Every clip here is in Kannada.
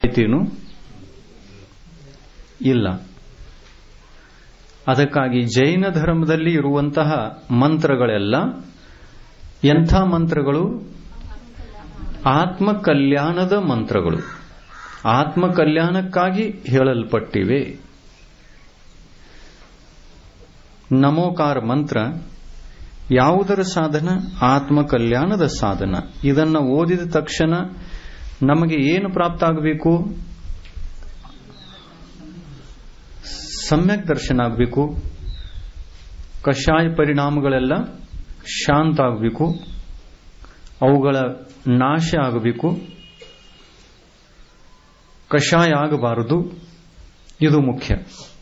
ಐತೇನು ಇಲ್ಲ ಅದಕ್ಕಾಗಿ ಜೈನ ಧರ್ಮದಲ್ಲಿ ಇರುವಂತಹ ಮಂತ್ರಗಳೆಲ್ಲ ಎಂಥ ಮಂತ್ರಗಳು ಆತ್ಮ ಕಲ್ಯಾಣದ ಮಂತ್ರಗಳು ಆತ್ಮ ಕಲ್ಯಾಣಕ್ಕಾಗಿ ಹೇಳಲ್ಪಟ್ಟಿವೆ ನಮೋಕಾರ ಮಂತ್ರ ಯಾವುದರ ಸಾಧನ ಆತ್ಮ ಕಲ್ಯಾಣದ ಸಾಧನ ಇದನ್ನ ಓದಿದ ತಕ್ಷಣ ನಮಗೆ ಏನು ಪ್ರಾಪ್ತ ಆಗಬೇಕು ಸಮ್ಯಕ್ ದರ್ಶನ ಆಗಬೇಕು ಕಷಾಯ ಪರಿಣಾಮಗಳೆಲ್ಲ ಶಾಂತ ಆಗಬೇಕು ಅವುಗಳ ನಾಶ ಆಗಬೇಕು ಕಷಾಯ ಆಗಬಾರದು ಇದು ಮುಖ್ಯ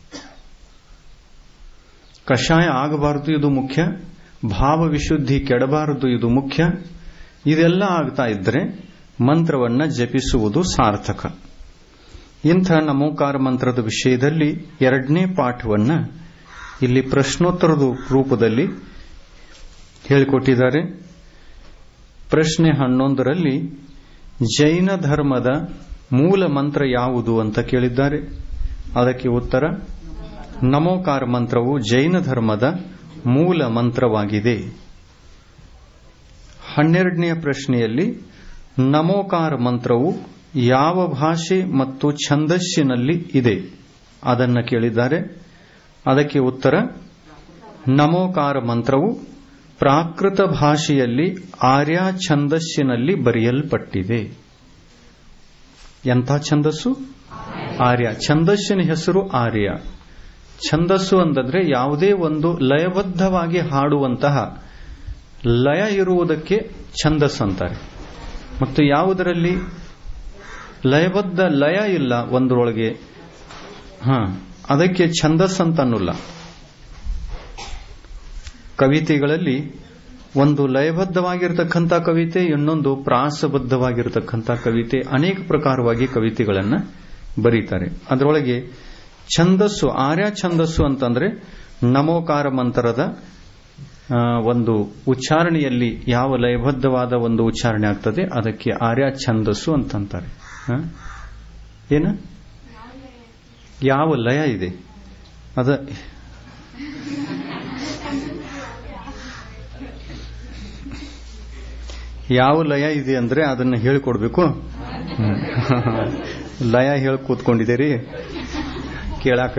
ಕಷಾಯ ಆಗಬಾರದು ಇದು ಮುಖ್ಯ ಭಾವ ವಿಶುದ್ಧಿ ಕೆಡಬಾರದು ಇದು ಮುಖ್ಯ ಇದೆಲ್ಲ ಆಗ್ತಾ ಇದ್ರೆ ಮಂತ್ರವನ್ನ ಜಪಿಸುವುದು ಸಾರ್ಥಕ ಇಂಥ ನಮೋಕಾರ ಮಂತ್ರದ ವಿಷಯದಲ್ಲಿ ಎರಡನೇ ಪಾಠವನ್ನ ಇಲ್ಲಿ ಪ್ರಶ್ನೋತ್ತರದ ರೂಪದಲ್ಲಿ ಹೇಳಿಕೊಟ್ಟಿದ್ದಾರೆ ಪ್ರಶ್ನೆ ಹನ್ನೊಂದರಲ್ಲಿ ಜೈನ ಧರ್ಮದ ಮೂಲ ಮಂತ್ರ ಯಾವುದು ಅಂತ ಕೇಳಿದ್ದಾರೆ ಅದಕ್ಕೆ ಉತ್ತರ ನಮೋಕಾರ ಮಂತ್ರವು ಜೈನ ಧರ್ಮದ ಮೂಲ ಮಂತ್ರವಾಗಿದೆ ಹನ್ನೆರಡನೆಯ ಪ್ರಶ್ನೆಯಲ್ಲಿ ನಮೋಕಾರ ಮಂತ್ರವು ಯಾವ ಭಾಷೆ ಮತ್ತು ಛಂದಸ್ಸಿನಲ್ಲಿ ಇದೆ ಅದನ್ನು ಕೇಳಿದ್ದಾರೆ ಅದಕ್ಕೆ ಉತ್ತರ ನಮೋಕಾರ ಮಂತ್ರವು ಪ್ರಾಕೃತ ಭಾಷೆಯಲ್ಲಿ ಆರ್ಯ ಛಂದಸ್ಸಿನಲ್ಲಿ ಬರೆಯಲ್ಪಟ್ಟಿದೆ ಎಂಥ ಛಂದಸ್ಸು ಆರ್ಯ ಛಂದಸ್ಸಿನ ಹೆಸರು ಆರ್ಯ ಛಂದಸ್ಸು ಅಂತಂದ್ರೆ ಯಾವುದೇ ಒಂದು ಲಯಬದ್ಧವಾಗಿ ಹಾಡುವಂತಹ ಲಯ ಇರುವುದಕ್ಕೆ ಛಂದಸ್ ಅಂತಾರೆ ಮತ್ತು ಯಾವುದರಲ್ಲಿ ಲಯಬದ್ಧ ಲಯ ಇಲ್ಲ ಒಂದರೊಳಗೆ ಹ ಅದಕ್ಕೆ ಛಂದಸ್ ಅಂತ ಅನ್ನಲ್ಲ ಕವಿತೆಗಳಲ್ಲಿ ಒಂದು ಲಯಬದ್ಧವಾಗಿರತಕ್ಕಂಥ ಕವಿತೆ ಇನ್ನೊಂದು ಪ್ರಾಸಬದ್ಧವಾಗಿರತಕ್ಕಂಥ ಕವಿತೆ ಅನೇಕ ಪ್ರಕಾರವಾಗಿ ಕವಿತೆಗಳನ್ನು ಬರೀತಾರೆ ಅದರೊಳಗೆ ಛಂದಸ್ಸು ಆರ್ಯ ಛಂದಸ್ಸು ಅಂತಂದ್ರೆ ನಮೋಕಾರ ಮಂತ್ರದ ಒಂದು ಉಚ್ಚಾರಣೆಯಲ್ಲಿ ಯಾವ ಲಯಬದ್ಧವಾದ ಒಂದು ಉಚ್ಚಾರಣೆ ಆಗ್ತದೆ ಅದಕ್ಕೆ ಆರ್ಯ ಛಂದಸ್ಸು ಅಂತಂತಾರೆ ಏನ ಯಾವ ಲಯ ಇದೆ ಅದ ಯಾವ ಲಯ ಇದೆ ಅಂದ್ರೆ ಅದನ್ನ ಹೇಳಿಕೊಡ್ಬೇಕು ಲಯ ಹೇಳಿ ಕೂತ್ಕೊಂಡಿದ್ದೀರಿ ಕೇಳಾಕ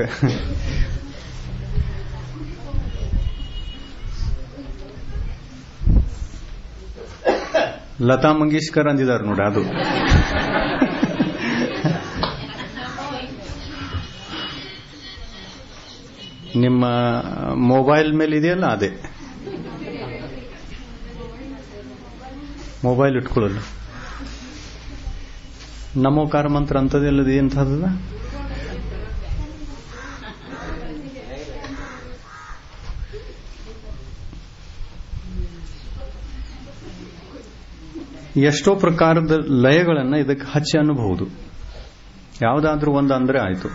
ಲತಾ ಮಂಗೇಶ್ಕರ್ ಅಂದಿದ್ದಾರೆ ನೋಡಿ ಅದು ನಿಮ್ಮ ಮೊಬೈಲ್ ಮೇಲೆ ಇದೆಯಲ್ಲ ಅದೇ ಮೊಬೈಲ್ ಇಟ್ಕೊಳ್ಳಲ್ಲ ನಮೋಕಾರ ಮಂತ್ರ ಅಂತದೆಲ್ಲದ ಎಂಥದ ಎಷ್ಟೋ ಪ್ರಕಾರದ ಲಯಗಳನ್ನು ಇದಕ್ಕೆ ಹಚ್ಚಿ ಅನ್ನಬಹುದು ಯಾವುದಾದ್ರೂ ಒಂದು ಅಂದ್ರೆ ಆಯ್ತು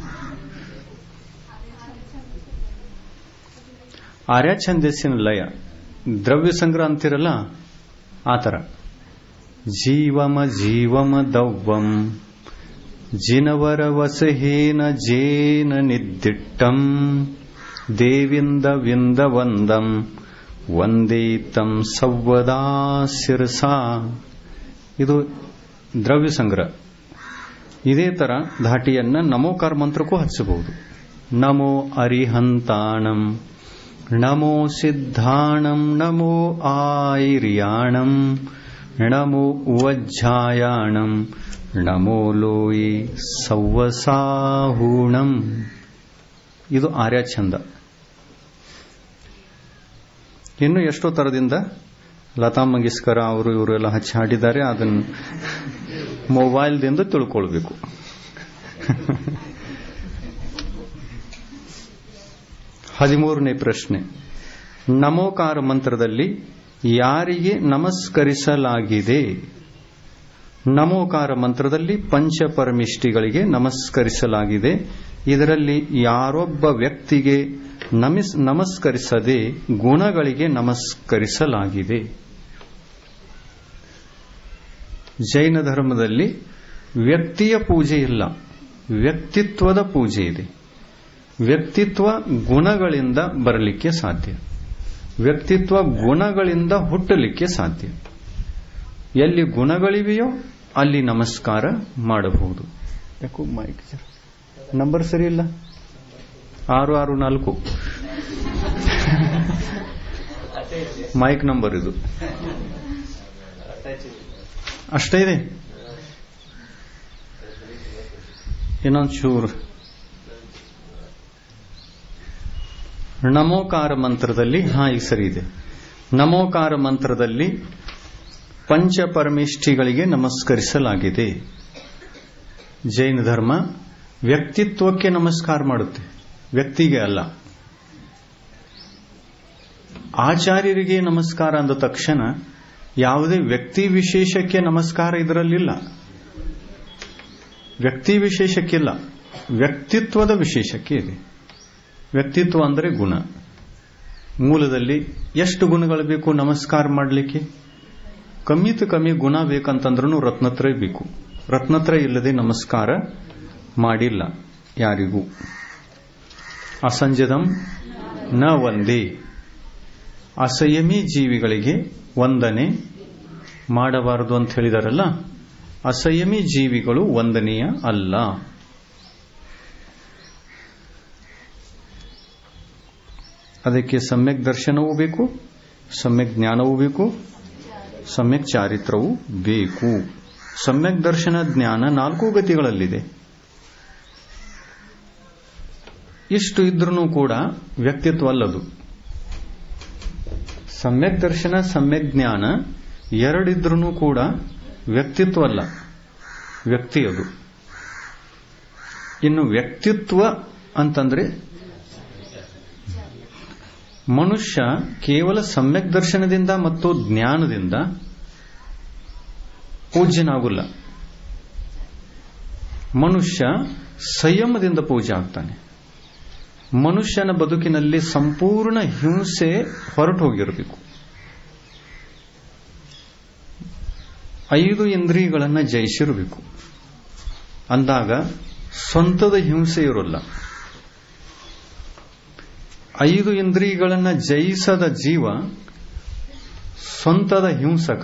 ಆರ್ಯ ಛಂದಸ್ಸಿನ ಲಯ ದ್ರವ್ಯ ಸಂಗ್ರಹ ಅಂತಿರಲ್ಲ ಆತರ ಜೀವಮ ಜೀವಮ ದವ್ವಂ ಜಿನವರ ವಸಹೇನ ಜೇನ ನಿದ್ದಿಟ್ಟಂ ದೇವಿಂದ ವಿಂದ ವಂದಂ ವಂದೇತಂ ಸವ್ವದಾ ಶಿರಸಾ ಇದು ದ್ರವ್ಯ ಸಂಗ್ರಹ ಇದೇ ತರ ಧಾಟಿಯನ್ನ ನಮೋಕಾರ ಮಂತ್ರಕ್ಕೂ ಹಚ್ಚಬಹುದು ನಮೋ ಅರಿಹಂತಾಣಂ ನಮೋ ಸಿದ್ಧಾಣಂ ನಮೋ ಆಯಿರ್ಯಾಣಂ ನಮೋ ಉವಜ್ಜಾಯಾಣಂ ನಮೋ ಲೋಯಿ ಸವ್ವಸಾಹೂಣಂ ಇದು ಆರ್ಯ ಛಂದ ಇನ್ನು ಎಷ್ಟೋ ತರದಿಂದ ಲತಾ ಮಂಗೇಶ್ಕರ ಅವರು ಇವರೆಲ್ಲ ಹಚ್ಚಿ ಹಾಡಿದ್ದಾರೆ ಅದನ್ನು ಮೊಬೈಲ್ದಿಂದ ತಿಳ್ಕೊಳ್ಬೇಕು ಹದಿಮೂರನೇ ಪ್ರಶ್ನೆ ನಮೋಕಾರ ಮಂತ್ರದಲ್ಲಿ ಯಾರಿಗೆ ನಮಸ್ಕರಿಸಲಾಗಿದೆ ನಮೋಕಾರ ಮಂತ್ರದಲ್ಲಿ ಪಂಚಪರಮಿಷ್ಟಿಗಳಿಗೆ ನಮಸ್ಕರಿಸಲಾಗಿದೆ ಇದರಲ್ಲಿ ಯಾರೊಬ್ಬ ವ್ಯಕ್ತಿಗೆ ನಮಸ್ಕರಿಸದೆ ಗುಣಗಳಿಗೆ ನಮಸ್ಕರಿಸಲಾಗಿದೆ ಜೈನ ಧರ್ಮದಲ್ಲಿ ವ್ಯಕ್ತಿಯ ಪೂಜೆ ಇಲ್ಲ ವ್ಯಕ್ತಿತ್ವದ ಪೂಜೆ ಇದೆ ವ್ಯಕ್ತಿತ್ವ ಗುಣಗಳಿಂದ ಬರಲಿಕ್ಕೆ ಸಾಧ್ಯ ವ್ಯಕ್ತಿತ್ವ ಗುಣಗಳಿಂದ ಹುಟ್ಟಲಿಕ್ಕೆ ಸಾಧ್ಯ ಎಲ್ಲಿ ಗುಣಗಳಿವೆಯೋ ಅಲ್ಲಿ ನಮಸ್ಕಾರ ಮಾಡಬಹುದು ಯಾಕೋ ಮೈಕ್ ನಂಬರ್ ಸರಿ ಇಲ್ಲ ಆರು ಆರು ನಾಲ್ಕು ಮೈಕ್ ನಂಬರ್ ಇದು ಅಷ್ಟೇ ಇದೆ ಇನ್ನೊಂದು ಚೂರು ನಮೋಕಾರ ಮಂತ್ರದಲ್ಲಿ ಹಾ ಈಗ ಸರಿ ಇದೆ ನಮೋಕಾರ ಮಂತ್ರದಲ್ಲಿ ಪಂಚಪರಮೇಷ್ಠಿಗಳಿಗೆ ನಮಸ್ಕರಿಸಲಾಗಿದೆ ಜೈನ ಧರ್ಮ ವ್ಯಕ್ತಿತ್ವಕ್ಕೆ ನಮಸ್ಕಾರ ಮಾಡುತ್ತೆ ವ್ಯಕ್ತಿಗೆ ಅಲ್ಲ ಆಚಾರ್ಯರಿಗೆ ನಮಸ್ಕಾರ ಅಂದ ತಕ್ಷಣ ಯಾವುದೇ ವ್ಯಕ್ತಿ ವಿಶೇಷಕ್ಕೆ ನಮಸ್ಕಾರ ಇದರಲ್ಲಿಲ್ಲ ವ್ಯಕ್ತಿ ವಿಶೇಷಕ್ಕಿಲ್ಲ ವ್ಯಕ್ತಿತ್ವದ ವಿಶೇಷಕ್ಕೆ ಇದೆ ವ್ಯಕ್ತಿತ್ವ ಅಂದರೆ ಗುಣ ಮೂಲದಲ್ಲಿ ಎಷ್ಟು ಗುಣಗಳು ಬೇಕು ನಮಸ್ಕಾರ ಮಾಡಲಿಕ್ಕೆ ಕಮ್ಮಿತ ಕಮ್ಮಿ ಗುಣ ಬೇಕಂತಂದ್ರೂ ರತ್ನತ್ರಯ ಬೇಕು ರತ್ನತ್ರಯ ಇಲ್ಲದೆ ನಮಸ್ಕಾರ ಮಾಡಿಲ್ಲ ಯಾರಿಗೂ ಅಸಂಜದಂ ನ ಒಂದೇ ಅಸಂಯಮಿ ಜೀವಿಗಳಿಗೆ ವಂದನೆ ಮಾಡಬಾರದು ಅಂತ ಹೇಳಿದಾರಲ್ಲ ಅಸಂಯಮಿ ಜೀವಿಗಳು ವಂದನೀಯ ಅಲ್ಲ ಅದಕ್ಕೆ ಸಮ್ಯಕ್ ದರ್ಶನವೂ ಬೇಕು ಸಮ್ಯಕ್ ಜ್ಞಾನವೂ ಬೇಕು ಸಮ್ಯಕ್ ಚಾರಿತ್ರವೂ ಬೇಕು ಸಮ್ಯಕ್ ದರ್ಶನ ಜ್ಞಾನ ನಾಲ್ಕು ಗತಿಗಳಲ್ಲಿದೆ ಇಷ್ಟು ಇದ್ರೂ ಕೂಡ ವ್ಯಕ್ತಿತ್ವ ಅಲ್ಲದು ಸಮ್ಯಕ್ ದರ್ಶನ ಸಮ್ಯಕ್ ಜ್ಞಾನ ಎರಡಿದ್ರೂ ಕೂಡ ವ್ಯಕ್ತಿತ್ವ ಅಲ್ಲ ವ್ಯಕ್ತಿ ಅದು ಇನ್ನು ವ್ಯಕ್ತಿತ್ವ ಅಂತಂದ್ರೆ ಮನುಷ್ಯ ಕೇವಲ ಸಮ್ಯಕ್ ದರ್ಶನದಿಂದ ಮತ್ತು ಜ್ಞಾನದಿಂದ ಪೂಜ್ಯನಾಗುಲ್ಲ ಮನುಷ್ಯ ಸಂಯಮದಿಂದ ಪೂಜೆ ಆಗ್ತಾನೆ ಮನುಷ್ಯನ ಬದುಕಿನಲ್ಲಿ ಸಂಪೂರ್ಣ ಹಿಂಸೆ ಹೊರಟು ಹೋಗಿರಬೇಕು ಐದು ಇಂದ್ರಿಯಗಳನ್ನು ಜಯಿಸಿರಬೇಕು ಅಂದಾಗ ಸ್ವಂತದ ಹಿಂಸೆ ಇರೋಲ್ಲ ಐದು ಇಂದ್ರಿಯಗಳನ್ನು ಜಯಿಸದ ಜೀವ ಸ್ವಂತದ ಹಿಂಸಕ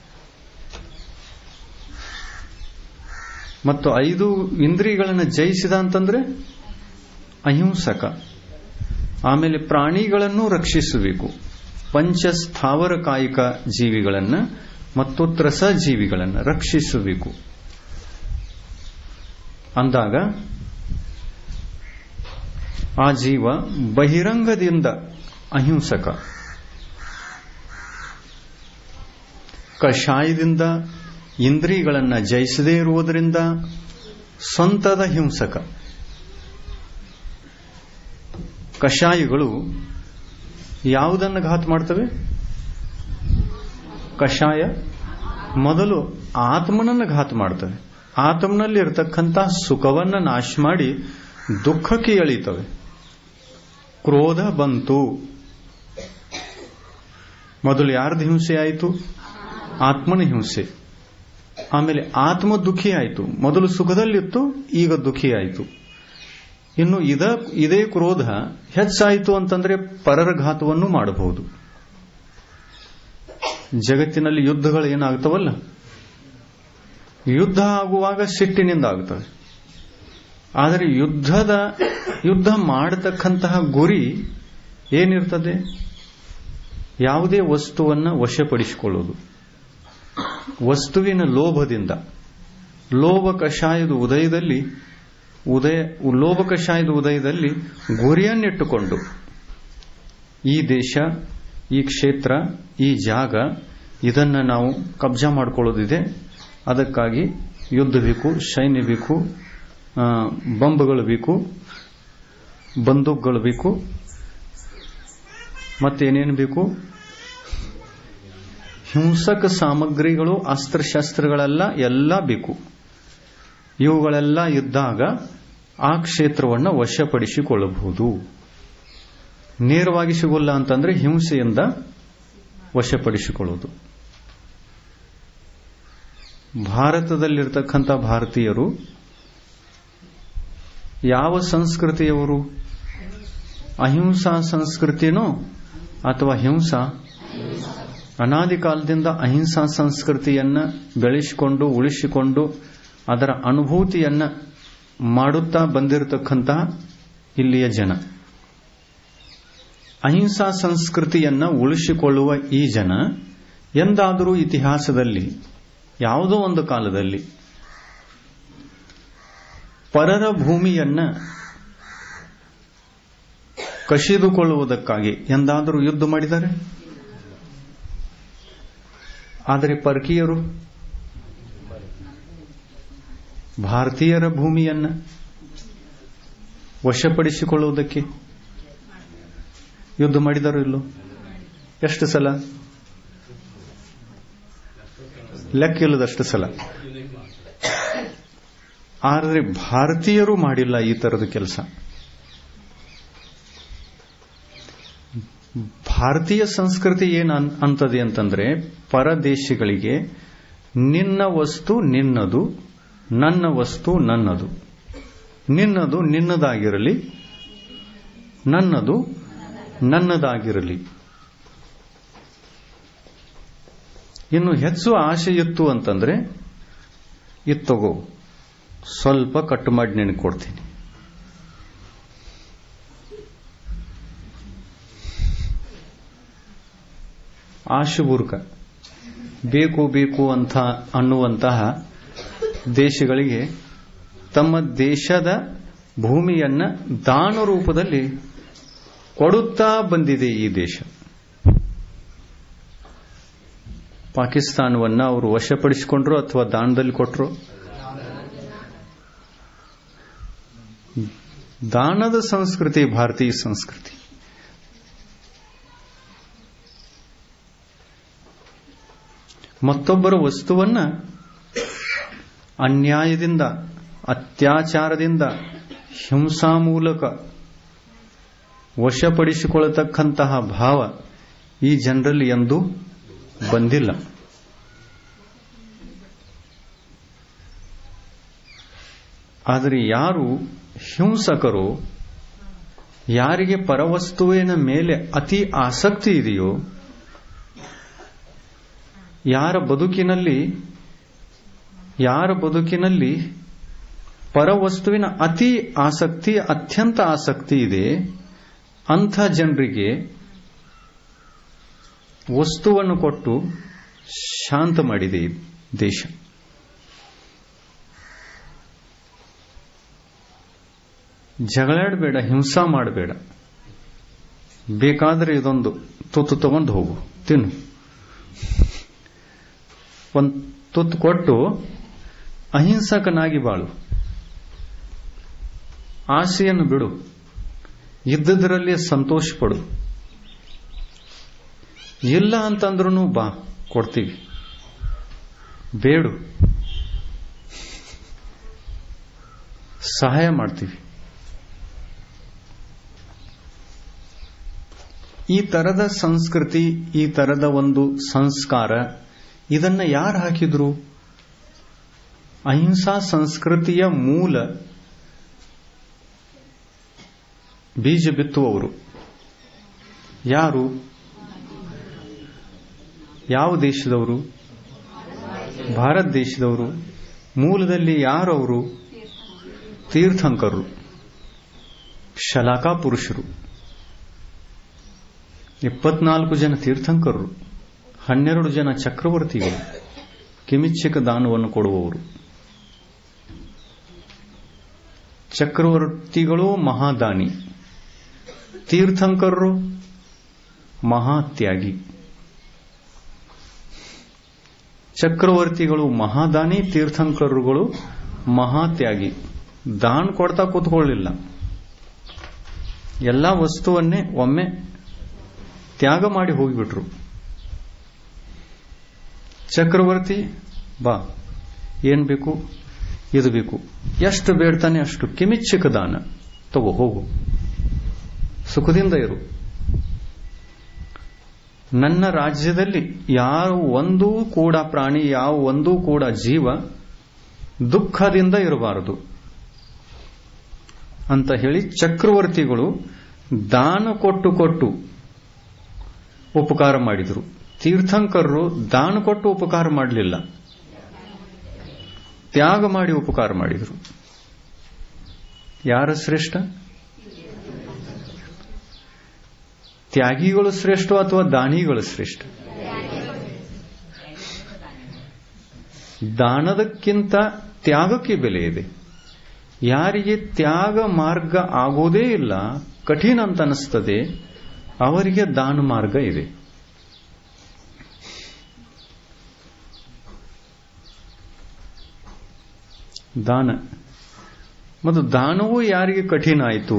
ಮತ್ತು ಐದು ಇಂದ್ರಿಯಗಳನ್ನು ಜಯಿಸಿದ ಅಂತಂದ್ರೆ ಅಹಿಂಸಕ ಆಮೇಲೆ ಪ್ರಾಣಿಗಳನ್ನು ರಕ್ಷಿಸಬೇಕು ಪಂಚ ಸ್ಥಾವರ ಕಾಯಿಕ ಜೀವಿಗಳನ್ನು ಮತ್ತು ತ್ರಸ ಜೀವಿಗಳನ್ನು ರಕ್ಷಿಸಬೇಕು ಅಂದಾಗ ಆ ಜೀವ ಬಹಿರಂಗದಿಂದ ಅಹಿಂಸಕ ಕಷಾಯದಿಂದ ಇಂದ್ರಿಯಗಳನ್ನು ಜಯಿಸದೇ ಇರುವುದರಿಂದ ಸ್ವಂತದ ಹಿಂಸಕ ಕಷಾಯಗಳು ಯಾವುದನ್ನು ಘಾತ ಮಾಡ್ತವೆ ಕಷಾಯ ಮೊದಲು ಆತ್ಮನನ್ನು ಘಾತ ಮಾಡ್ತವೆ ಆತ್ಮನಲ್ಲಿ ಇರತಕ್ಕಂಥ ಸುಖವನ್ನ ನಾಶ ಮಾಡಿ ದುಃಖಕ್ಕೆ ಎಳೀತವೆ ಕ್ರೋಧ ಬಂತು ಮೊದಲು ಯಾರ್ದು ಹಿಂಸೆ ಆಯಿತು ಆತ್ಮನ ಹಿಂಸೆ ಆಮೇಲೆ ಆತ್ಮ ದುಃಖಿ ಆಯಿತು ಮೊದಲು ಸುಖದಲ್ಲಿತ್ತು ಈಗ ದುಃಖಿ ಆಯಿತು ಇನ್ನು ಇದ ಇದೇ ಕ್ರೋಧ ಹೆಚ್ಚಾಯಿತು ಅಂತಂದ್ರೆ ಪರರ ಘಾತವನ್ನು ಮಾಡಬಹುದು ಜಗತ್ತಿನಲ್ಲಿ ಯುದ್ಧಗಳು ಏನಾಗ್ತವಲ್ಲ ಯುದ್ಧ ಆಗುವಾಗ ಸಿಟ್ಟಿನಿಂದ ಆಗ್ತವೆ ಆದರೆ ಯುದ್ಧದ ಯುದ್ಧ ಮಾಡತಕ್ಕಂತಹ ಗುರಿ ಏನಿರ್ತದೆ ಯಾವುದೇ ವಸ್ತುವನ್ನು ವಶಪಡಿಸಿಕೊಳ್ಳುವುದು ವಸ್ತುವಿನ ಲೋಭದಿಂದ ಲೋಭ ಕಷಾಯದ ಉದಯದಲ್ಲಿ ಉದಯ ಲೋಭ ಕಷಾಯದ ಉದಯದಲ್ಲಿ ಗುರಿಯನ್ನಿಟ್ಟುಕೊಂಡು ಈ ದೇಶ ಈ ಕ್ಷೇತ್ರ ಈ ಜಾಗ ಇದನ್ನ ನಾವು ಕಬ್ಜಾ ಮಾಡಿಕೊಳ್ಳೋದಿದೆ ಅದಕ್ಕಾಗಿ ಯುದ್ಧ ಬೇಕು ಸೈನ್ಯ ಬೇಕು ಬಂಬ್ಗಳು ಬೇಕು ಬಂದೂಕ್ಗಳು ಬೇಕು ಮತ್ತೇನೇನು ಬೇಕು ಹಿಂಸಕ ಸಾಮಗ್ರಿಗಳು ಅಸ್ತ್ರಶಸ್ತ್ರಗಳೆಲ್ಲ ಎಲ್ಲ ಬೇಕು ಇವುಗಳೆಲ್ಲ ಇದ್ದಾಗ ಆ ಕ್ಷೇತ್ರವನ್ನು ವಶಪಡಿಸಿಕೊಳ್ಳಬಹುದು ನೇರವಾಗಿ ಸಿಗೋಲ್ಲ ಅಂತಂದ್ರೆ ಹಿಂಸೆಯಿಂದ ವಶಪಡಿಸಿಕೊಳ್ಳುವುದು ಭಾರತದಲ್ಲಿರ್ತಕ್ಕಂಥ ಭಾರತೀಯರು ಯಾವ ಸಂಸ್ಕೃತಿಯವರು ಅಹಿಂಸಾ ಸಂಸ್ಕೃತಿನೋ ಅಥವಾ ಹಿಂಸಾ ಅನಾದಿ ಕಾಲದಿಂದ ಅಹಿಂಸಾ ಸಂಸ್ಕೃತಿಯನ್ನ ಬೆಳೆಸಿಕೊಂಡು ಉಳಿಸಿಕೊಂಡು ಅದರ ಅನುಭೂತಿಯನ್ನ ಮಾಡುತ್ತಾ ಬಂದಿರತಕ್ಕಂತಹ ಇಲ್ಲಿಯ ಜನ ಅಹಿಂಸಾ ಸಂಸ್ಕೃತಿಯನ್ನ ಉಳಿಸಿಕೊಳ್ಳುವ ಈ ಜನ ಎಂದಾದರೂ ಇತಿಹಾಸದಲ್ಲಿ ಯಾವುದೋ ಒಂದು ಕಾಲದಲ್ಲಿ ಪರರ ಭೂಮಿಯನ್ನ ಕಸಿದುಕೊಳ್ಳುವುದಕ್ಕಾಗಿ ಎಂದಾದರೂ ಯುದ್ಧ ಮಾಡಿದ್ದಾರೆ ಆದರೆ ಪರಕೀಯರು ಭಾರತೀಯರ ಭೂಮಿಯನ್ನ ವಶಪಡಿಸಿಕೊಳ್ಳುವುದಕ್ಕೆ ಯುದ್ಧ ಮಾಡಿದಾರೋ ಇಲ್ಲೋ ಎಷ್ಟು ಸಲ ಲೆಕ್ಕಿಲ್ಲದಷ್ಟು ಸಲ ಆದರೆ ಭಾರತೀಯರು ಮಾಡಿಲ್ಲ ಈ ತರದ ಕೆಲಸ ಭಾರತೀಯ ಸಂಸ್ಕೃತಿ ಏನು ಅಂತದೆ ಅಂತಂದ್ರೆ ಪರದೇಶಿಗಳಿಗೆ ನಿನ್ನ ವಸ್ತು ನಿನ್ನದು ನನ್ನ ವಸ್ತು ನನ್ನದು ನಿನ್ನದು ನಿನ್ನದಾಗಿರಲಿ ನನ್ನದು ನನ್ನದಾಗಿರಲಿ ಇನ್ನು ಹೆಚ್ಚು ಆಸೆ ಇತ್ತು ಅಂತಂದ್ರೆ ಇತ್ತಗೋ ಸ್ವಲ್ಪ ಕಟ್ಟು ಮಾಡಿ ನಿನಗೆ ಕೊಡ್ತೀನಿ ಆಶುಬುರ್ಕ ಬೇಕು ಬೇಕು ಅಂತ ಅನ್ನುವಂತಹ ದೇಶಗಳಿಗೆ ತಮ್ಮ ದೇಶದ ಭೂಮಿಯನ್ನ ದಾನ ರೂಪದಲ್ಲಿ ಕೊಡುತ್ತಾ ಬಂದಿದೆ ಈ ದೇಶ ಪಾಕಿಸ್ತಾನವನ್ನ ಅವರು ವಶಪಡಿಸಿಕೊಂಡ್ರು ಅಥವಾ ದಾನದಲ್ಲಿ ಕೊಟ್ಟರು ದಾನದ ಸಂಸ್ಕೃತಿ ಭಾರತೀಯ ಸಂಸ್ಕೃತಿ ಮತ್ತೊಬ್ಬರ ವಸ್ತುವನ್ನ ಅನ್ಯಾಯದಿಂದ ಅತ್ಯಾಚಾರದಿಂದ ಹಿಂಸಾ ಮೂಲಕ ವಶಪಡಿಸಿಕೊಳ್ಳತಕ್ಕಂತಹ ಭಾವ ಈ ಜನರಲ್ಲಿ ಎಂದೂ ಬಂದಿಲ್ಲ ಆದರೆ ಯಾರು ಹಿಂಸಕರು ಯಾರಿಗೆ ಪರವಸ್ತುವಿನ ಮೇಲೆ ಅತಿ ಆಸಕ್ತಿ ಇದೆಯೋ ಯಾರ ಬದುಕಿನಲ್ಲಿ ಯಾರ ಬದುಕಿನಲ್ಲಿ ಪರವಸ್ತುವಿನ ಅತಿ ಆಸಕ್ತಿ ಅತ್ಯಂತ ಆಸಕ್ತಿ ಇದೆ ಅಂಥ ಜನರಿಗೆ ವಸ್ತುವನ್ನು ಕೊಟ್ಟು ಶಾಂತ ಮಾಡಿದೆ ಈ ದೇಶ ಜಗಳಾಡಬೇಡ ಹಿಂಸಾ ಮಾಡಬೇಡ ಬೇಕಾದ್ರೆ ಇದೊಂದು ತುತ್ತು ತಗೊಂಡು ಹೋಗು ತಿನ್ನು ಒಂದು ತುತ್ತು ಕೊಟ್ಟು ಅಹಿಂಸಕನಾಗಿ ಬಾಳು ಆಸೆಯನ್ನು ಬಿಡು ಇದ್ದದರಲ್ಲಿ ಸಂತೋಷ ಪಡು ಇಲ್ಲ ಅಂತಂದ್ರೂ ಬಾ ಕೊಡ್ತೀವಿ ಬೇಡು ಸಹಾಯ ಮಾಡ್ತೀವಿ ಈ ತರದ ಸಂಸ್ಕೃತಿ ಈ ತರದ ಒಂದು ಸಂಸ್ಕಾರ ಇದನ್ನ ಯಾರು ಹಾಕಿದ್ರು ಅಹಿಂಸಾ ಸಂಸ್ಕೃತಿಯ ಮೂಲ ಬೀಜ ಬಿತ್ತುವವರು ಯಾರು ಯಾವ ದೇಶದವರು ಭಾರತ ದೇಶದವರು ಮೂಲದಲ್ಲಿ ಯಾರವರು ತೀರ್ಥಂಕರರು ಶಲಾಕಾ ಪುರುಷರು ಇಪ್ಪತ್ನಾಲ್ಕು ಜನ ತೀರ್ಥಂಕರರು ಹನ್ನೆರಡು ಜನ ಚಕ್ರವರ್ತಿಗಳು ಕಿಮಿಚ್ಛಕ ದಾನವನ್ನು ಕೊಡುವವರು ಚಕ್ರವರ್ತಿಗಳು ಮಹಾದಾನಿ ತೀರ್ಥಂಕರರು ಮಹಾತ್ಯಾಗಿ ಚಕ್ರವರ್ತಿಗಳು ಮಹಾದಾನಿ ತೀರ್ಥಂಕರರುಗಳು ಮಹಾತ್ಯಾಗಿ ದಾನ್ ಕೊಡ್ತಾ ಕೂತ್ಕೊಳ್ಳಿಲ್ಲ ಎಲ್ಲ ವಸ್ತುವನ್ನೇ ಒಮ್ಮೆ ತ್ಯಾಗ ಮಾಡಿ ಹೋಗಿಬಿಟ್ರು ಚಕ್ರವರ್ತಿ ಬಾ ಏನ್ ಬೇಕು ಇದು ಬೇಕು ಎಷ್ಟು ಬೇಡ್ತಾನೆ ಅಷ್ಟು ಕಿಮಿಚ್ಛಕ ದಾನ ತಗೋ ಹೋಗು ಸುಖದಿಂದ ಇರು ನನ್ನ ರಾಜ್ಯದಲ್ಲಿ ಯಾವ ಒಂದೂ ಕೂಡ ಪ್ರಾಣಿ ಯಾವ ಒಂದೂ ಕೂಡ ಜೀವ ದುಃಖದಿಂದ ಇರಬಾರದು ಅಂತ ಹೇಳಿ ಚಕ್ರವರ್ತಿಗಳು ದಾನ ಕೊಟ್ಟು ಕೊಟ್ಟು ಉಪಕಾರ ಮಾಡಿದರು ತೀರ್ಥಂಕರರು ದಾನ ಕೊಟ್ಟು ಉಪಕಾರ ಮಾಡಲಿಲ್ಲ ತ್ಯಾಗ ಮಾಡಿ ಉಪಕಾರ ಮಾಡಿದರು ಯಾರ ಶ್ರೇಷ್ಠ ತ್ಯಾಗಿಗಳು ಶ್ರೇಷ್ಠ ಅಥವಾ ದಾನಿಗಳು ಶ್ರೇಷ್ಠ ದಾನದಕ್ಕಿಂತ ತ್ಯಾಗಕ್ಕೆ ಬೆಲೆ ಇದೆ ಯಾರಿಗೆ ತ್ಯಾಗ ಮಾರ್ಗ ಆಗೋದೇ ಇಲ್ಲ ಕಠಿಣ ಅಂತ ಅನಿಸ್ತದೆ ಅವರಿಗೆ ದಾನ ಮಾರ್ಗ ಇದೆ ದಾನ ಮತ್ತು ದಾನವೂ ಯಾರಿಗೆ ಕಠಿಣ ಆಯಿತು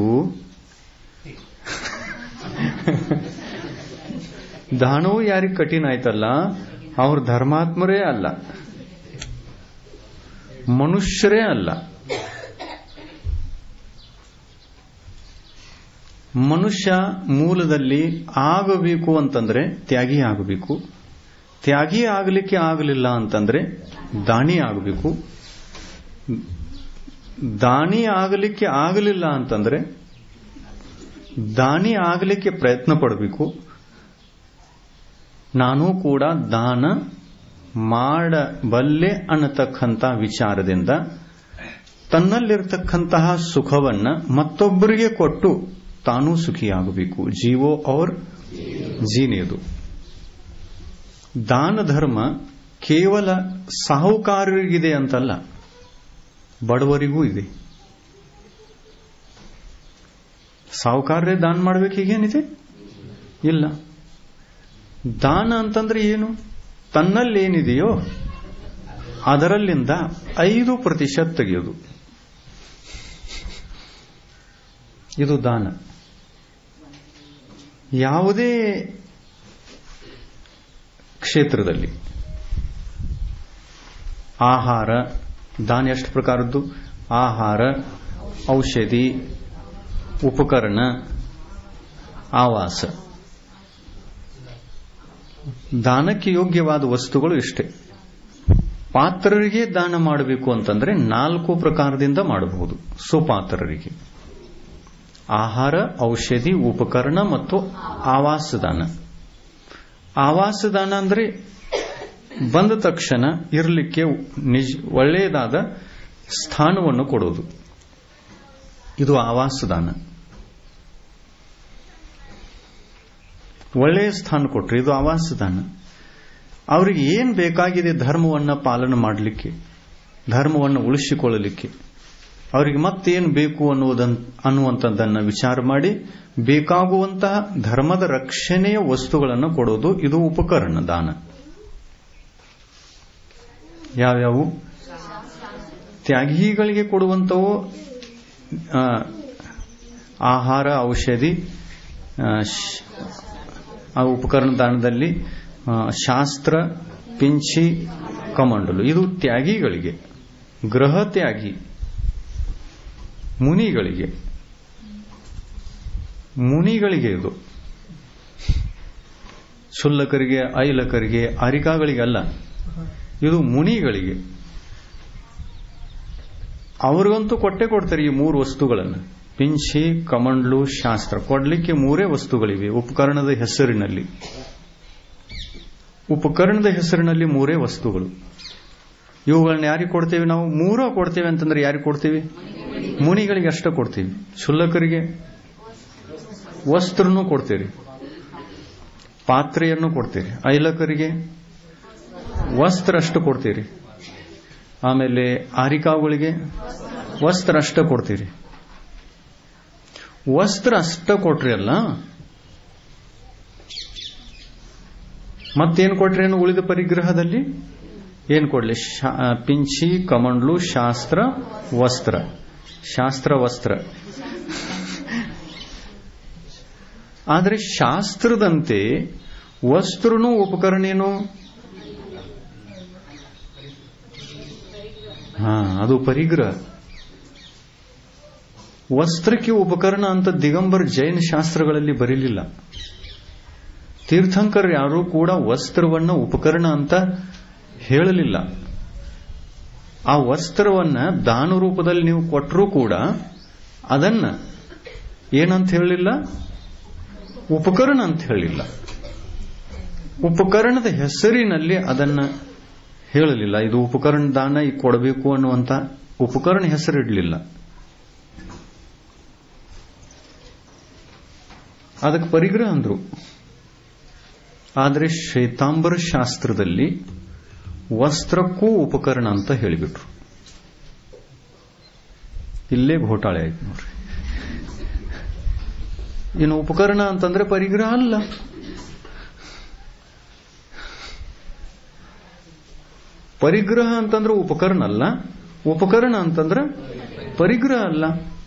ದಾನವೂ ಯಾರಿಗೆ ಕಠಿಣ ಆಯ್ತಲ್ಲ ಅವ್ರು ಧರ್ಮಾತ್ಮರೇ ಅಲ್ಲ ಮನುಷ್ಯರೇ ಅಲ್ಲ ಮನುಷ್ಯ ಮೂಲದಲ್ಲಿ ಆಗಬೇಕು ಅಂತಂದ್ರೆ ತ್ಯಾಗಿ ಆಗಬೇಕು ತ್ಯಾಗಿ ಆಗಲಿಕ್ಕೆ ಆಗಲಿಲ್ಲ ಅಂತಂದ್ರೆ ದಾನಿ ಆಗಬೇಕು ದಾನಿ ಆಗಲಿಕ್ಕೆ ಆಗಲಿಲ್ಲ ಅಂತಂದ್ರೆ ದಾನಿ ಆಗಲಿಕ್ಕೆ ಪ್ರಯತ್ನ ಪಡಬೇಕು ನಾನು ಕೂಡ ದಾನ ಮಾಡಬಲ್ಲೆ ಅನ್ನತಕ್ಕಂಥ ವಿಚಾರದಿಂದ ತನ್ನಲ್ಲಿರ್ತಕ್ಕಂತಹ ಸುಖವನ್ನ ಮತ್ತೊಬ್ಬರಿಗೆ ಕೊಟ್ಟು ತಾನೂ ಸುಖಿಯಾಗಬೇಕು ಜೀವೋ ಔರ್ ಜೀನೆದು ದಾನ ಧರ್ಮ ಕೇವಲ ಸಾಹುಕಾರರಿಗಿದೆ ಅಂತಲ್ಲ ಬಡವರಿಗೂ ಇದೆ ಸಾಹುಕಾರರೇ ದಾನ ಮಾಡಬೇಕೀಗೇನಿದೆ ಇಲ್ಲ ದಾನ ಅಂತಂದ್ರೆ ಏನು ತನ್ನಲ್ಲೇನಿದೆಯೋ ಅದರಲ್ಲಿಂದ ಐದು ಪ್ರತಿಶತ ತೆಗೆಯೋದು ಇದು ದಾನ ಯಾವುದೇ ಕ್ಷೇತ್ರದಲ್ಲಿ ಆಹಾರ ದಾನ ಎಷ್ಟು ಪ್ರಕಾರದ್ದು ಆಹಾರ ಔಷಧಿ ಉಪಕರಣ ಆವಾಸ ದಾನಕ್ಕೆ ಯೋಗ್ಯವಾದ ವಸ್ತುಗಳು ಇಷ್ಟೇ ಪಾತ್ರರಿಗೆ ದಾನ ಮಾಡಬೇಕು ಅಂತಂದ್ರೆ ನಾಲ್ಕು ಪ್ರಕಾರದಿಂದ ಮಾಡಬಹುದು ಸುಪಾತ್ರರಿಗೆ ಆಹಾರ ಔಷಧಿ ಉಪಕರಣ ಮತ್ತು ಆವಾಸ ದಾನ ಆವಾಸ ದಾನ ಅಂದ್ರೆ ಬಂದ ತಕ್ಷಣ ಇರಲಿಕ್ಕೆ ನಿಜ ಒಳ್ಳೆಯದಾದ ಸ್ಥಾನವನ್ನು ಕೊಡೋದು ಇದು ಆವಾಸ ದಾನ ಒಳ್ಳೆಯ ಸ್ಥಾನ ಕೊಟ್ರೆ ಇದು ಆವಾಸ ದಾನ ಅವರಿಗೆ ಏನ್ ಬೇಕಾಗಿದೆ ಧರ್ಮವನ್ನ ಪಾಲನೆ ಮಾಡಲಿಕ್ಕೆ ಧರ್ಮವನ್ನು ಉಳಿಸಿಕೊಳ್ಳಲಿಕ್ಕೆ ಅವರಿಗೆ ಮತ್ತೇನು ಬೇಕು ಅನ್ನುವುದನ್ ಅನ್ನುವಂಥದ್ದನ್ನು ವಿಚಾರ ಮಾಡಿ ಬೇಕಾಗುವಂತಹ ಧರ್ಮದ ರಕ್ಷಣೆಯ ವಸ್ತುಗಳನ್ನು ಕೊಡೋದು ಇದು ಉಪಕರಣ ದಾನ ಯಾವ್ಯಾವು ತ್ಯಾಗಿಗಳಿಗೆ ಕೊಡುವಂಥವು ಆಹಾರ ಔಷಧಿ ಆ ಉಪಕರಣ ದಾನದಲ್ಲಿ ಶಾಸ್ತ್ರ ಪಿಂಚಿ ಕಮಂಡಲು ಇದು ತ್ಯಾಗಿಗಳಿಗೆ ಗೃಹ ತ್ಯಾಗಿ ಮುನಿಗಳಿಗೆ ಮುನಿಗಳಿಗೆ ಇದು ಶುಲ್ಲಕರಿಗೆ ಐಲಕರಿಗೆ ಅರಿಕಾಗಳಿಗೆ ಅಲ್ಲ ಇದು ಮುನಿಗಳಿಗೆ ಅವ್ರಿಗಂತೂ ಕೊಟ್ಟೆ ಕೊಡ್ತಾರೆ ಈ ಮೂರು ವಸ್ತುಗಳನ್ನು ಪಿಂಚಿ ಕಮಂಡ್ಲು ಶಾಸ್ತ್ರ ಕೊಡ್ಲಿಕ್ಕೆ ಮೂರೇ ವಸ್ತುಗಳಿವೆ ಉಪಕರಣದ ಹೆಸರಿನಲ್ಲಿ ಉಪಕರಣದ ಹೆಸರಿನಲ್ಲಿ ಮೂರೇ ವಸ್ತುಗಳು ಇವುಗಳನ್ನ ಯಾರಿಗೆ ಕೊಡ್ತೇವೆ ನಾವು ಮೂರ ಕೊಡ್ತೇವೆ ಅಂತಂದ್ರೆ ಯಾರಿಗೆ ಕೊಡ್ತೀವಿ ಮುನಿಗಳಿಗೆ ಅಷ್ಟ ಕೊಡ್ತೀವಿ ಶುಲ್ಲಕರಿಗೆ ವಸ್ತ್ರನೂ ಕೊಡ್ತೀರಿ ಪಾತ್ರೆಯನ್ನು ಕೊಡ್ತೀರಿ ಐಲಕರಿಗೆ ವಸ್ತ್ರ ಅಷ್ಟು ಕೊಡ್ತೀರಿ ಆಮೇಲೆ ಆರಿಕಾವುಗಳಿಗೆ ವಸ್ತ್ರ ಅಷ್ಟ ಕೊಡ್ತೀರಿ ವಸ್ತ್ರ ಅಷ್ಟ ಕೊಟ್ರಿ ಅಲ್ಲ ಮತ್ತೇನು ಕೊಟ್ರೇನು ಉಳಿದ ಪರಿಗ್ರಹದಲ್ಲಿ ಏನ್ ಕೊಡ್ಲಿ ಪಿಂಚಿ ಕಮಂಡ್ಲು ಶಾಸ್ತ್ರ ವಸ್ತ್ರ ಶಾಸ್ತ್ರ ವಸ್ತ್ರ ಆದರೆ ಶಾಸ್ತ್ರದಂತೆ ವಸ್ತ್ರನೂ ಉಪಕರಣೇನು ಹಾ ಅದು ಪರಿಗ್ರಹ ವಸ್ತ್ರಕ್ಕೆ ಉಪಕರಣ ಅಂತ ದಿಗಂಬರ್ ಜೈನ ಶಾಸ್ತ್ರಗಳಲ್ಲಿ ಬರೀಲಿಲ್ಲ ತೀರ್ಥಂಕರ್ ಯಾರೂ ಕೂಡ ವಸ್ತ್ರವನ್ನ ಉಪಕರಣ ಅಂತ ಹೇಳಲಿಲ್ಲ ಆ ವಸ್ತ್ರವನ್ನ ದಾನ ರೂಪದಲ್ಲಿ ನೀವು ಕೊಟ್ಟರೂ ಕೂಡ ಅದನ್ನ ಏನಂತ ಹೇಳಲಿಲ್ಲ ಉಪಕರಣ ಅಂತ ಹೇಳಿಲ್ಲ ಉಪಕರಣದ ಹೆಸರಿನಲ್ಲಿ ಅದನ್ನ ಹೇಳಲಿಲ್ಲ ಇದು ಉಪಕರಣ ದಾನ ಈಗ ಕೊಡಬೇಕು ಅನ್ನುವಂತ ಉಪಕರಣ ಹೆಸರಿಡಲಿಲ್ಲ ಅದಕ್ಕೆ ಪರಿಗ್ರಹ ಅಂದ್ರು ಆದರೆ ಶ್ವೇತಾಂಬರ ಶಾಸ್ತ್ರದಲ್ಲಿ ವಸ್ತ್ರಕ್ಕೂ ಉಪಕರಣ ಅಂತ ಹೇಳಿಬಿಟ್ರು ಇಲ್ಲೇ ಘೋಟಾಳೆ ಆಯ್ತು ನೋಡ್ರಿ ಇನ್ನು ಉಪಕರಣ ಅಂತಂದ್ರೆ ಪರಿಗ್ರಹ ಅಲ್ಲ ಪರಿಗ್ರಹ ಅಂತಂದ್ರೆ ಉಪಕರಣ ಅಲ್ಲ ಉಪಕರಣ ಅಂತಂದ್ರೆ ಪರಿಗ್ರಹ ಅಲ್ಲ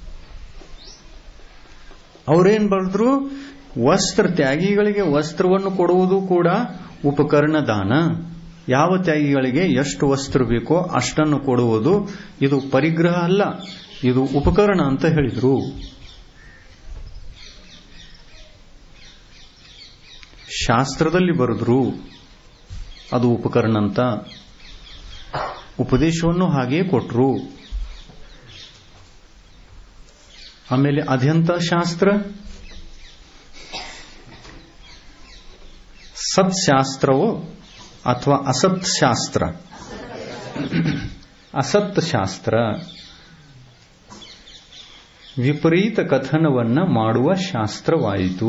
ಅವರೇನ್ ಬರೆದ್ರು ವಸ್ತ್ರ ತ್ಯಾಗಿಗಳಿಗೆ ವಸ್ತ್ರವನ್ನು ಕೊಡುವುದು ಕೂಡ ಉಪಕರಣ ದಾನ ಯಾವ ತ್ಯಾಗಿಗಳಿಗೆ ಎಷ್ಟು ವಸ್ತ್ರ ಬೇಕೋ ಅಷ್ಟನ್ನು ಕೊಡುವುದು ಇದು ಪರಿಗ್ರಹ ಅಲ್ಲ ಇದು ಉಪಕರಣ ಅಂತ ಹೇಳಿದ್ರು ಶಾಸ್ತ್ರದಲ್ಲಿ ಬರೆದ್ರು ಅದು ಉಪಕರಣ ಅಂತ ಉಪದೇಶವನ್ನು ಹಾಗೆಯೇ ಕೊಟ್ರು ಆಮೇಲೆ ಅಧ್ಯಂತ ಶಾಸ್ತ್ರ ಸತ್ಶಾಸ್ತ್ರವೋ ಅಥವಾ ಅಸತ್ ಶಾಸ್ತ್ರ ಅಸತ್ ಶಾಸ್ತ್ರ ವಿಪರೀತ ಕಥನವನ್ನ ಮಾಡುವ ಶಾಸ್ತ್ರವಾಯಿತು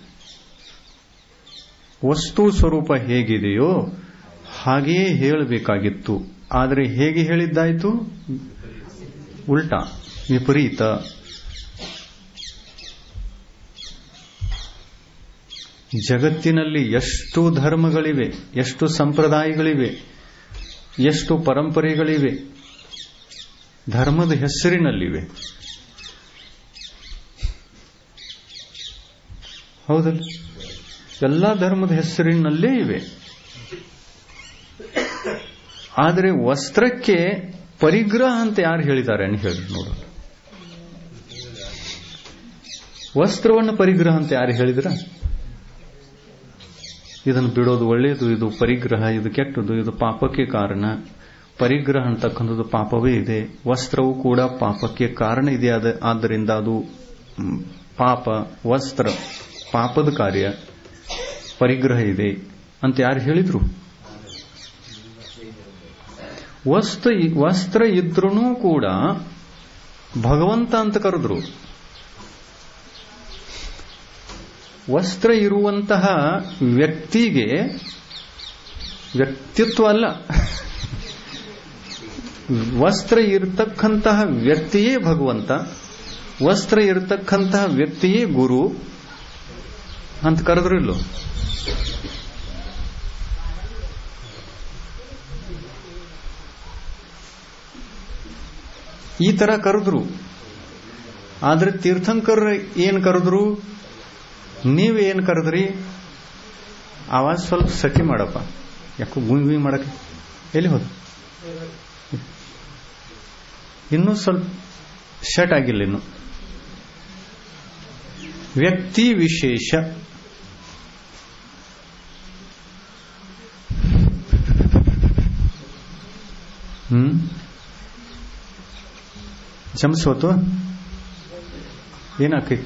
ವಸ್ತು ಸ್ವರೂಪ ಹೇಗಿದೆಯೋ ಹಾಗೆಯೇ ಹೇಳಬೇಕಾಗಿತ್ತು ಆದರೆ ಹೇಗೆ ಹೇಳಿದ್ದಾಯಿತು ಉಲ್ಟಾ ವಿಪರೀತ ಜಗತ್ತಿನಲ್ಲಿ ಎಷ್ಟು ಧರ್ಮಗಳಿವೆ ಎಷ್ಟು ಸಂಪ್ರದಾಯಗಳಿವೆ ಎಷ್ಟು ಪರಂಪರೆಗಳಿವೆ ಧರ್ಮದ ಹೆಸರಿನಲ್ಲಿವೆ ಹೌದಲ್ಲ ಎಲ್ಲ ಧರ್ಮದ ಹೆಸರಿನಲ್ಲೇ ಇವೆ ಆದರೆ ವಸ್ತ್ರಕ್ಕೆ ಪರಿಗ್ರಹ ಅಂತ ಯಾರು ಹೇಳಿದ್ದಾರೆ ಅಂತ ಹೇಳಿ ನೋಡೋಣ ವಸ್ತ್ರವನ್ನು ಪರಿಗ್ರಹ ಅಂತ ಯಾರು ಹೇಳಿದ್ರ ಇದನ್ನು ಬಿಡೋದು ಒಳ್ಳೆಯದು ಇದು ಪರಿಗ್ರಹ ಇದು ಕೆಟ್ಟದು ಇದು ಪಾಪಕ್ಕೆ ಕಾರಣ ಪರಿಗ್ರಹ ಅಂತಕ್ಕಂಥದ್ದು ಪಾಪವೇ ಇದೆ ವಸ್ತ್ರವು ಕೂಡ ಪಾಪಕ್ಕೆ ಕಾರಣ ಇದೆ ಅದ ಆದ್ದರಿಂದ ಅದು ಪಾಪ ವಸ್ತ್ರ ಪಾಪದ ಕಾರ್ಯ ಪರಿಗ್ರಹ ಇದೆ ಅಂತ ಯಾರು ಹೇಳಿದ್ರು ವಸ್ತು ವಸ್ತ್ರ ಇದ್ರೂ ಕೂಡ ಭಗವಂತ ಅಂತ ಕರೆದ್ರು ವಸ್ತ್ರ ಇರುವಂತಹ ವ್ಯಕ್ತಿಗೆ ವ್ಯಕ್ತಿತ್ವ ಅಲ್ಲ ವಸ್ತ್ರ ಇರತಕ್ಕಂತಹ ವ್ಯಕ್ತಿಯೇ ಭಗವಂತ ವಸ್ತ್ರ ಇರತಕ್ಕಂತಹ ವ್ಯಕ್ತಿಯೇ ಗುರು ಅಂತ ಕರೆದ್ರು ಇಲ್ಲೋ ಈ ತರ ಕರೆದ್ರು ಆದ್ರೆ ತೀರ್ಥಂಕರ್ ಏನ್ ಕರೆದ್ರು ನೀವೇನ್ ಕರೆದ್ರಿ ಆವಾಜ್ ಸ್ವಲ್ಪ ಸಟಿ ಮಾಡಪ್ಪ ಯಾಕೋ ಗುಂಗ್ ಗುಂಗ್ ಮಾಡಕ್ಕೆ ಎಲ್ಲಿ ಹೋದ ಇನ್ನೂ ಸ್ವಲ್ಪ ಸೆಟ್ ಆಗಿಲ್ಲ ಇನ್ನು ವ್ಯಕ್ತಿ ವಿಶೇಷ ಹ್ಮ್ ಜಮಿಸೋತು ಏನಾಕೈತಿ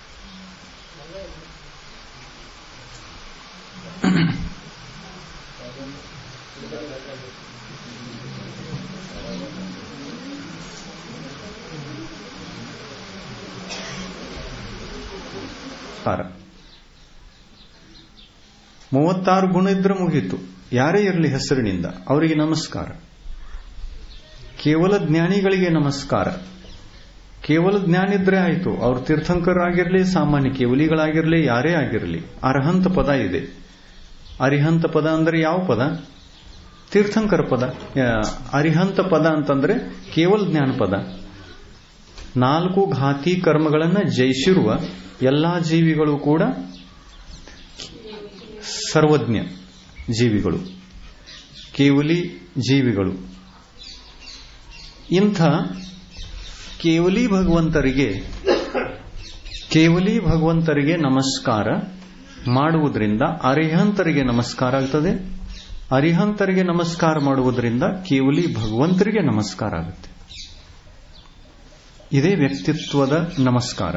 ಮೂವತ್ತಾರು ಗುಣ ಇದ್ರೆ ಮುಗೀತು ಯಾರೇ ಇರಲಿ ಹೆಸರಿನಿಂದ ಅವರಿಗೆ ನಮಸ್ಕಾರ ಕೇವಲ ಜ್ಞಾನಿಗಳಿಗೆ ನಮಸ್ಕಾರ ಕೇವಲ ಜ್ಞಾನ ಇದ್ರೆ ಆಯಿತು ಅವ್ರು ತೀರ್ಥಂಕರಾಗಿರ್ಲಿ ಸಾಮಾನ್ಯ ಕೇವಲಿಗಳಾಗಿರ್ಲಿ ಯಾರೇ ಆಗಿರಲಿ ಅರ್ಹಂತ ಪದ ಇದೆ ಅರಿಹಂತ ಪದ ಅಂದ್ರೆ ಯಾವ ಪದ ತೀರ್ಥಂಕರ ಪದ ಅರಿಹಂತ ಪದ ಅಂತಂದ್ರೆ ಕೇವಲ ಜ್ಞಾನ ಪದ ನಾಲ್ಕು ಘಾತಿ ಕರ್ಮಗಳನ್ನು ಜಯಿಸಿರುವ ಎಲ್ಲಾ ಜೀವಿಗಳು ಕೂಡ ಸರ್ವಜ್ಞ ಜೀವಿಗಳು ಕೇವಲಿ ಜೀವಿಗಳು ಇಂಥ ಕೇವಲಿ ಭಗವಂತರಿಗೆ ಕೇವಲಿ ಭಗವಂತರಿಗೆ ನಮಸ್ಕಾರ ಮಾಡುವುದರಿಂದ ಅರಿಹಂತರಿಗೆ ನಮಸ್ಕಾರ ಆಗ್ತದೆ ಅರಿಹಂತರಿಗೆ ನಮಸ್ಕಾರ ಮಾಡುವುದರಿಂದ ಕೇವಲಿ ಭಗವಂತರಿಗೆ ನಮಸ್ಕಾರ ಆಗುತ್ತೆ ಇದೇ ವ್ಯಕ್ತಿತ್ವದ ನಮಸ್ಕಾರ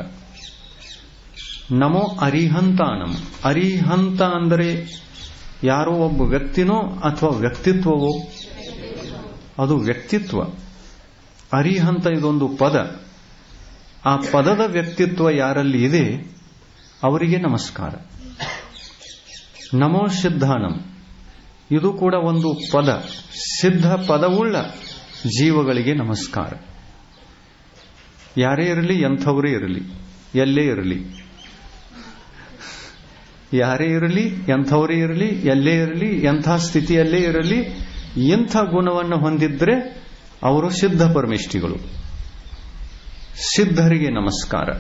ನಮೋ ಅರಿಹಂತಾನಂ ಅರಿಹಂತ ಅಂದರೆ ಯಾರೋ ಒಬ್ಬ ವ್ಯಕ್ತಿನೋ ಅಥವಾ ವ್ಯಕ್ತಿತ್ವವೋ ಅದು ವ್ಯಕ್ತಿತ್ವ ಅರಿಹಂತ ಇದೊಂದು ಪದ ಆ ಪದದ ವ್ಯಕ್ತಿತ್ವ ಯಾರಲ್ಲಿ ಇದೆ ಅವರಿಗೆ ನಮಸ್ಕಾರ ನಮೋ ಸಿದ್ಧಾನಂ ಇದು ಕೂಡ ಒಂದು ಪದ ಸಿದ್ಧ ಪದವುಳ್ಳ ಜೀವಗಳಿಗೆ ನಮಸ್ಕಾರ ಯಾರೇ ಇರಲಿ ಎಂಥವರೇ ಇರಲಿ ಎಲ್ಲೇ ಇರಲಿ ಯಾರೇ ಇರಲಿ ಎಂಥವರೇ ಇರಲಿ ಎಲ್ಲೇ ಇರಲಿ ಎಂಥ ಸ್ಥಿತಿಯಲ್ಲೇ ಇರಲಿ ಇಂಥ ಗುಣವನ್ನು ಹೊಂದಿದ್ರೆ ಅವರು ಸಿದ್ಧ ಪರಮೇಷ್ಠಿಗಳು ಸಿದ್ಧರಿಗೆ ನಮಸ್ಕಾರ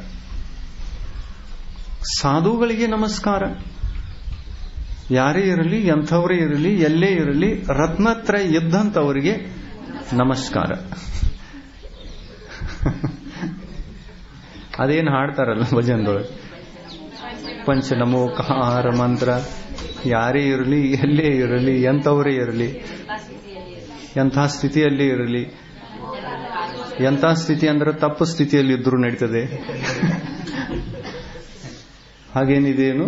ಸಾಧುಗಳಿಗೆ ನಮಸ್ಕಾರ ಯಾರೇ ಇರಲಿ ಎಂಥವರೇ ಇರಲಿ ಎಲ್ಲೇ ಇರಲಿ ರತ್ನತ್ರ ಇದ್ದಂಥವರಿಗೆ ನಮಸ್ಕಾರ ಅದೇನು ಹಾಡ್ತಾರಲ್ಲ ಭಜನದೊಳಗೆ ಪಂಚನಮೋಕಾರ ಮಂತ್ರ ಯಾರೇ ಇರಲಿ ಎಲ್ಲೇ ಇರಲಿ ಎಂಥವರೇ ಇರಲಿ ಎಂಥ ಸ್ಥಿತಿಯಲ್ಲಿ ಇರಲಿ ಎಂಥ ಸ್ಥಿತಿ ಅಂದ್ರೆ ತಪ್ಪು ಸ್ಥಿತಿಯಲ್ಲಿ ಇದ್ರೂ ನಡೀತದೆ ಹಾಗೇನಿದೇನು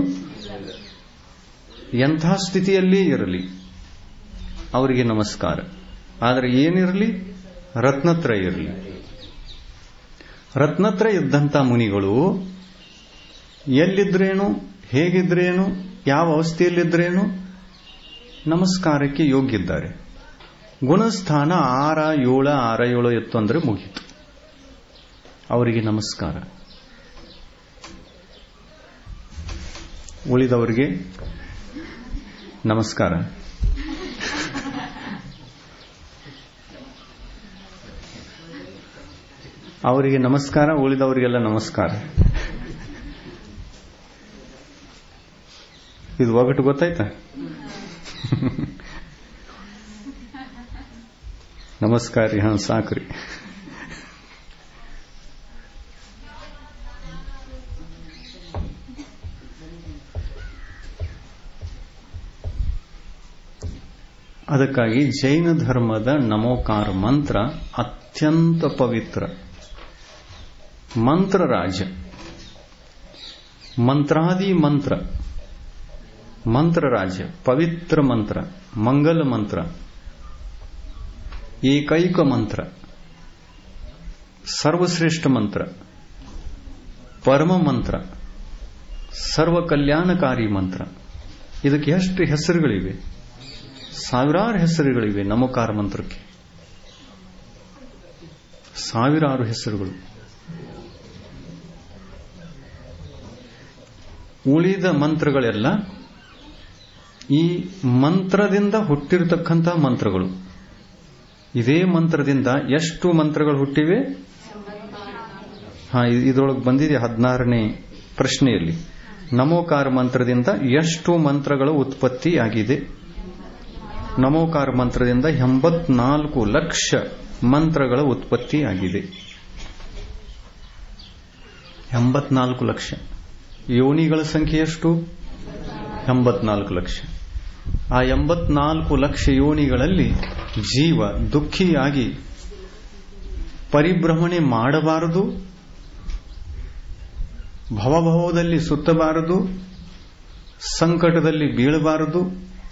ಎಂಥ ಸ್ಥಿತಿಯಲ್ಲೇ ಇರಲಿ ಅವರಿಗೆ ನಮಸ್ಕಾರ ಆದರೆ ಏನಿರಲಿ ರತ್ನತ್ರ ಇರಲಿ ರತ್ನತ್ರ ಇದ್ದಂಥ ಮುನಿಗಳು ಎಲ್ಲಿದ್ರೇನು ಹೇಗಿದ್ರೇನು ಯಾವ ಅವಸ್ಥೆಯಲ್ಲಿದ್ರೇನು ನಮಸ್ಕಾರಕ್ಕೆ ಯೋಗ್ಯಿದ್ದಾರೆ ಗುಣಸ್ಥಾನ ಆರ ಏಳ ಆರ ಏಳು ಎತ್ತು ಅಂದ್ರೆ ಮುಗೀತು ಅವರಿಗೆ ನಮಸ್ಕಾರ ಉಳಿದವರಿಗೆ ನಮಸ್ಕಾರ ಅವರಿಗೆ ನಮಸ್ಕಾರ ಉಳಿದವರಿಗೆಲ್ಲ ನಮಸ್ಕಾರ ಇದು ಒಗಟು ಗೊತ್ತಾಯ್ತಾ ನಮಸ್ಕಾರ ರೀ ಹಾ ಸಾಕ್ರಿ ಅದಕ್ಕಾಗಿ ಜೈನ ಧರ್ಮದ ನಮೋಕಾರ ಮಂತ್ರ ಅತ್ಯಂತ ಪವಿತ್ರ ಮಂತ್ರರಾಜ ಮಂತ್ರಾದಿ ಮಂತ್ರ ಮಂತ್ರರಾಜ ಪವಿತ್ರ ಮಂತ್ರ ಮಂಗಲ ಮಂತ್ರ ಏಕೈಕ ಮಂತ್ರ ಸರ್ವಶ್ರೇಷ್ಠ ಮಂತ್ರ ಪರಮ ಮಂತ್ರ ಸರ್ವ ಕಲ್ಯಾಣಕಾರಿ ಮಂತ್ರ ಇದಕ್ಕೆ ಎಷ್ಟು ಹೆಸರುಗಳಿವೆ ಸಾವಿರಾರು ಹೆಸರುಗಳಿವೆ ನಮೋಕಾರ ಮಂತ್ರಕ್ಕೆ ಸಾವಿರಾರು ಹೆಸರುಗಳು ಉಳಿದ ಮಂತ್ರಗಳೆಲ್ಲ ಈ ಮಂತ್ರದಿಂದ ಹುಟ್ಟಿರತಕ್ಕಂತಹ ಮಂತ್ರಗಳು ಇದೇ ಮಂತ್ರದಿಂದ ಎಷ್ಟು ಮಂತ್ರಗಳು ಹುಟ್ಟಿವೆ ಹಾ ಇದರೊಳಗೆ ಬಂದಿದೆ ಹದಿನಾರನೇ ಪ್ರಶ್ನೆಯಲ್ಲಿ ನಮೋಕಾರ ಮಂತ್ರದಿಂದ ಎಷ್ಟು ಮಂತ್ರಗಳು ಉತ್ಪತ್ತಿಯಾಗಿದೆ ನಮೋಕಾರ ಮಂತ್ರದಿಂದ ಎಂಬತ್ನಾಲ್ಕು ಲಕ್ಷ ಮಂತ್ರಗಳ ಉತ್ಪತ್ತಿಯಾಗಿದೆ ಎಂಬತ್ನಾಲ್ಕು ಲಕ್ಷ ಯೋನಿಗಳ ಸಂಖ್ಯೆ ಎಷ್ಟು ಎಂಬತ್ನಾಲ್ಕು ಲಕ್ಷ ಆ ಎಂಬತ್ನಾಲ್ಕು ಲಕ್ಷ ಯೋನಿಗಳಲ್ಲಿ ಜೀವ ದುಃಖಿಯಾಗಿ ಪರಿಭ್ರಮಣೆ ಮಾಡಬಾರದು ಭವಭವದಲ್ಲಿ ಸುತ್ತಬಾರದು ಸಂಕಟದಲ್ಲಿ ಬೀಳಬಾರದು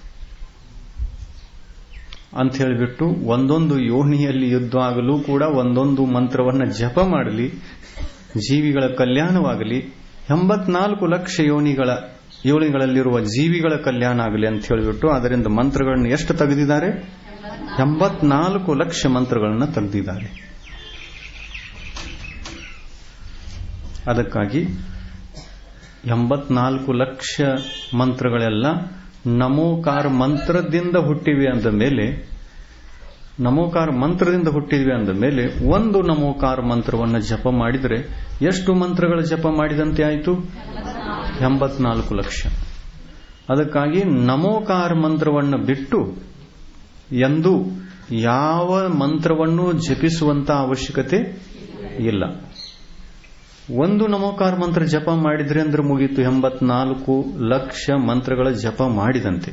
ಅಂತ ಹೇಳಿಬಿಟ್ಟು ಒಂದೊಂದು ಯೋನಿಯಲ್ಲಿ ಯುದ್ಧ ಆಗಲು ಕೂಡ ಒಂದೊಂದು ಮಂತ್ರವನ್ನು ಜಪ ಮಾಡಲಿ ಜೀವಿಗಳ ಕಲ್ಯಾಣವಾಗಲಿ ಎಂಬತ್ನಾಲ್ಕು ಲಕ್ಷ ಯೋನಿಗಳ ಯೋನಿಗಳಲ್ಲಿರುವ ಜೀವಿಗಳ ಕಲ್ಯಾಣ ಆಗಲಿ ಅಂತ ಹೇಳಿಬಿಟ್ಟು ಅದರಿಂದ ಮಂತ್ರಗಳನ್ನು ಎಷ್ಟು ತೆಗೆದಿದ್ದಾರೆ ಎಂಬತ್ನಾಲ್ಕು ಲಕ್ಷ ಮಂತ್ರಗಳನ್ನು ತೆಗೆದಿದ್ದಾರೆ ಅದಕ್ಕಾಗಿ ಎಂಬತ್ನಾಲ್ಕು ಲಕ್ಷ ಮಂತ್ರಗಳೆಲ್ಲ ನಮೋಕಾರ ಮಂತ್ರದಿಂದ ಹುಟ್ಟಿವೆ ಅಂದ ಮೇಲೆ ನಮೋಕಾರ ಮಂತ್ರದಿಂದ ಹುಟ್ಟಿದ್ವಿ ಅಂದ ಮೇಲೆ ಒಂದು ನಮೋಕಾರ ಮಂತ್ರವನ್ನು ಜಪ ಮಾಡಿದರೆ ಎಷ್ಟು ಮಂತ್ರಗಳ ಜಪ ಮಾಡಿದಂತೆ ಆಯಿತು ಎಂಬತ್ನಾಲ್ಕು ಲಕ್ಷ ಅದಕ್ಕಾಗಿ ನಮೋಕಾರ ಮಂತ್ರವನ್ನು ಬಿಟ್ಟು ಎಂದು ಯಾವ ಮಂತ್ರವನ್ನು ಜಪಿಸುವಂತ ಅವಶ್ಯಕತೆ ಇಲ್ಲ ಒಂದು ನಮೋಕಾರ ಮಂತ್ರ ಜಪ ಮಾಡಿದ್ರೆ ಅಂದ್ರೆ ಮುಗೀತು ಎಂಬತ್ನಾಲ್ಕು ಲಕ್ಷ ಮಂತ್ರಗಳ ಜಪ ಮಾಡಿದಂತೆ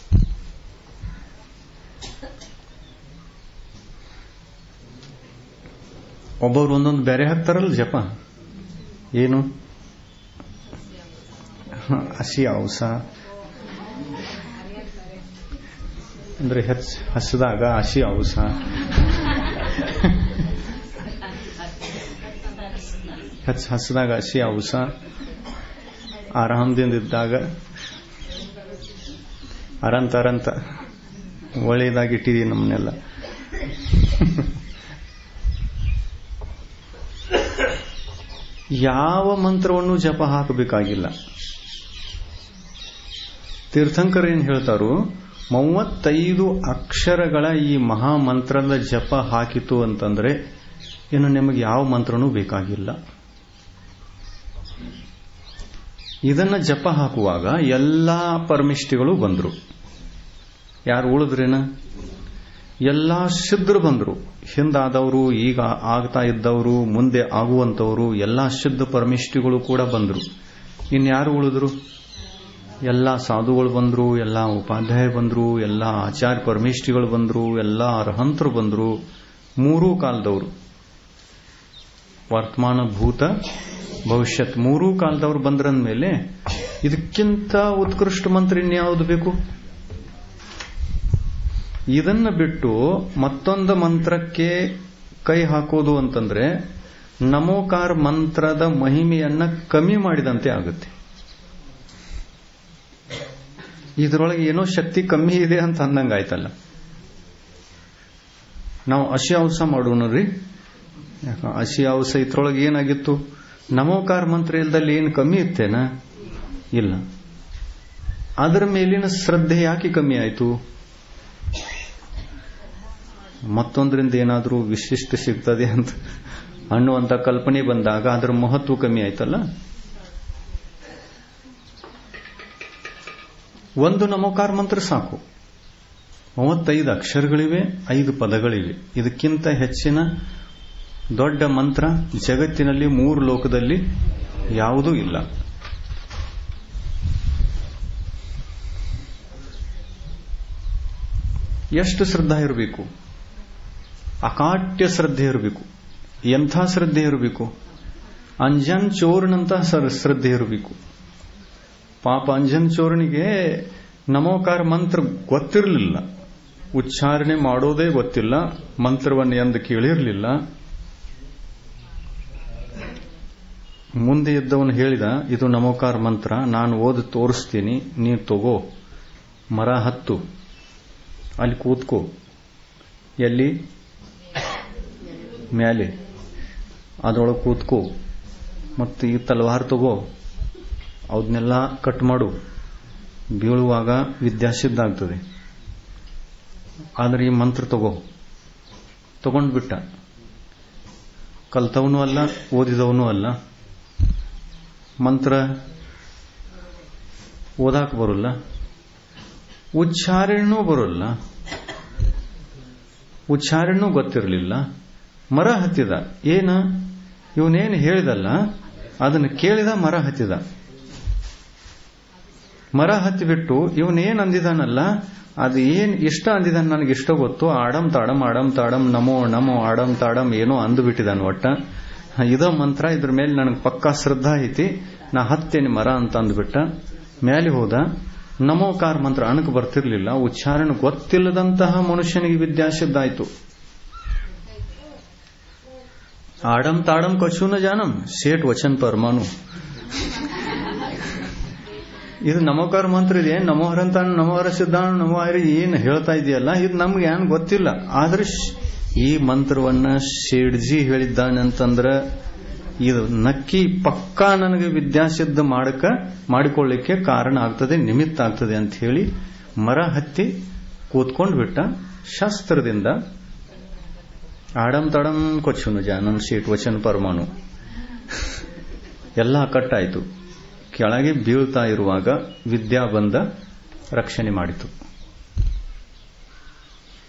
ಒಬ್ಬರು ಒಂದೊಂದು ಬೇರೆ ಹಾಕ್ತಾರಲ್ಲ ಜಪ ಏನು ಹಸಿ ಔಸ ಅಂದ್ರೆ ಹೆಚ್ಚ ಹಸಿದಾಗ ಹಸಿ ಔಸ ಹೆಚ್ಚ ಹಸಿದಾಗ ಹಸಿ ಔಸ ಆರಾಮದಿಂದ ಇದ್ದಾಗ ಅರಂತ ಅರಂತ ಒಳ್ಳೆಯದಾಗಿ ಇಟ್ಟಿದೀವಿ ನಮ್ಮನ್ನೆಲ್ಲ ಯಾವ ಮಂತ್ರವನ್ನು ಜಪ ಹಾಕಬೇಕಾಗಿಲ್ಲ ತೀರ್ಥಂಕರ್ ಏನ್ ಹೇಳ್ತಾರೋ ಮೂವತ್ತೈದು ಅಕ್ಷರಗಳ ಈ ಮಹಾಮಂತ್ರದ ಜಪ ಹಾಕಿತು ಅಂತಂದ್ರೆ ಇನ್ನು ನಿಮಗೆ ಯಾವ ಮಂತ್ರನೂ ಬೇಕಾಗಿಲ್ಲ ಇದನ್ನ ಜಪ ಹಾಕುವಾಗ ಎಲ್ಲಾ ಪರಮಿಷ್ಠಿಗಳು ಬಂದರು ಯಾರು ಉಳಿದ್ರೇನ ಎಲ್ಲಾ ಸಿದ್ಧರು ಬಂದರು ಹಿಂದಾದವರು ಈಗ ಆಗ್ತಾ ಇದ್ದವರು ಮುಂದೆ ಆಗುವಂತವರು ಎಲ್ಲಾ ಸಿದ್ಧ ಪರಮಿಷ್ಠಿಗಳು ಕೂಡ ಬಂದರು ಇನ್ಯಾರು ಉಳಿದ್ರು ಎಲ್ಲಾ ಸಾಧುಗಳು ಬಂದರು ಎಲ್ಲಾ ಉಪಾಧ್ಯಾಯ ಬಂದರು ಎಲ್ಲಾ ಆಚಾರ್ಯ ಪರಮೇಷ್ಠಿಗಳು ಬಂದರು ಎಲ್ಲಾ ಅರ್ಹಂತರು ಬಂದರು ಮೂರೂ ಕಾಲದವರು ವರ್ತಮಾನ ಭೂತ ಭವಿಷ್ಯತ್ ಮೂರೂ ಕಾಲದವ್ರು ಬಂದ್ರಂದ್ಮೇಲೆ ಇದಕ್ಕಿಂತ ಉತ್ಕೃಷ್ಟ ಮಂತ್ರ ಇನ್ಯಾವುದು ಬೇಕು ಇದನ್ನ ಬಿಟ್ಟು ಮತ್ತೊಂದು ಮಂತ್ರಕ್ಕೆ ಕೈ ಹಾಕೋದು ಅಂತಂದ್ರೆ ನಮೋಕಾರ ಮಂತ್ರದ ಮಹಿಮೆಯನ್ನ ಕಮ್ಮಿ ಮಾಡಿದಂತೆ ಆಗುತ್ತೆ ಇದರೊಳಗೆ ಏನೋ ಶಕ್ತಿ ಕಮ್ಮಿ ಇದೆ ಅಂತ ಅಂದಂಗಾಯ್ತಲ್ಲ ನಾವು ಹಸಿ ಔಸ ಮಾಡೋಣ ರೀ ಹಸಿ ಔಸ ಇದ್ರೊಳಗೆ ಏನಾಗಿತ್ತು ನಮೋಕಾರ ಮಂತ್ರ ಇಲ್ದಲ್ಲಿ ಏನು ಕಮ್ಮಿ ಇತ್ತೇನ ಇಲ್ಲ ಅದರ ಮೇಲಿನ ಶ್ರದ್ಧೆ ಯಾಕೆ ಕಮ್ಮಿ ಆಯಿತು ಮತ್ತೊಂದರಿಂದ ಏನಾದರೂ ವಿಶಿಷ್ಟ ಸಿಗ್ತದೆ ಅಂತ ಅನ್ನುವಂಥ ಕಲ್ಪನೆ ಬಂದಾಗ ಅದರ ಮಹತ್ವ ಕಮ್ಮಿ ಆಯ್ತಲ್ಲ ಒಂದು ನಮೋಕಾರ ಮಂತ್ರ ಸಾಕು ಮೂವತ್ತೈದು ಅಕ್ಷರಗಳಿವೆ ಐದು ಪದಗಳಿವೆ ಇದಕ್ಕಿಂತ ಹೆಚ್ಚಿನ ದೊಡ್ಡ ಮಂತ್ರ ಜಗತ್ತಿನಲ್ಲಿ ಮೂರು ಲೋಕದಲ್ಲಿ ಯಾವುದೂ ಇಲ್ಲ ಎಷ್ಟು ಶ್ರದ್ಧಾ ಇರಬೇಕು ಅಕಾಟ್ಯ ಶ್ರದ್ಧೆ ಇರಬೇಕು ಎಂಥ ಶ್ರದ್ಧೆ ಇರಬೇಕು ಅಂಜನ್ ಚೋರ್ನಂತ ಶ್ರದ್ಧೆ ಇರಬೇಕು ಪಾಪ ಅಂಜನ್ ಚೋರನಿಗೆ ನಮೋಕಾರ ಮಂತ್ರ ಗೊತ್ತಿರಲಿಲ್ಲ ಉಚ್ಚಾರಣೆ ಮಾಡೋದೇ ಗೊತ್ತಿಲ್ಲ ಮಂತ್ರವನ್ನು ಎಂದು ಕೇಳಿರಲಿಲ್ಲ ಮುಂದೆ ಇದ್ದವನು ಹೇಳಿದ ಇದು ನಮೋಕಾರ ಮಂತ್ರ ನಾನು ಓದಿ ತೋರಿಸ್ತೀನಿ ನೀನು ತಗೋ ಮರ ಹತ್ತು ಅಲ್ಲಿ ಕೂತ್ಕೋ ಎಲ್ಲಿ ಮ್ಯಾಲೆ ಅದರೊಳಗೆ ಕೂತ್ಕೋ ಮತ್ತು ಈ ತಲವಾರ್ ತಗೋ ಅವನ್ನೆಲ್ಲ ಕಟ್ ಮಾಡು ಬೀಳುವಾಗ ವಿದ್ಯಾಸಿದ್ಧ ಆಗ್ತದೆ ಆದರೆ ಈ ಮಂತ್ರ ತಗೋ ತಗೊಂಡ್ಬಿಟ್ಟ ಕಲ್ತವನು ಅಲ್ಲ ಓದಿದವನು ಅಲ್ಲ ಮಂತ್ರ ಓದಾಕ ಬರೋಲ್ಲ ಉಚ್ಚಾರಣೆನೂ ಬರೋಲ್ಲ ಉಚ್ಚಾರಣೆನೂ ಗೊತ್ತಿರಲಿಲ್ಲ ಮರ ಹತ್ತಿದ ಏನ ಇವನೇನು ಹೇಳಿದಲ್ಲ ಅದನ್ನು ಕೇಳಿದ ಮರ ಹತ್ತಿದ ಮರ ಹತ್ತಿಬಿಟ್ಟು ಇವನೇನ್ ಅಂದಿದಾನಲ್ಲ ಅದು ಏನ್ ಇಷ್ಟ ಅಂದಿದಾನ ನನಗೆ ಇಷ್ಟ ಗೊತ್ತು ಆಡಮ್ ತಾಡಮ್ ಆಡಮ್ ತಾಡಮ್ ನಮೋ ನಮೋ ಆಡಮ್ ತಾಡಮ್ ಏನೋ ಅಂದುಬಿಟ್ಟಿದಾನ ಒಟ್ಟ ಇದ ಮಂತ್ರ ಇದ್ರ ಮೇಲೆ ನನಗೆ ಪಕ್ಕಾ ಶ್ರದ್ಧಾ ಐತಿ ನಾ ಹತ್ತೇನೆ ಮರ ಅಂತ ಅಂದ್ಬಿಟ್ಟ ಮೇಲೆ ಹೋದ ನಮೋಕಾರ ಮಂತ್ರ ಅಣಕ್ ಬರ್ತಿರ್ಲಿಲ್ಲ ಉಚ್ಚಾರಣೆ ಗೊತ್ತಿಲ್ಲದಂತಹ ಮನುಷ್ಯನಿಗೆ ವಿದ್ಯಾಸಿದ್ಧ ಆಯ್ತು ಆಡಮ್ ತಾಡಮ್ ಕಶೂನ ಜಾನಂ ಸೇಟ್ ವಚನ್ ಪರಮಾನು ಇದು ನಮೋಕಾರ ಮಂತ್ರ ಇದೆ ನಮೋಹರಂತ ನಮೋಹರ ಸಿದ್ಧಾಣ ನಮೋಹರ ಏನು ಹೇಳ್ತಾ ಇದೆಯಲ್ಲ ಇದು ನಮ್ಗೆ ಏನ್ ಗೊತ್ತಿಲ್ಲ ಆದ್ರೆ ಈ ಮಂತ್ರವನ್ನ ಶೇಡ್ಜಿ ಹೇಳಿದ್ದಾನಂತಂದ್ರ ಇದು ನಕ್ಕಿ ಪಕ್ಕಾ ನನಗೆ ವಿದ್ಯಾಸಿದ್ಧ ಮಾಡಕ ಮಾಡಿಕೊಳ್ಳಿಕ್ಕೆ ಕಾರಣ ಆಗ್ತದೆ ನಿಮಿತ್ತ ಆಗ್ತದೆ ಅಂತ ಹೇಳಿ ಮರ ಹತ್ತಿ ಕೂತ್ಕೊಂಡು ಬಿಟ್ಟ ಶಾಸ್ತ್ರದಿಂದ ಆಡಮ್ ತಡಂ ಕೊಚ್ಚುನು ಜಾನಂ ಶೀಟ್ ವಚನ ಪರಮಾಣು ಎಲ್ಲ ಕಟ್ಟಾಯ್ತು ಕೆಳಗೆ ಬೀಳ್ತಾ ಇರುವಾಗ ವಿದ್ಯಾ ಬಂದ ರಕ್ಷಣೆ ಮಾಡಿತು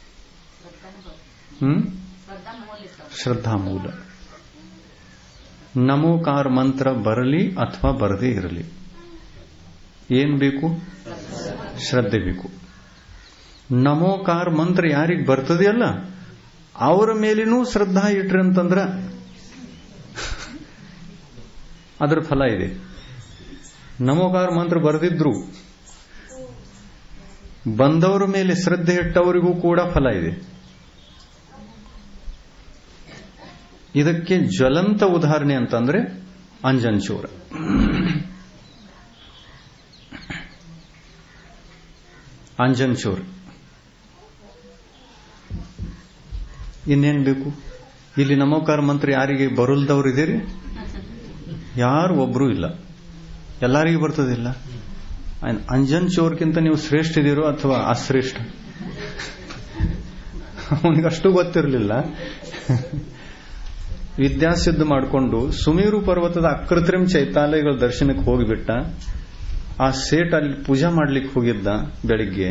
ಹ್ಮ್ ಶ್ರದ್ಧಾ ಮೂಲ ನಮೋಕಾರ ಮಂತ್ರ ಬರಲಿ ಅಥವಾ ಬರದೇ ಇರಲಿ ಏನ್ ಬೇಕು ಶ್ರದ್ಧೆ ಬೇಕು ನಮೋಕಾರ ಮಂತ್ರ ಯಾರಿಗೆ ಬರ್ತದೆಯಲ್ಲ ಅವರ ಮೇಲಿನೂ ಶ್ರದ್ಧಾ ಇಟ್ರಿ ಅಂತಂದ್ರ ಅದರ ಫಲ ಇದೆ ನಮೋಕಾರ ಮಂತ್ರ ಬರೆದಿದ್ರು ಬಂದವರ ಮೇಲೆ ಶ್ರದ್ಧೆ ಇಟ್ಟವರಿಗೂ ಕೂಡ ಫಲ ಇದೆ ಇದಕ್ಕೆ ಜ್ವಲಂತ ಉದಾಹರಣೆ ಅಂತಂದ್ರೆ ಅಂಜನ್ ಚೋರ ಅಂಜನ್ ಚೋರ್ ಇನ್ನೇನ್ ಬೇಕು ಇಲ್ಲಿ ನಮೋಕಾರ ಮಂತ್ರ ಯಾರಿಗೆ ಬರುಲ್ದವ್ರು ಇದೀರಿ ಯಾರು ಒಬ್ರು ಇಲ್ಲ ಎಲ್ಲರಿಗೂ ಬರ್ತದಿಲ್ಲ ಅಂಜನ್ ಚೋರ್ಗಿಂತ ನೀವು ಶ್ರೇಷ್ಠ ಇದೀರೋ ಅಥವಾ ಅಶ್ರೇಷ್ಠ ಅವನಿಗಷ್ಟು ಗೊತ್ತಿರಲಿಲ್ಲ ವಿದ್ಯಾಸಿದ್ಧ ಮಾಡಿಕೊಂಡು ಸುಮೀರು ಪರ್ವತದ ಅಕೃತ್ರಿಮ್ ಚೈತಾಲಯಗಳ ದರ್ಶನಕ್ಕೆ ಹೋಗಿಬಿಟ್ಟ ಆ ಸೇಟ್ ಅಲ್ಲಿ ಪೂಜಾ ಮಾಡ್ಲಿಕ್ಕೆ ಹೋಗಿದ್ದ ಬೆಳಿಗ್ಗೆ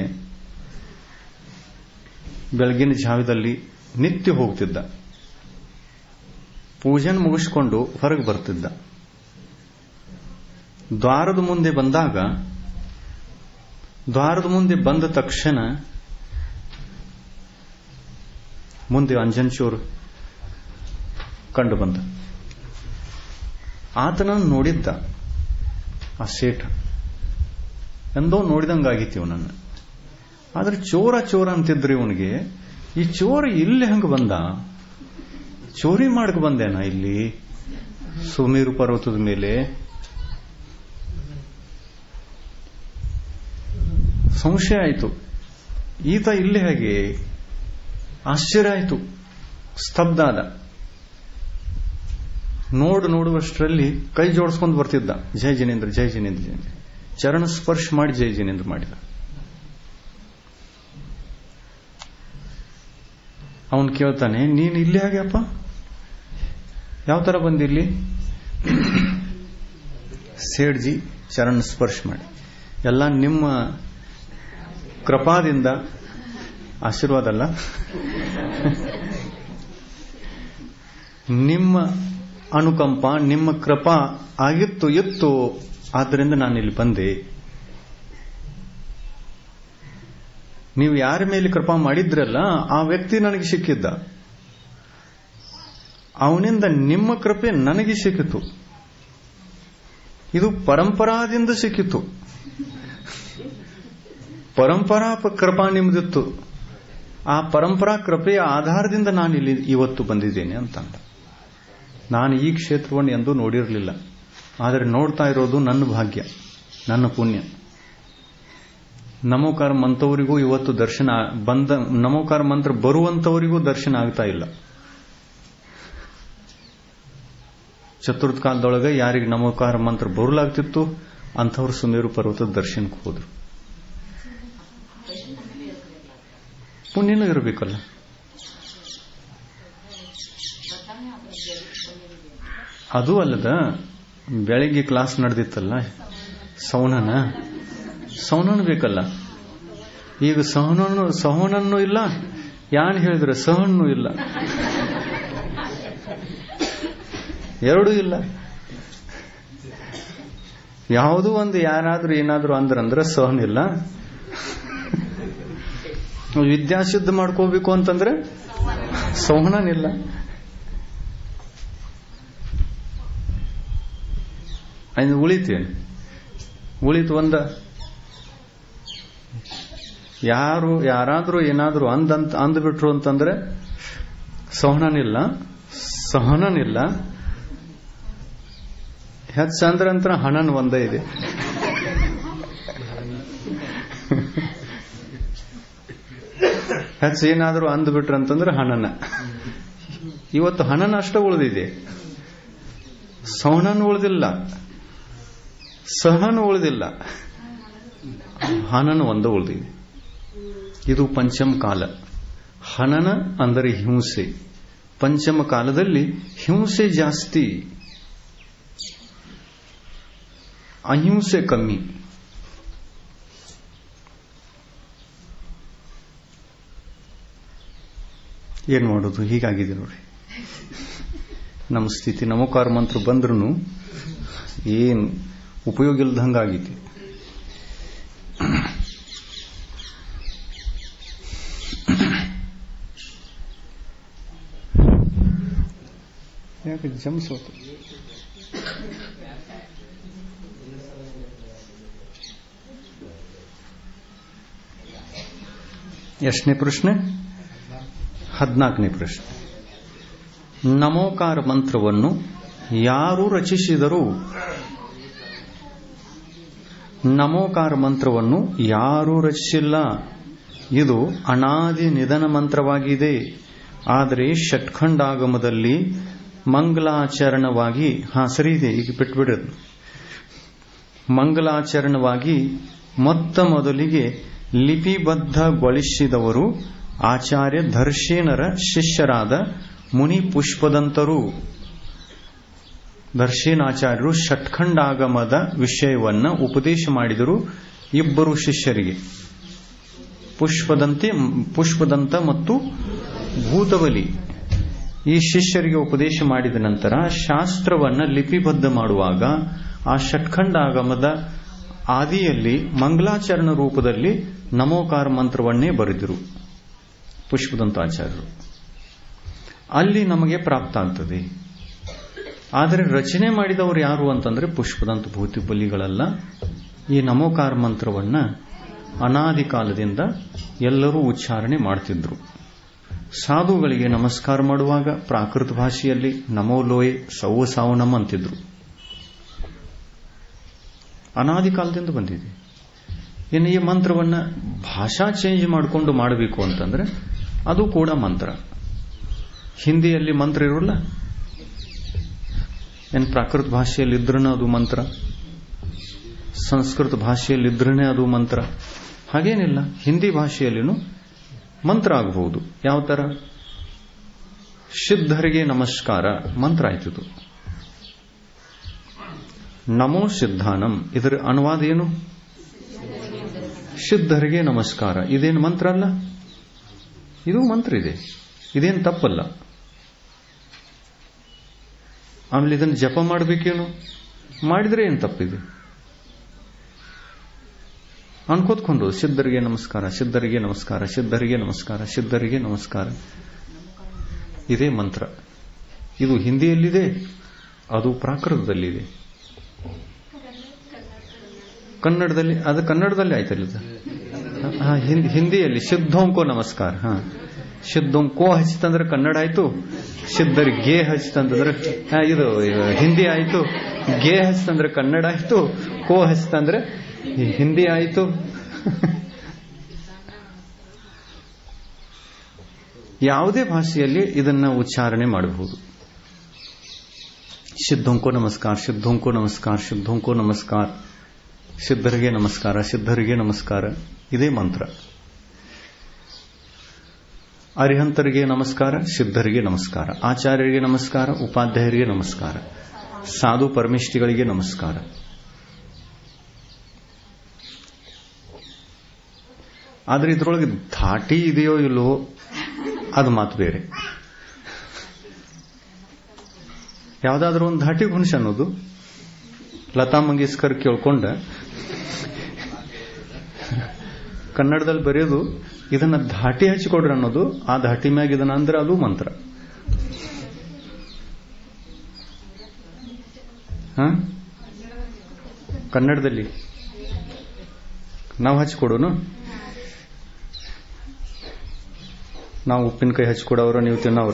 ಬೆಳಗಿನ ಜಾವದಲ್ಲಿ ನಿತ್ಯ ಹೋಗ್ತಿದ್ದ ಪೂಜನ್ ಮುಗಿಸ್ಕೊಂಡು ಹೊರಗೆ ಬರ್ತಿದ್ದ ದ್ವಾರದ ಮುಂದೆ ಬಂದಾಗ ದ್ವಾರದ ಮುಂದೆ ಬಂದ ತಕ್ಷಣ ಮುಂದೆ ಅಂಜನ್ಚೂರ್ ಕಂಡು ಬಂದ ಆತನನ್ನು ನೋಡಿದ್ದ ಆ ಸೇಠ ಎಂದೋ ನೋಡಿದಂಗಾಗಿತ್ತು ಇವನನ್ನು ಆದ್ರೆ ಚೋರ ಚೋರ ಅಂತಿದ್ರು ಇವನಿಗೆ ಈ ಚೋರ ಇಲ್ಲಿ ಹಂಗ ಬಂದ ಚೋರಿ ಮಾಡಕ್ ಬಂದೇನ ಇಲ್ಲಿ ಸುಮೀರು ಪರ್ವತದ ಮೇಲೆ ಸಂಶಯ ಆಯಿತು ಈತ ಇಲ್ಲಿ ಹೇಗೆ ಆಶ್ಚರ್ಯ ಆಯಿತು ಸ್ತಬ್ಧ ಆದ ನೋಡು ನೋಡುವಷ್ಟರಲ್ಲಿ ಕೈ ಜೋಡಿಸ್ಕೊಂಡು ಬರ್ತಿದ್ದ ಜೈ ಜಿನೇಂದ್ರ ಜೈ ಜಿನೇಂದ್ರ ಜೈ ಚರಣ ಸ್ಪರ್ಶ ಮಾಡಿ ಜೈ ಜಿನೇಂದ್ರ ಮಾಡಿದ ಅವನು ಕೇಳ್ತಾನೆ ನೀನು ಇಲ್ಲಿ ಹಾಗೆಪ್ಪ ಯಾವ ತರ ಬಂದಿಲ್ಲಿ ಸೇಡ್ಜಿ ಚರಣ ಸ್ಪರ್ಶ ಮಾಡಿ ಎಲ್ಲ ನಿಮ್ಮ ಕೃಪಾದಿಂದ ಆಶೀರ್ವಾದ ಅಲ್ಲ ನಿಮ್ಮ ಅನುಕಂಪ ನಿಮ್ಮ ಕೃಪಾ ಆಗಿತ್ತು ಇತ್ತು ಆದ್ದರಿಂದ ನಾನು ಇಲ್ಲಿ ಬಂದೆ ನೀವು ಯಾರ ಮೇಲೆ ಕೃಪಾ ಮಾಡಿದ್ರಲ್ಲ ಆ ವ್ಯಕ್ತಿ ನನಗೆ ಸಿಕ್ಕಿದ್ದ ಅವನಿಂದ ನಿಮ್ಮ ಕೃಪೆ ನನಗೆ ಸಿಕ್ಕಿತು ಇದು ಪರಂಪರಾದಿಂದ ಸಿಕ್ಕಿತು ಪರಂಪರಾ ಕೃಪಾ ನಿಮ್ದಿತ್ತು ಆ ಪರಂಪರಾ ಕೃಪೆಯ ಆಧಾರದಿಂದ ನಾನು ಇಲ್ಲಿ ಇವತ್ತು ಬಂದಿದ್ದೇನೆ ಅಂತಂದ ನಾನು ಈ ಕ್ಷೇತ್ರವನ್ನು ಎಂದೂ ನೋಡಿರಲಿಲ್ಲ ಆದರೆ ನೋಡ್ತಾ ಇರೋದು ನನ್ನ ಭಾಗ್ಯ ನನ್ನ ಪುಣ್ಯ ನಮೋಕಾರ ಮಂತವರಿಗೂ ಇವತ್ತು ದರ್ಶನ ಬಂದ ನಮೋಕಾರ ಮಂತ್ರ ಬರುವಂತವರಿಗೂ ದರ್ಶನ ಆಗ್ತಾ ಇಲ್ಲ ಚತುರ್ಥ ಕಾಲದೊಳಗೆ ಯಾರಿಗೆ ನಮೋಕಾರ ಮಂತ್ರ ಬರಲಾಗ್ತಿತ್ತು ಅಂಥವ್ರು ಸುಮೇರು ಪರ್ವತದ ದರ್ಶನಕ್ಕೆ ಹೋದ್ರು ಪುಣ್ಯನೂ ಇರಬೇಕಲ್ಲ ಅದು ಅಲ್ಲದ ಬೆಳಿಗ್ಗೆ ಕ್ಲಾಸ್ ನಡೆದಿತ್ತಲ್ಲ ಸೌನನ ಸೌನನು ಬೇಕಲ್ಲ ಈಗ ಸಹನನ್ನು ಸಹನನ್ನು ಇಲ್ಲ ಯಾನ್ ಹೇಳಿದ್ರೆ ಸಹಣ್ಣು ಇಲ್ಲ ಎರಡೂ ಇಲ್ಲ ಯಾವುದೂ ಒಂದು ಯಾರಾದ್ರೂ ಏನಾದ್ರೂ ಅಂದ್ರಂದ್ರೆ ಸಹನ್ ಇಲ್ಲ ವಿದ್ಯಾಸಿದ್ಧ ಮಾಡ್ಕೋಬೇಕು ಅಂತಂದ್ರೆ ಸಂವಹನನಿಲ್ಲ ಅದು ಉಳಿತೇನೆ ಉಳಿತು ಒಂದ ಯಾರು ಯಾರಾದ್ರೂ ಏನಾದ್ರೂ ಅಂದಂತ ಅಂದ್ಬಿಟ್ರು ಅಂತಂದ್ರೆ ಸಹನನಿಲ್ಲ ಸಹನನಿಲ್ಲ ಹೆಚ್ಚ ಅಂದ್ರಂತರ ಹಣನ್ ಒಂದೇ ಇದೆ ಹೆಚ್ಚ ಏನಾದರೂ ಅಂದ್ಬಿಟ್ರು ಅಂತಂದ್ರೆ ಹಣನ ಇವತ್ತು ಹಣನ ಅಷ್ಟ ಉಳಿದಿದೆ ಸಹನನ್ ಉಳಿದಿಲ್ಲ ಸಹನನು ಉಳಿದಿಲ್ಲ ಹನನ ಒಂದು ಉಳಿದಿದೆ ಇದು ಪಂಚಮ ಕಾಲ ಹನನ ಅಂದರೆ ಹಿಂಸೆ ಪಂಚಮ ಕಾಲದಲ್ಲಿ ಹಿಂಸೆ ಜಾಸ್ತಿ ಅಹಿಂಸೆ ಕಮ್ಮಿ ಏನ್ ಮಾಡೋದು ಹೀಗಾಗಿದೆ ನೋಡಿ ನಮ್ಮ ಸ್ಥಿತಿ ನಮೋಕಾರ ಮಂತ್ರ ಬಂದ್ರೂ ಏನ್ ಉಪಯೋಗ ಇಲ್ದಂಗಾಗೈತಿ ಯಾಕೆ ಜಮ್ಸೋತು ಎಷ್ಟನೇ ಪ್ರಶ್ನೆ ಹದಿನಾಲ್ಕನೇ ಪ್ರಶ್ನೆ ನಮೋಕಾರ ಮಂತ್ರವನ್ನು ಯಾರು ರಚಿಸಿದರು ನಮೋಕಾರ ಮಂತ್ರವನ್ನು ಯಾರೂ ರಚಿಸಿಲ್ಲ ಇದು ಅನಾದಿ ನಿಧನ ಮಂತ್ರವಾಗಿದೆ ಆದರೆ ಷಟ್ಖಂಡಾಗಮದಲ್ಲಿ ಮಂಗಲಾಚರಣವಾಗಿ ಹಾ ಸರಿ ಇದೆ ಈಗ ಬಿಟ್ಬಿಡೋದು ಮಂಗಲಾಚರಣವಾಗಿ ಮೊತ್ತ ಮೊದಲಿಗೆ ಲಿಪಿಬದ್ಧಗೊಳಿಸಿದವರು ಆಚಾರ್ಯ ದರ್ಶೇನರ ಶಿಷ್ಯರಾದ ಮುನಿ ಪುಷ್ಪದಂತರು ದರ್ಶೇನಾಚಾರ್ಯರು ಷಟ್ಖಂಡಾಗಮದ ವಿಷಯವನ್ನ ಉಪದೇಶ ಮಾಡಿದರು ಇಬ್ಬರು ಶಿಷ್ಯರಿಗೆ ಪುಷ್ಪದಂತೆ ಪುಷ್ಪದಂತ ಮತ್ತು ಭೂತಬಲಿ ಈ ಶಿಷ್ಯರಿಗೆ ಉಪದೇಶ ಮಾಡಿದ ನಂತರ ಶಾಸ್ತ್ರವನ್ನ ಲಿಪಿಬದ್ಧ ಮಾಡುವಾಗ ಆ ಷಟ್ಖಂಡಾಗಮದ ಆದಿಯಲ್ಲಿ ಮಂಗಲಾಚರಣ ರೂಪದಲ್ಲಿ ನಮೋಕಾರ ಮಂತ್ರವನ್ನೇ ಬರೆದಿರು ಪುಷ್ಪದಂತಾಚಾರ್ಯರು ಅಲ್ಲಿ ನಮಗೆ ಪ್ರಾಪ್ತ ಆಗ್ತದೆ ಆದರೆ ರಚನೆ ಮಾಡಿದವರು ಯಾರು ಅಂತಂದ್ರೆ ಪುಷ್ಪದಂತ ಭೂತಿ ಬಲಿಗಳಲ್ಲ ಈ ನಮೋಕಾರ ಮಂತ್ರವನ್ನ ಅನಾದಿ ಕಾಲದಿಂದ ಎಲ್ಲರೂ ಉಚ್ಚಾರಣೆ ಮಾಡ್ತಿದ್ರು ಸಾಧುಗಳಿಗೆ ನಮಸ್ಕಾರ ಮಾಡುವಾಗ ಪ್ರಾಕೃತ ಭಾಷೆಯಲ್ಲಿ ನಮೋ ಲೋಯೆ ಸೌವ ಸಾವನಂ ಅಂತಿದ್ರು ಅನಾದಿ ಕಾಲದಿಂದ ಬಂದಿದೆ ಇನ್ನು ಈ ಮಂತ್ರವನ್ನ ಭಾಷಾ ಚೇಂಜ್ ಮಾಡಿಕೊಂಡು ಮಾಡಬೇಕು ಅಂತಂದ್ರೆ ಅದು ಕೂಡ ಮಂತ್ರ ಹಿಂದಿಯಲ್ಲಿ ಮಂತ್ರ ಇರೋಲ್ಲ ಏನು ಪ್ರಾಕೃತ ಭಾಷೆಯಲ್ಲಿ ಇದ್ರನ ಅದು ಮಂತ್ರ ಸಂಸ್ಕೃತ ಭಾಷೆಯಲ್ಲಿ ಇದ್ರನೇ ಅದು ಮಂತ್ರ ಹಾಗೇನಿಲ್ಲ ಹಿಂದಿ ಭಾಷೆಯಲ್ಲಿನೂ ಮಂತ್ರ ಆಗಬಹುದು ಯಾವ ತರ ಸಿದ್ಧರಿಗೆ ನಮಸ್ಕಾರ ಮಂತ್ರ ಆಯ್ತದು ನಮೋ ಸಿದ್ಧಾನಂ ಇದರ ಅನುವಾದ ಏನು ಸಿದ್ಧರಿಗೆ ನಮಸ್ಕಾರ ಇದೇನು ಮಂತ್ರ ಅಲ್ಲ ಇದು ಮಂತ್ರ ಇದೆ ಇದೇನು ತಪ್ಪಲ್ಲ ಆಮೇಲೆ ಇದನ್ನು ಜಪ ಮಾಡಬೇಕೇನು ಮಾಡಿದ್ರೆ ಏನು ತಪ್ಪಿದೆ ಅನ್ಕೋತ್ಕೊಂಡು ಸಿದ್ಧರಿಗೆ ನಮಸ್ಕಾರ ಸಿದ್ಧರಿಗೆ ನಮಸ್ಕಾರ ಸಿದ್ಧರಿಗೆ ನಮಸ್ಕಾರ ಸಿದ್ಧರಿಗೆ ನಮಸ್ಕಾರ ಇದೇ ಮಂತ್ರ ಇದು ಹಿಂದಿಯಲ್ಲಿದೆ ಅದು ಪ್ರಾಕೃತದಲ್ಲಿದೆ ಕನ್ನಡದಲ್ಲಿ ಅದು ಕನ್ನಡದಲ್ಲಿ ಆಯ್ತಲ್ಲ ಹಿಂದಿಯಲ್ಲಿ ಸಿದ್ಧೋಂಕೋ ನಮಸ್ಕಾರ ಹಾ ಸಿದ್ಧೋಂಕೋ ಹಚ್ಚಿತಂದ್ರೆ ಕನ್ನಡ ಆಯ್ತು ಸಿದ್ಧರಿಗೆ ಗೇ ಹಚ್ಚಿತಂದ್ರೆ ಇದು ಹಿಂದಿ ಆಯ್ತು ಗೇ ಹಚ್ಚಿತಂದ್ರೆ ಕನ್ನಡ ಆಯ್ತು ಕೋ ಹಚ್ಚಿತಂದ್ರೆ ಹಿಂದಿ ಆಯಿತು ಯಾವುದೇ ಭಾಷೆಯಲ್ಲಿ ಇದನ್ನ ಉಚ್ಚಾರಣೆ ಮಾಡಬಹುದು ಸಿದ್ಧೋಂಕೋ ನಮಸ್ಕಾರ ಸಿದ್ಧೋಂಕೋ ನಮಸ್ಕಾರ ಸಿದ್ಧೋಂಕೋ ನಮಸ್ಕಾರ ಸಿದ್ಧರಿಗೆ ನಮಸ್ಕಾರ ಸಿದ್ಧರಿಗೆ ನಮಸ್ಕಾರ ಇದೇ ಮಂತ್ರ ಅರಿಹಂತರಿಗೆ ನಮಸ್ಕಾರ ಸಿದ್ಧರಿಗೆ ನಮಸ್ಕಾರ ಆಚಾರ್ಯರಿಗೆ ನಮಸ್ಕಾರ ಉಪಾಧ್ಯಾಯರಿಗೆ ನಮಸ್ಕಾರ ಸಾಧು ಪರಮೇಷ್ಠಿಗಳಿಗೆ ನಮಸ್ಕಾರ ಆದ್ರೆ ಇದ್ರೊಳಗೆ ಧಾಟಿ ಇದೆಯೋ ಇಲ್ಲವೋ ಅದು ಮಾತು ಬೇರೆ ಯಾವ್ದಾದ್ರೂ ಒಂದು ಧಾಟಿ ಗುಣಶ ಅನ್ನೋದು ಲತಾ ಮಂಗೇಶ್ಕರ್ ಕೇಳ್ಕೊಂಡ ಕನ್ನಡದಲ್ಲಿ ಬರೆಯೋದು ಇದನ್ನ ಧಾಟಿ ಹಚ್ಚಿಕೊಡ್ರಿ ಅನ್ನೋದು ಆ ಧಾಟಿ ಮ್ಯಾಗ ಇದನ್ನ ಅಂದ್ರೆ ಅದು ಮಂತ್ರ ಹ ಕನ್ನಡದಲ್ಲಿ ನಾವು ಹಚ್ಕೊಡೋನು ನಾವು ಉಪ್ಪಿನಕಾಯಿ ಹಚ್ಕೊಡೋರು ನೀವು ತಿನ್ನೋರು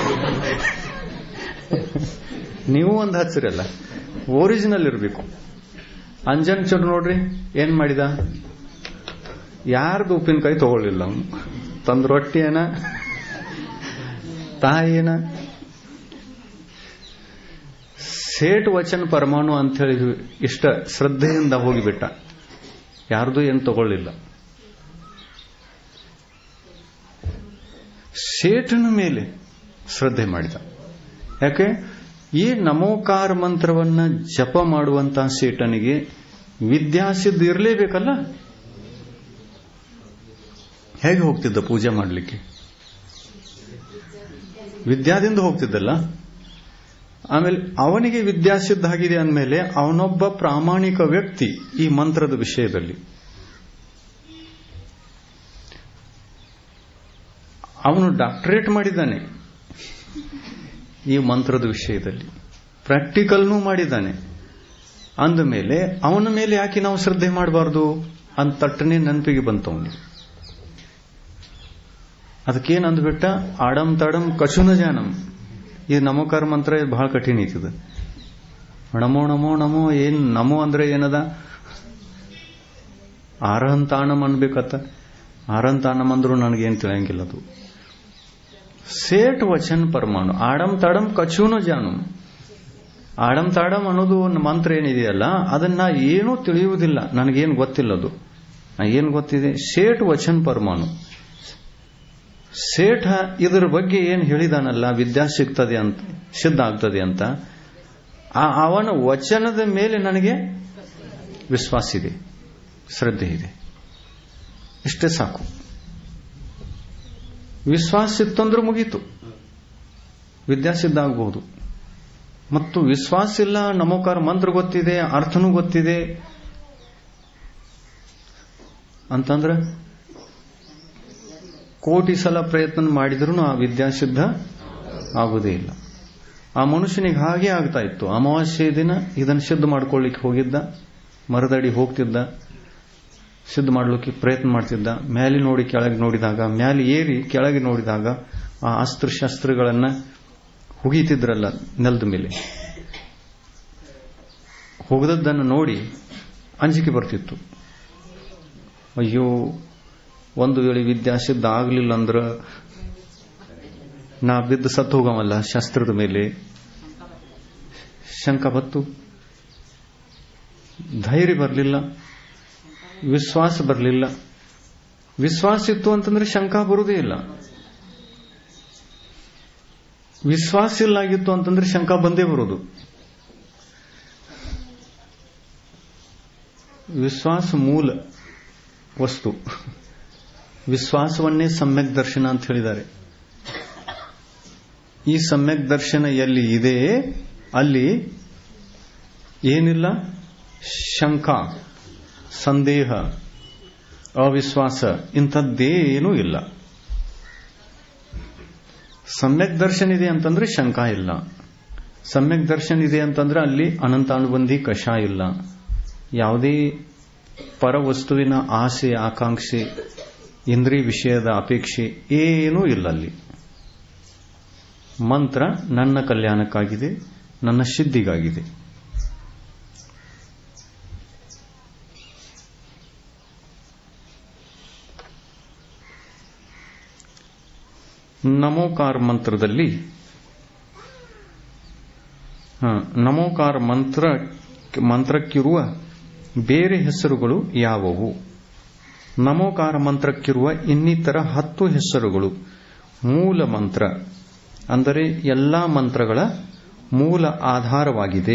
ನೀವು ಒಂದು ಹಚ್ಚಿರಲ್ಲ ಒರಿಜಿನಲ್ ಇರಬೇಕು ಅಂಜನ್ ಚಂದ್ರ ನೋಡ್ರಿ ಏನ್ ಮಾಡಿದ ಯಾರ್ದು ಉಪ್ಪಿನಕಾಯಿ ತಗೊಳ್ಳಿಲ್ಲ ಅವನು ತಂದ್ ರೊಟ್ಟಿ ಏನ ತಾಯಿನ ಸೇಟ್ ವಚನ ಪರಮಾಣು ಅಂತ ಹೇಳಿ ಇಷ್ಟ ಶ್ರದ್ಧೆಯಿಂದ ಹೋಗಿಬಿಟ್ಟ ಯಾರ್ದು ಏನು ತಗೊಳ್ಳಿಲ್ಲ ಸೇಠನ ಮೇಲೆ ಶ್ರದ್ಧೆ ಮಾಡಿದ ಯಾಕೆ ಈ ನಮೋಕಾರ ಮಂತ್ರವನ್ನ ಜಪ ಮಾಡುವಂತಹ ಸೇಠನಿಗೆ ವಿದ್ಯಾಸಿದ್ಧ ಇರಲೇಬೇಕಲ್ಲ ಹೇಗೆ ಹೋಗ್ತಿದ್ದ ಪೂಜೆ ಮಾಡಲಿಕ್ಕೆ ವಿದ್ಯಾದಿಂದ ಹೋಗ್ತಿದ್ದಲ್ಲ ಆಮೇಲೆ ಅವನಿಗೆ ವಿದ್ಯಾಸಿದ್ಧ ಆಗಿದೆ ಅಂದಮೇಲೆ ಅವನೊಬ್ಬ ಪ್ರಾಮಾಣಿಕ ವ್ಯಕ್ತಿ ಈ ಮಂತ್ರದ ವಿಷಯದಲ್ಲಿ ಅವನು ಡಾಕ್ಟರೇಟ್ ಮಾಡಿದ್ದಾನೆ ಈ ಮಂತ್ರದ ವಿಷಯದಲ್ಲಿ ಪ್ರಾಕ್ಟಿಕಲ್ನೂ ಮಾಡಿದ್ದಾನೆ ಅಂದಮೇಲೆ ಅವನ ಮೇಲೆ ಯಾಕೆ ನಾವು ಶ್ರದ್ಧೆ ಮಾಡಬಾರ್ದು ಅಂತ ತಟ್ಟನೆ ನೆನಪಿಗೆ ಬಂತವನು ಅದಕ್ಕೇನು ಅಂದ್ಬಿಟ್ಟ ಆಡಂ ತಡಂ ಕಶುನ ಜಾನಂ ಇದು ನಮೋಕಾರ ಮಂತ್ರ ಬಹಳ ಕಠಿಣ ಐತಿದ ನಮೋ ನಮೋ ನಮೋ ಏನ್ ನಮೋ ಅಂದ್ರೆ ಏನದ ಆರಹಂತಾಣಂ ಅನ್ಬೇಕತ್ತ ಆರಹಂತಾಣಂ ಅಂದ್ರೂ ನನಗೇನು ತಿಳಿಯಂಗಿಲ್ಲ ಅದು ಸೇಟ್ ವಚನ್ ಪರಮಾಣು ಆಡಂ ತಾಡಂ ಕಚೂನು ಜಾನು ಆಡಂ ತಾಡಂ ಅನ್ನೋದು ಒಂದು ಮಂತ್ರ ಏನಿದೆಯಲ್ಲ ಅದನ್ನ ಏನೂ ತಿಳಿಯುವುದಿಲ್ಲ ನನಗೇನು ಗೊತ್ತಿಲ್ಲ ಅದು ಏನು ಗೊತ್ತಿದೆ ಸೇಟ್ ವಚನ್ ಪರಮಾಣು ಸೇಠ ಇದರ ಬಗ್ಗೆ ಏನು ಹೇಳಿದಾನಲ್ಲ ವಿದ್ಯಾ ಸಿಗ್ತದೆ ಅಂತ ಸಿದ್ಧ ಆಗ್ತದೆ ಅಂತ ಆ ಅವನ ವಚನದ ಮೇಲೆ ನನಗೆ ವಿಶ್ವಾಸ ಇದೆ ಶ್ರದ್ಧೆ ಇದೆ ಇಷ್ಟೇ ಸಾಕು ವಿಶ್ವಾಸ ಇತ್ತಂದ್ರೆ ಮುಗೀತು ವಿದ್ಯಾಸಿದ್ಧ ಆಗಬಹುದು ಮತ್ತು ವಿಶ್ವಾಸ ಇಲ್ಲ ನಮೋಕಾರ ಮಂತ್ರ ಗೊತ್ತಿದೆ ಅರ್ಥನೂ ಗೊತ್ತಿದೆ ಅಂತಂದ್ರೆ ಕೋಟಿ ಸಲ ಪ್ರಯತ್ನ ಮಾಡಿದ್ರೂ ಆ ವಿದ್ಯಾಸಿದ್ಧ ಆಗುವುದೇ ಇಲ್ಲ ಆ ಮನುಷ್ಯನಿಗೆ ಹಾಗೆ ಆಗ್ತಾ ಇತ್ತು ಅಮಾವಾಸ್ಯೆ ದಿನ ಇದನ್ನು ಸಿದ್ಧ ಮಾಡ್ಕೊಳ್ಳಿಕ್ಕೆ ಹೋಗಿದ್ದ ಮರದಡಿ ಹೋಗ್ತಿದ್ದ ಸಿದ್ಧ ಮಾಡ್ಲಿಕ್ಕೆ ಪ್ರಯತ್ನ ಮಾಡ್ತಿದ್ದ ಮ್ಯಾಲೆ ನೋಡಿ ಕೆಳಗೆ ನೋಡಿದಾಗ ಮ್ಯಾಲೆ ಏರಿ ಕೆಳಗೆ ನೋಡಿದಾಗ ಆ ಅಸ್ತ್ರ ಶಸ್ತ್ರಗಳನ್ನ ಹುಗಿತಿದ್ರಲ್ಲ ನೆಲದ ಮೇಲೆ ಹೋಗದದ್ದನ್ನು ನೋಡಿ ಅಂಜಿಕೆ ಬರ್ತಿತ್ತು ಅಯ್ಯೋ ಒಂದು ವೇಳೆ ವಿದ್ಯಾಸಿದ್ಧ ಆಗಲಿಲ್ಲ ಅಂದ್ರೆ ನಾ ಬಿದ್ದು ಸತ್ತು ಹೋಗಮಲ್ಲ ಶಸ್ತ್ರದ ಮೇಲೆ ಶಂಕ ಬತ್ತು ಧೈರ್ಯ ಬರಲಿಲ್ಲ ವಿಶ್ವಾಸ ಬರಲಿಲ್ಲ ವಿಶ್ವಾಸ ಇತ್ತು ಅಂತಂದ್ರೆ ಶಂಕ ಬರುವುದೇ ಇಲ್ಲ ವಿಶ್ವಾಸ ಇಲ್ಲ ಆಗಿತ್ತು ಅಂತಂದ್ರೆ ಶಂಕ ಬಂದೇ ಬರೋದು ವಿಶ್ವಾಸ ಮೂಲ ವಸ್ತು ವಿಶ್ವಾಸವನ್ನೇ ಸಮ್ಯಕ್ ದರ್ಶನ ಅಂತ ಹೇಳಿದ್ದಾರೆ ಈ ಸಮ್ಯಕ್ ದರ್ಶನ ಎಲ್ಲಿ ಇದೆ ಅಲ್ಲಿ ಏನಿಲ್ಲ ಶಂಕ ಸಂದೇಹ ಅವಿಶ್ವಾಸ ಇಂಥದ್ದೇನೂ ಇಲ್ಲ ಸಮ್ಯಕ್ ದರ್ಶನ ಇದೆ ಅಂತಂದ್ರೆ ಶಂಕ ಇಲ್ಲ ಸಮ್ಯಕ್ ದರ್ಶನ ಇದೆ ಅಂತಂದ್ರೆ ಅಲ್ಲಿ ಅನಂತಾನುಬಂಧಿ ಕಷ ಇಲ್ಲ ಯಾವುದೇ ಪರವಸ್ತುವಿನ ಆಸೆ ಆಕಾಂಕ್ಷೆ ಇಂದ್ರಿಯ ವಿಷಯದ ಅಪೇಕ್ಷೆ ಏನೂ ಇಲ್ಲ ಅಲ್ಲಿ ಮಂತ್ರ ನನ್ನ ಕಲ್ಯಾಣಕ್ಕಾಗಿದೆ ನನ್ನ ಸಿದ್ಧಿಗಾಗಿದೆ ನಮೋಕಾರ ಮಂತ್ರದಲ್ಲಿ ನಮೋಕಾರ ಮಂತ್ರ ಮಂತ್ರಕ್ಕಿರುವ ಬೇರೆ ಹೆಸರುಗಳು ಯಾವುವು ನಮೋಕಾರ ಮಂತ್ರಕ್ಕಿರುವ ಇನ್ನಿತರ ಹತ್ತು ಹೆಸರುಗಳು ಮೂಲ ಮಂತ್ರ ಅಂದರೆ ಎಲ್ಲಾ ಮಂತ್ರಗಳ ಮೂಲ ಆಧಾರವಾಗಿದೆ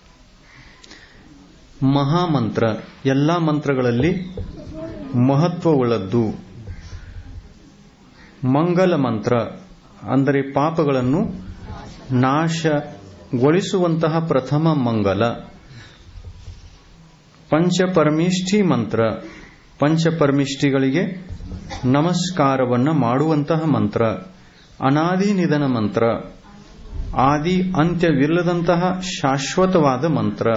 ಮಹಾಮಂತ್ರ ಎಲ್ಲಾ ಮಂತ್ರಗಳಲ್ಲಿ ಮಹತ್ವವುಳ್ಳದ್ದು ಮಂಗಲ ಮಂತ್ರ ಅಂದರೆ ಪಾಪಗಳನ್ನು ನಾಶಗೊಳಿಸುವಂತಹ ಪ್ರಥಮ ಮಂಗಲ ಪಂಚಪರಮಿಷ್ಠಿ ಮಂತ್ರ ಪಂಚಪರಮಿಷ್ಠಿಗಳಿಗೆ ನಮಸ್ಕಾರವನ್ನು ಮಾಡುವಂತಹ ಮಂತ್ರ ಅನಾದಿ ನಿಧನ ಮಂತ್ರ ಆದಿ ಅಂತ್ಯವಿಲ್ಲದಂತಹ ಶಾಶ್ವತವಾದ ಮಂತ್ರ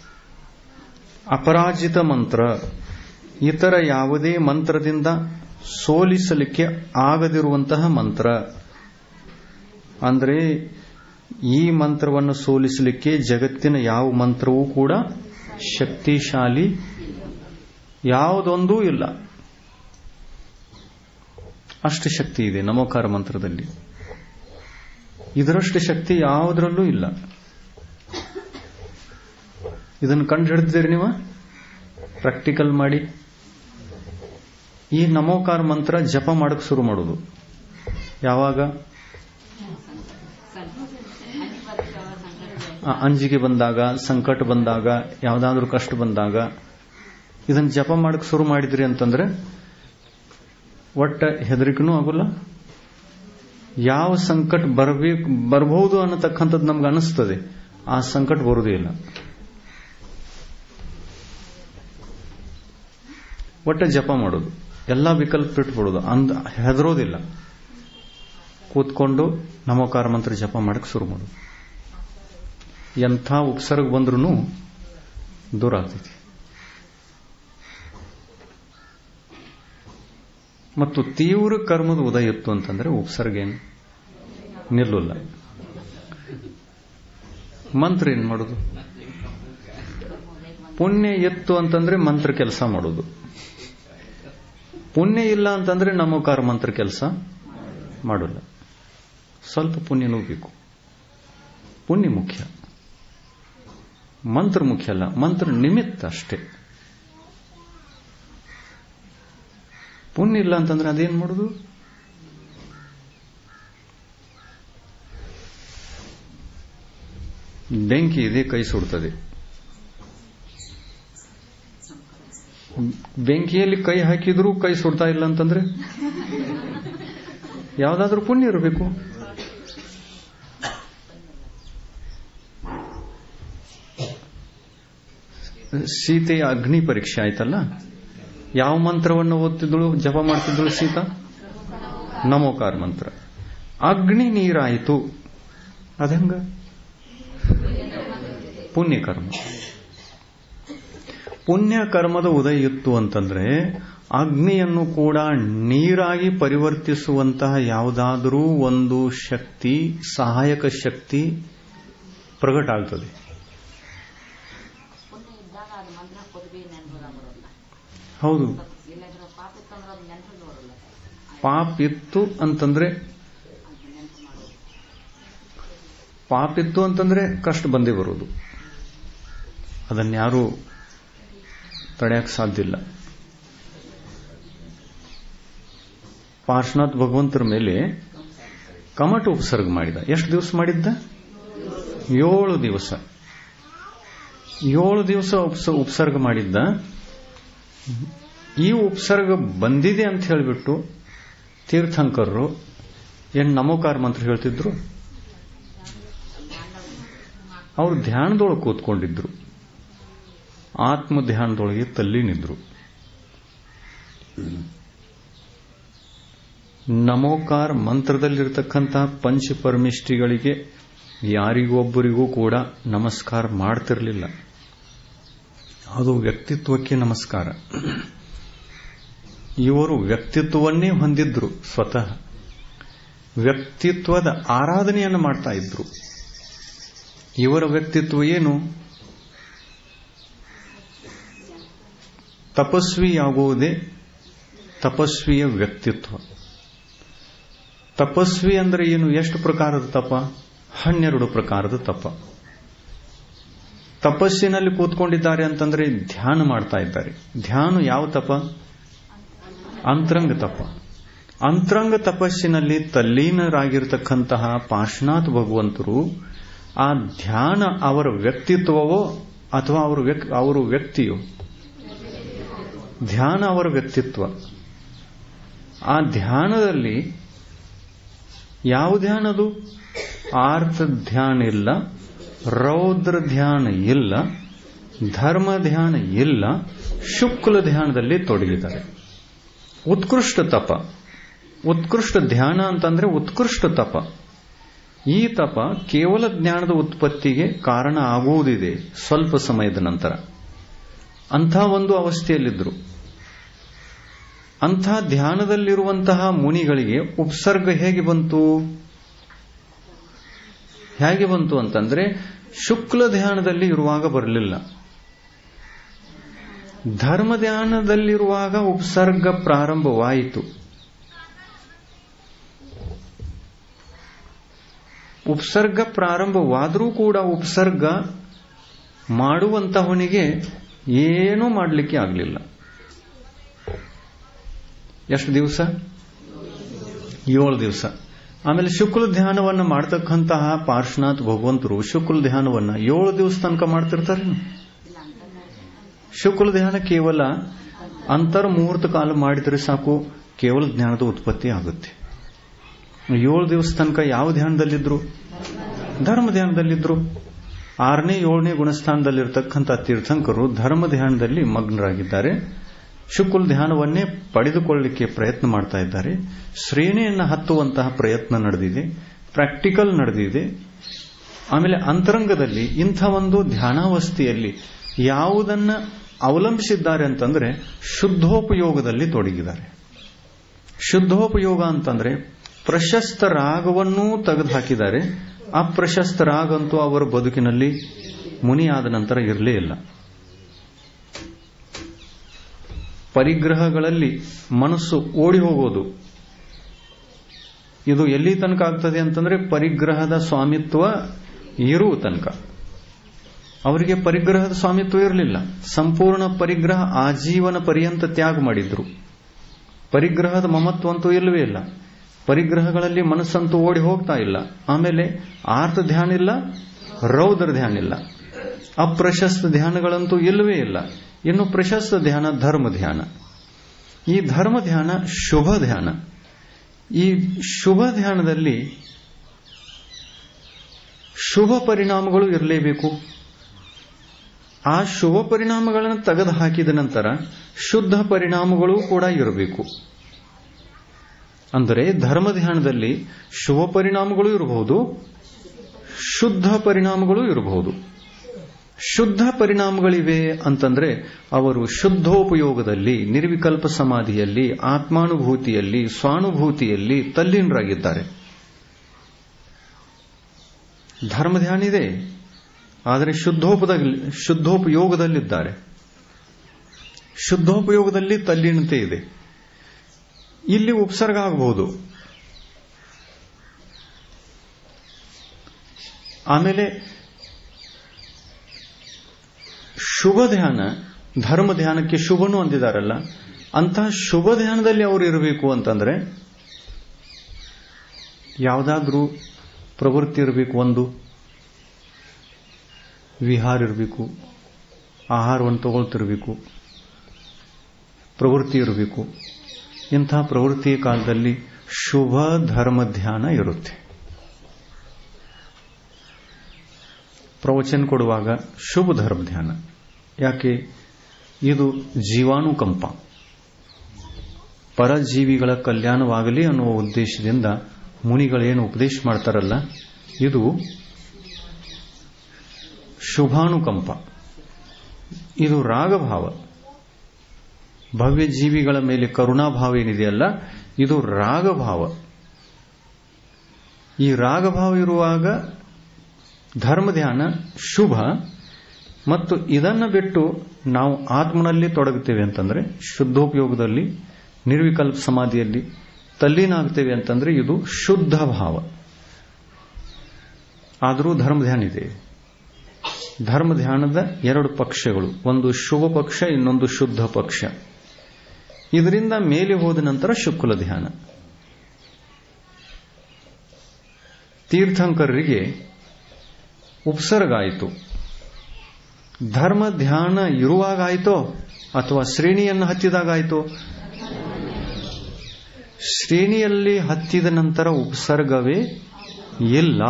ಅಪರಾಜಿತ ಮಂತ್ರ ಇತರ ಯಾವುದೇ ಮಂತ್ರದಿಂದ ಸೋಲಿಸಲಿಕ್ಕೆ ಆಗದಿರುವಂತಹ ಮಂತ್ರ ಅಂದರೆ ಈ ಮಂತ್ರವನ್ನು ಸೋಲಿಸಲಿಕ್ಕೆ ಜಗತ್ತಿನ ಯಾವ ಮಂತ್ರವೂ ಕೂಡ ಶಕ್ತಿಶಾಲಿ ಯಾವುದೊಂದೂ ಇಲ್ಲ ಅಷ್ಟು ಶಕ್ತಿ ಇದೆ ನಮೋಕಾರ ಮಂತ್ರದಲ್ಲಿ ಇದರಷ್ಟು ಶಕ್ತಿ ಯಾವುದರಲ್ಲೂ ಇಲ್ಲ ಇದನ್ನು ಕಂಡು ಹಿಡಿದಿರಿ ನೀವು ಪ್ರಾಕ್ಟಿಕಲ್ ಮಾಡಿ ಈ ನಮೋಕಾರ ಮಂತ್ರ ಜಪ ಮಾಡಕ್ಕೆ ಶುರು ಮಾಡೋದು ಯಾವಾಗ ಅಂಜಿಕೆ ಬಂದಾಗ ಸಂಕಟ ಬಂದಾಗ ಯಾವುದಾದ್ರೂ ಕಷ್ಟ ಬಂದಾಗ ಇದನ್ನು ಜಪ ಮಾಡಕ್ಕೆ ಶುರು ಮಾಡಿದ್ರಿ ಅಂತಂದ್ರೆ ಒಟ್ಟ ಹೆದರಿಕೆನೂ ಆಗೋಲ್ಲ ಯಾವ ಸಂಕಟ ಬರಬೇಕು ಬರಬಹುದು ಅನ್ನತಕ್ಕಂಥದ್ದು ನಮ್ಗೆ ಅನಿಸ್ತದೆ ಆ ಸಂಕಟ ಬರುವುದೇ ಇಲ್ಲ ಒಟ್ಟೆ ಜಪ ಮಾಡೋದು ಎಲ್ಲ ವಿಕಲ್ಪ ಬಿಟ್ಬಿಡೋದು ಅಂದ ಹೆದರೋದಿಲ್ಲ ಕೂತ್ಕೊಂಡು ನಮೋಕಾರ ಮಂತ್ರ ಜಪ ಮಾಡಕ್ಕೆ ಶುರು ಮಾಡೋದು ಎಂಥ ಉಪಸರ್ಗ ಬಂದ್ರೂ ದೂರ ಆಗ್ತೈತಿ ಮತ್ತು ತೀವ್ರ ಕರ್ಮದ ಉದಯ ಇತ್ತು ಅಂತಂದ್ರೆ ಉಪಸರ್ಗ ಏನು ನಿಲ್ಲಲ್ಲ ಮಂತ್ರ ಏನ್ ಮಾಡೋದು ಪುಣ್ಯ ಎತ್ತು ಅಂತಂದ್ರೆ ಮಂತ್ರ ಕೆಲಸ ಮಾಡೋದು ಪುಣ್ಯ ಇಲ್ಲ ಅಂತಂದ್ರೆ ನಮೋಕಾರ ಮಂತ್ರ ಕೆಲಸ ಮಾಡೋಲ್ಲ ಸ್ವಲ್ಪ ಪುಣ್ಯನೂ ಬೇಕು ಪುಣ್ಯ ಮುಖ್ಯ ಮಂತ್ರ ಮುಖ್ಯ ಅಲ್ಲ ಮಂತ್ರ ನಿಮಿತ್ತ ಅಷ್ಟೇ ಪುಣ್ಯ ಇಲ್ಲ ಅಂತಂದ್ರೆ ಅದೇನ್ ಮಾಡುದು ಬೆಂಕಿ ಇದೆ ಕೈ ಸುಡ್ತದೆ ಬೆಂಕಿಯಲ್ಲಿ ಕೈ ಹಾಕಿದ್ರೂ ಕೈ ಸುಡ್ತಾ ಇಲ್ಲ ಅಂತಂದ್ರೆ ಯಾವ್ದಾದ್ರೂ ಪುಣ್ಯ ಇರಬೇಕು ಸೀತೆಯ ಅಗ್ನಿ ಪರೀಕ್ಷೆ ಆಯ್ತಲ್ಲ ಯಾವ ಮಂತ್ರವನ್ನು ಓದ್ತಿದ್ದಳು ಜಪ ಮಾಡ್ತಿದ್ದಳು ಸೀತಾ ನಮೋಕಾರ ಮಂತ್ರ ಅಗ್ನಿ ನೀರಾಯಿತು ಅದಂಗ ಪುಣ್ಯಕರ್ಮ ಪುಣ್ಯಕರ್ಮದ ಉದಯ ಇತ್ತು ಅಂತಂದ್ರೆ ಅಗ್ನಿಯನ್ನು ಕೂಡ ನೀರಾಗಿ ಪರಿವರ್ತಿಸುವಂತಹ ಯಾವುದಾದರೂ ಒಂದು ಶಕ್ತಿ ಸಹಾಯಕ ಶಕ್ತಿ ಪ್ರಕಟ ಆಗ್ತದೆ ಪುಣ್ಯ ಇದ್ದಾಗ ಅದು ಮಂತ್ರ ಕೊದ್ವಿ ನೆನ್ಪದ ಬರೋಲ್ಲ ಹೌದು ಇಲ್ಲಾಂದ್ರೆ ಪಾಪ ಇತ್ತಂದ್ರೆ ಅದು ನೆನ್ಪು ಬರೋಲ್ಲ ಪಾಪ ಇತ್ತು ಅಂತಂದ್ರೆ ಅಂತ ನೆನ್ಪು ಮಾಡೋದು ಪಾಪ ಇತ್ತು ಅಂತಂದ್ರೆ ಕಷ್ಟ ಬಂದೇ ಬರೋದು ಅದನ್ಯಾರು ತಡೆಯಕ್ಕೆ ಸಾಧ್ಯ ಇಲ್ಲ ಪಾರ್ಶ್ವನಾಥ್ ಭಗವಂತರ ಮೇಲೆ ಕಮಟ ಉಪಸರ್ಗ ಮಾಡಿದ ಎಷ್ಟು ದಿವಸ ಮಾಡಿದ್ದ ಏಳು ದಿವಸ ಏಳು ದಿವಸ ಉಪಸ ಉಪಸರ್ಗ ಮಾಡಿದ್ದ ಈ ಉಪಸರ್ಗ ಬಂದಿದೆ ಅಂತ ಹೇಳಿಬಿಟ್ಟು ತೀರ್ಥಂಕರರು ಏನ್ ನಮೋಕಾರ ಮಂತ್ರ ಹೇಳ್ತಿದ್ರು ಅವರು ಧ್ಯಾನದೊಳಗೆ ಕೂತ್ಕೊಂಡಿದ್ರು ಆತ್ಮ ಧ್ಯಾನದೊಳಗೆ ತಲ್ಲೀನಿದ್ರು ನಮೋಕಾರ ಮಂತ್ರದಲ್ಲಿರ್ತಕ್ಕಂತಹ ಪಂಚಪರಮಿಷ್ಟಿಗಳಿಗೆ ಯಾರಿಗೊಬ್ಬರಿಗೂ ಕೂಡ ನಮಸ್ಕಾರ ಮಾಡ್ತಿರಲಿಲ್ಲ ಅದು ವ್ಯಕ್ತಿತ್ವಕ್ಕೆ ನಮಸ್ಕಾರ ಇವರು ವ್ಯಕ್ತಿತ್ವವನ್ನೇ ಹೊಂದಿದ್ರು ಸ್ವತಃ ವ್ಯಕ್ತಿತ್ವದ ಆರಾಧನೆಯನ್ನು ಮಾಡ್ತಾ ಇದ್ರು ಇವರ ವ್ಯಕ್ತಿತ್ವ ಏನು ತಪಸ್ವಿಯಾಗುವುದೇ ತಪಸ್ವಿಯ ವ್ಯಕ್ತಿತ್ವ ತಪಸ್ವಿ ಅಂದ್ರೆ ಏನು ಎಷ್ಟು ಪ್ರಕಾರದ ತಪ ಹನ್ನೆರಡು ಪ್ರಕಾರದ ತಪ ತಪಸ್ಸಿನಲ್ಲಿ ಕೂತ್ಕೊಂಡಿದ್ದಾರೆ ಅಂತಂದ್ರೆ ಧ್ಯಾನ ಮಾಡ್ತಾ ಇದ್ದಾರೆ ಧ್ಯಾನ ಯಾವ ತಪ ಅಂತರಂಗ ತಪ ಅಂತರಂಗ ತಪಸ್ಸಿನಲ್ಲಿ ತಲ್ಲೀನರಾಗಿರ್ತಕ್ಕಂತಹ ಪಾರ್ಶ್ವನಾಥ್ ಭಗವಂತರು ಆ ಧ್ಯಾನ ಅವರ ವ್ಯಕ್ತಿತ್ವವೋ ಅಥವಾ ಅವರ ಅವರು ವ್ಯಕ್ತಿಯೋ ಧ್ಯಾನ ಅವರ ವ್ಯಕ್ತಿತ್ವ ಆ ಧ್ಯಾನದಲ್ಲಿ ಯಾವ ಧ್ಯಾನದು ಆರ್ಥ ಧ್ಯಾನ ಇಲ್ಲ ರೌದ್ರ ಧ್ಯಾನ ಇಲ್ಲ ಧರ್ಮ ಧ್ಯಾನ ಇಲ್ಲ ಶುಕ್ಲ ಧ್ಯಾನದಲ್ಲಿ ತೊಡಗಿದ್ದಾರೆ ಉತ್ಕೃಷ್ಟ ತಪ ಉತ್ಕೃಷ್ಟ ಧ್ಯಾನ ಅಂತಂದ್ರೆ ಉತ್ಕೃಷ್ಟ ತಪ ಈ ತಪ ಕೇವಲ ಜ್ಞಾನದ ಉತ್ಪತ್ತಿಗೆ ಕಾರಣ ಆಗುವುದಿದೆ ಸ್ವಲ್ಪ ಸಮಯದ ನಂತರ ಅಂಥ ಒಂದು ಅವಸ್ಥೆಯಲ್ಲಿದ್ದರು ಅಂಥ ಧ್ಯಾನದಲ್ಲಿರುವಂತಹ ಮುನಿಗಳಿಗೆ ಉಪಸರ್ಗ ಹೇಗೆ ಬಂತು ಹೇಗೆ ಬಂತು ಅಂತಂದ್ರೆ ಶುಕ್ಲ ಧ್ಯಾನದಲ್ಲಿ ಇರುವಾಗ ಬರಲಿಲ್ಲ ಧರ್ಮ ಧ್ಯಾನದಲ್ಲಿರುವಾಗ ಉಪಸರ್ಗ ಪ್ರಾರಂಭವಾಯಿತು ಉಪಸರ್ಗ ಪ್ರಾರಂಭವಾದರೂ ಕೂಡ ಉಪಸರ್ಗ ಮಾಡುವಂತಹವನಿಗೆ ಏನೂ ಮಾಡಲಿಕ್ಕೆ ಆಗಲಿಲ್ಲ ಎಷ್ಟು ದಿವಸ ಏಳು ದಿವಸ ಆಮೇಲೆ ಶುಕ್ಲ ಧ್ಯಾನವನ್ನು ಮಾಡ್ತಕ್ಕಂತಹ ಪಾರ್ಶ್ವನಾಥ್ ಭಗವಂತರು ಶುಕ್ಲ ಧ್ಯಾನವನ್ನ ಏಳು ದಿವಸ ತನಕ ಮಾಡ್ತಿರ್ತಾರೆ ಶುಕ್ಲ ಧ್ಯಾನ ಕೇವಲ ಅಂತರ್ ಮುಹೂರ್ತ ಕಾಲ ಮಾಡಿದರೆ ಸಾಕು ಕೇವಲ ಜ್ಞಾನದ ಉತ್ಪತ್ತಿ ಆಗುತ್ತೆ ಏಳು ದಿವಸ ತನಕ ಯಾವ ಧ್ಯಾನದಲ್ಲಿದ್ರು ಧರ್ಮ ಧ್ಯಾನದಲ್ಲಿದ್ರು ಆರನೇ ಏಳನೇ ಗುಣಸ್ಥಾನದಲ್ಲಿರ್ತಕ್ಕಂಥ ತೀರ್ಥಂಕರು ಧರ್ಮ ಧ್ಯಾನದಲ್ಲಿ ಮಗ್ನರಾಗಿದ್ದಾರೆ ಶುಕುಲ್ ಧ್ಯಾನವನ್ನೇ ಪಡೆದುಕೊಳ್ಳಲಿಕ್ಕೆ ಪ್ರಯತ್ನ ಮಾಡ್ತಾ ಇದ್ದಾರೆ ಶ್ರೇಣಿಯನ್ನು ಹತ್ತುವಂತಹ ಪ್ರಯತ್ನ ನಡೆದಿದೆ ಪ್ರಾಕ್ಟಿಕಲ್ ನಡೆದಿದೆ ಆಮೇಲೆ ಅಂತರಂಗದಲ್ಲಿ ಇಂಥ ಒಂದು ಧ್ಯಾನಾವಸ್ಥೆಯಲ್ಲಿ ಯಾವುದನ್ನ ಅವಲಂಬಿಸಿದ್ದಾರೆ ಅಂತಂದ್ರೆ ಶುದ್ಧೋಪಯೋಗದಲ್ಲಿ ತೊಡಗಿದ್ದಾರೆ ಶುದ್ಧೋಪಯೋಗ ಅಂತಂದ್ರೆ ಪ್ರಶಸ್ತ ರಾಗವನ್ನೂ ತೆಗೆದು ಹಾಕಿದ್ದಾರೆ ಅಪ್ರಶಸ್ತ ರಾಗ ಅಂತೂ ಅವರ ಬದುಕಿನಲ್ಲಿ ಮುನಿಯಾದ ನಂತರ ಇರಲೇ ಇಲ್ಲ ಪರಿಗ್ರಹಗಳಲ್ಲಿ ಮನಸ್ಸು ಓಡಿ ಹೋಗೋದು ಇದು ಎಲ್ಲಿ ತನಕ ಆಗ್ತದೆ ಅಂತಂದ್ರೆ ಪರಿಗ್ರಹದ ಸ್ವಾಮಿತ್ವ ಇರುವ ತನಕ ಅವರಿಗೆ ಪರಿಗ್ರಹದ ಸ್ವಾಮಿತ್ವ ಇರಲಿಲ್ಲ ಸಂಪೂರ್ಣ ಪರಿಗ್ರಹ ಆಜೀವನ ಪರ್ಯಂತ ತ್ಯಾಗ ಮಾಡಿದ್ರು ಪರಿಗ್ರಹದ ಮಮತ್ವ ಅಂತೂ ಇಲ್ಲವೇ ಇಲ್ಲ ಪರಿಗ್ರಹಗಳಲ್ಲಿ ಮನಸ್ಸಂತೂ ಓಡಿ ಹೋಗ್ತಾ ಇಲ್ಲ ಆಮೇಲೆ ಆರ್ತ ಧ್ಯಾನ ಇಲ್ಲ ರೌದ್ರ ಧ್ಯಾನ ಇಲ್ಲ ಅಪ್ರಶಸ್ತ ಧ್ಯಾನಗಳಂತೂ ಇಲ್ಲವೇ ಇಲ್ಲ ಇನ್ನು ಪ್ರಶಸ್ತ ಧ್ಯಾನ ಧರ್ಮ ಧ್ಯಾನ ಈ ಧರ್ಮ ಧ್ಯಾನ ಶುಭ ಧ್ಯಾನ ಈ ಶುಭ ಧ್ಯಾನದಲ್ಲಿ ಶುಭ ಪರಿಣಾಮಗಳು ಇರಲೇಬೇಕು ಆ ಶುಭ ಪರಿಣಾಮಗಳನ್ನು ತೆಗೆದು ಹಾಕಿದ ನಂತರ ಶುದ್ಧ ಪರಿಣಾಮಗಳು ಕೂಡ ಇರಬೇಕು ಅಂದರೆ ಧರ್ಮ ಧ್ಯಾನದಲ್ಲಿ ಶುಭ ಪರಿಣಾಮಗಳು ಇರಬಹುದು ಶುದ್ಧ ಪರಿಣಾಮಗಳು ಇರಬಹುದು ಶುದ್ಧ ಪರಿಣಾಮಗಳಿವೆ ಅಂತಂದ್ರೆ ಅವರು ಶುದ್ಧೋಪಯೋಗದಲ್ಲಿ ನಿರ್ವಿಕಲ್ಪ ಸಮಾಧಿಯಲ್ಲಿ ಆತ್ಮಾನುಭೂತಿಯಲ್ಲಿ ಸ್ವಾನುಭೂತಿಯಲ್ಲಿ ತಲ್ಲೀನರಾಗಿದ್ದಾರೆ ಧರ್ಮ ಧ್ಯಾನ ಇದೆ ಆದರೆ ಶುದ್ಧೋಪದ ಶುದ್ಧೋಪಯೋಗದಲ್ಲಿದ್ದಾರೆ ಶುದ್ಧೋಪಯೋಗದಲ್ಲಿ ತಲ್ಲೀನತೆ ಇದೆ ಇಲ್ಲಿ ಉಪಸರ್ಗ ಆಗಬಹುದು ಆಮೇಲೆ ಶುಭ ಧ್ಯಾನ ಧರ್ಮ ಧ್ಯಾನಕ್ಕೆ ಶುಭನು ಅಂದಿದಾರಲ್ಲ ಅಂತಹ ಶುಭ ಧ್ಯಾನದಲ್ಲಿ ಅವರು ಇರಬೇಕು ಅಂತಂದ್ರೆ ಯಾವುದಾದ್ರೂ ಪ್ರವೃತ್ತಿ ಇರಬೇಕು ಒಂದು ವಿಹಾರ ಇರಬೇಕು ಆಹಾರವನ್ನು ತಗೊಳ್ತಿರಬೇಕು ಪ್ರವೃತ್ತಿ ಇರಬೇಕು ಇಂಥ ಪ್ರವೃತ್ತಿಯ ಕಾಲದಲ್ಲಿ ಶುಭ ಧರ್ಮ ಧ್ಯಾನ ಇರುತ್ತೆ ಪ್ರವಚನ ಕೊಡುವಾಗ ಶುಭ ಧರ್ಮ ಧ್ಯಾನ ಯಾಕೆ ಇದು ಜೀವಾನುಕಂಪ ಪರಜೀವಿಗಳ ಕಲ್ಯಾಣವಾಗಲಿ ಅನ್ನುವ ಉದ್ದೇಶದಿಂದ ಮುನಿಗಳೇನು ಉಪದೇಶ ಮಾಡ್ತಾರಲ್ಲ ಇದು ಶುಭಾನುಕಂಪ ಇದು ರಾಗಭಾವ ಭವ್ಯ ಜೀವಿಗಳ ಮೇಲೆ ಕರುಣಾಭಾವ ಏನಿದೆಯಲ್ಲ ಇದು ರಾಗಭಾವ ಈ ರಾಗಭಾವ ಇರುವಾಗ ಧರ್ಮ ಧ್ಯಾನ ಶುಭ ಮತ್ತು ಇದನ್ನು ಬಿಟ್ಟು ನಾವು ಆತ್ಮನಲ್ಲಿ ತೊಡಗುತ್ತೇವೆ ಅಂತಂದ್ರೆ ಶುದ್ಧೋಪಯೋಗದಲ್ಲಿ ನಿರ್ವಿಕಲ್ಪ ಸಮಾಧಿಯಲ್ಲಿ ತಲ್ಲೀನಾಗ್ತೇವೆ ಅಂತಂದ್ರೆ ಇದು ಶುದ್ಧ ಭಾವ ಆದರೂ ಧರ್ಮ ಧ್ಯಾನ ಇದೆ ಧರ್ಮ ಧ್ಯಾನದ ಎರಡು ಪಕ್ಷಗಳು ಒಂದು ಶುಭ ಪಕ್ಷ ಇನ್ನೊಂದು ಶುದ್ಧ ಪಕ್ಷ ಇದರಿಂದ ಮೇಲೆ ಹೋದ ನಂತರ ಶುಕ್ಲ ಧ್ಯಾನ ತೀರ್ಥಂಕರರಿಗೆ ಉಪಸರ್ಗ ಆಯಿತು ಧರ್ಮ ಧ್ಯಾನ ಇರುವಾಗ ಆಯಿತೋ ಅಥವಾ ಶ್ರೇಣಿಯನ್ನು ಹತ್ತಿದಾಗಾಯಿತೋ ಶ್ರೇಣಿಯಲ್ಲಿ ಹತ್ತಿದ ನಂತರ ಉಪಸರ್ಗವೇ ಇಲ್ಲ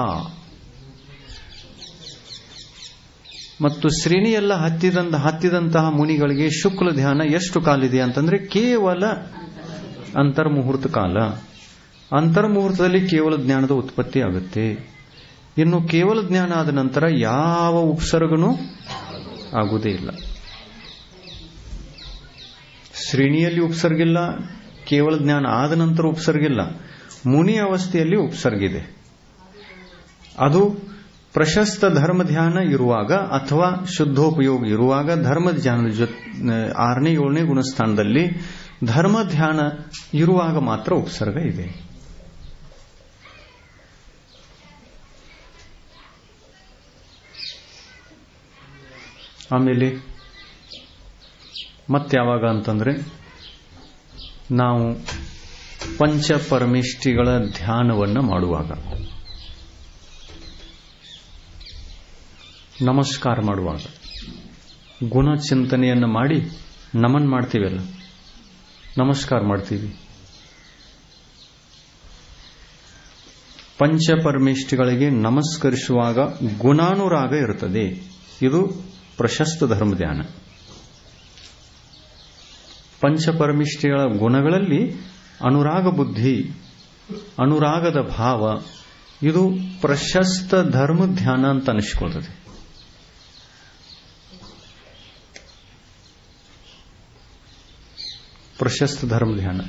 ಮತ್ತು ಶ್ರೇಣಿಯೆಲ್ಲ ಹತ್ತಿದಂತ ಹತ್ತಿದಂತಹ ಮುನಿಗಳಿಗೆ ಶುಕ್ಲ ಧ್ಯಾನ ಎಷ್ಟು ಕಾಲಿದೆ ಅಂತಂದ್ರೆ ಕೇವಲ ಅಂತರ್ಮುಹೂರ್ತ ಕಾಲ ಅಂತರ್ಮುಹೂರ್ತದಲ್ಲಿ ಕೇವಲ ಜ್ಞಾನದ ಉತ್ಪತ್ತಿ ಆಗುತ್ತೆ ಇನ್ನು ಕೇವಲ ಜ್ಞಾನ ಆದ ನಂತರ ಯಾವ ಉಪಸರ್ಗನೂ ಆಗುವುದೇ ಇಲ್ಲ ಶ್ರೇಣಿಯಲ್ಲಿ ಉಪಸರ್ಗಿಲ್ಲ ಕೇವಲ ಜ್ಞಾನ ಆದ ನಂತರ ಉಪಸರ್ಗಿಲ್ಲ ಮುನಿ ಅವಸ್ಥೆಯಲ್ಲಿ ಉಪಸರ್ಗಿದೆ ಅದು ಪ್ರಶಸ್ತ ಧರ್ಮ ಧ್ಯಾನ ಇರುವಾಗ ಅಥವಾ ಶುದ್ಧೋಪಯೋಗ ಇರುವಾಗ ಧರ್ಮ ಧ್ಯಾನದ ಜೊತೆ ಆರನೇ ಏಳನೇ ಗುಣಸ್ಥಾನದಲ್ಲಿ ಧರ್ಮ ಧ್ಯಾನ ಇರುವಾಗ ಮಾತ್ರ ಉಪಸರ್ಗ ಇದೆ ಆಮೇಲೆ ಮತ್ಯಾವಾಗ ಅಂತಂದ್ರೆ ನಾವು ಪಂಚ ಪರಮೇಷ್ಠಿಗಳ ಧ್ಯಾನವನ್ನು ಮಾಡುವಾಗ ನಮಸ್ಕಾರ ಮಾಡುವಾಗ ಗುಣ ಚಿಂತನೆಯನ್ನು ಮಾಡಿ ನಮನ್ ಮಾಡ್ತೀವಲ್ಲ ನಮಸ್ಕಾರ ಮಾಡ್ತೀವಿ ಪಂಚಪರಮೇಷ್ಠಿಗಳಿಗೆ ನಮಸ್ಕರಿಸುವಾಗ ಗುಣಾನುರಾಗ ಇರುತ್ತದೆ ಇದು ಪ್ರಶಸ್ತ ಧರ್ಮಧ್ಯಾನ ಪಂಚಪರಮಿಷ್ಠಿಗಳ ಗುಣಗಳಲ್ಲಿ ಅನುರಾಗ ಬುದ್ಧಿ ಅನುರಾಗದ ಭಾವ ಇದು ಪ್ರಶಸ್ತ ಧರ್ಮ ಧ್ಯಾನ ಅಂತ ಅನಿಸ್ಕೊಳ್ತದೆ ಪ್ರಶಸ್ತ ಧರ್ಮ ಧ್ಯಾನ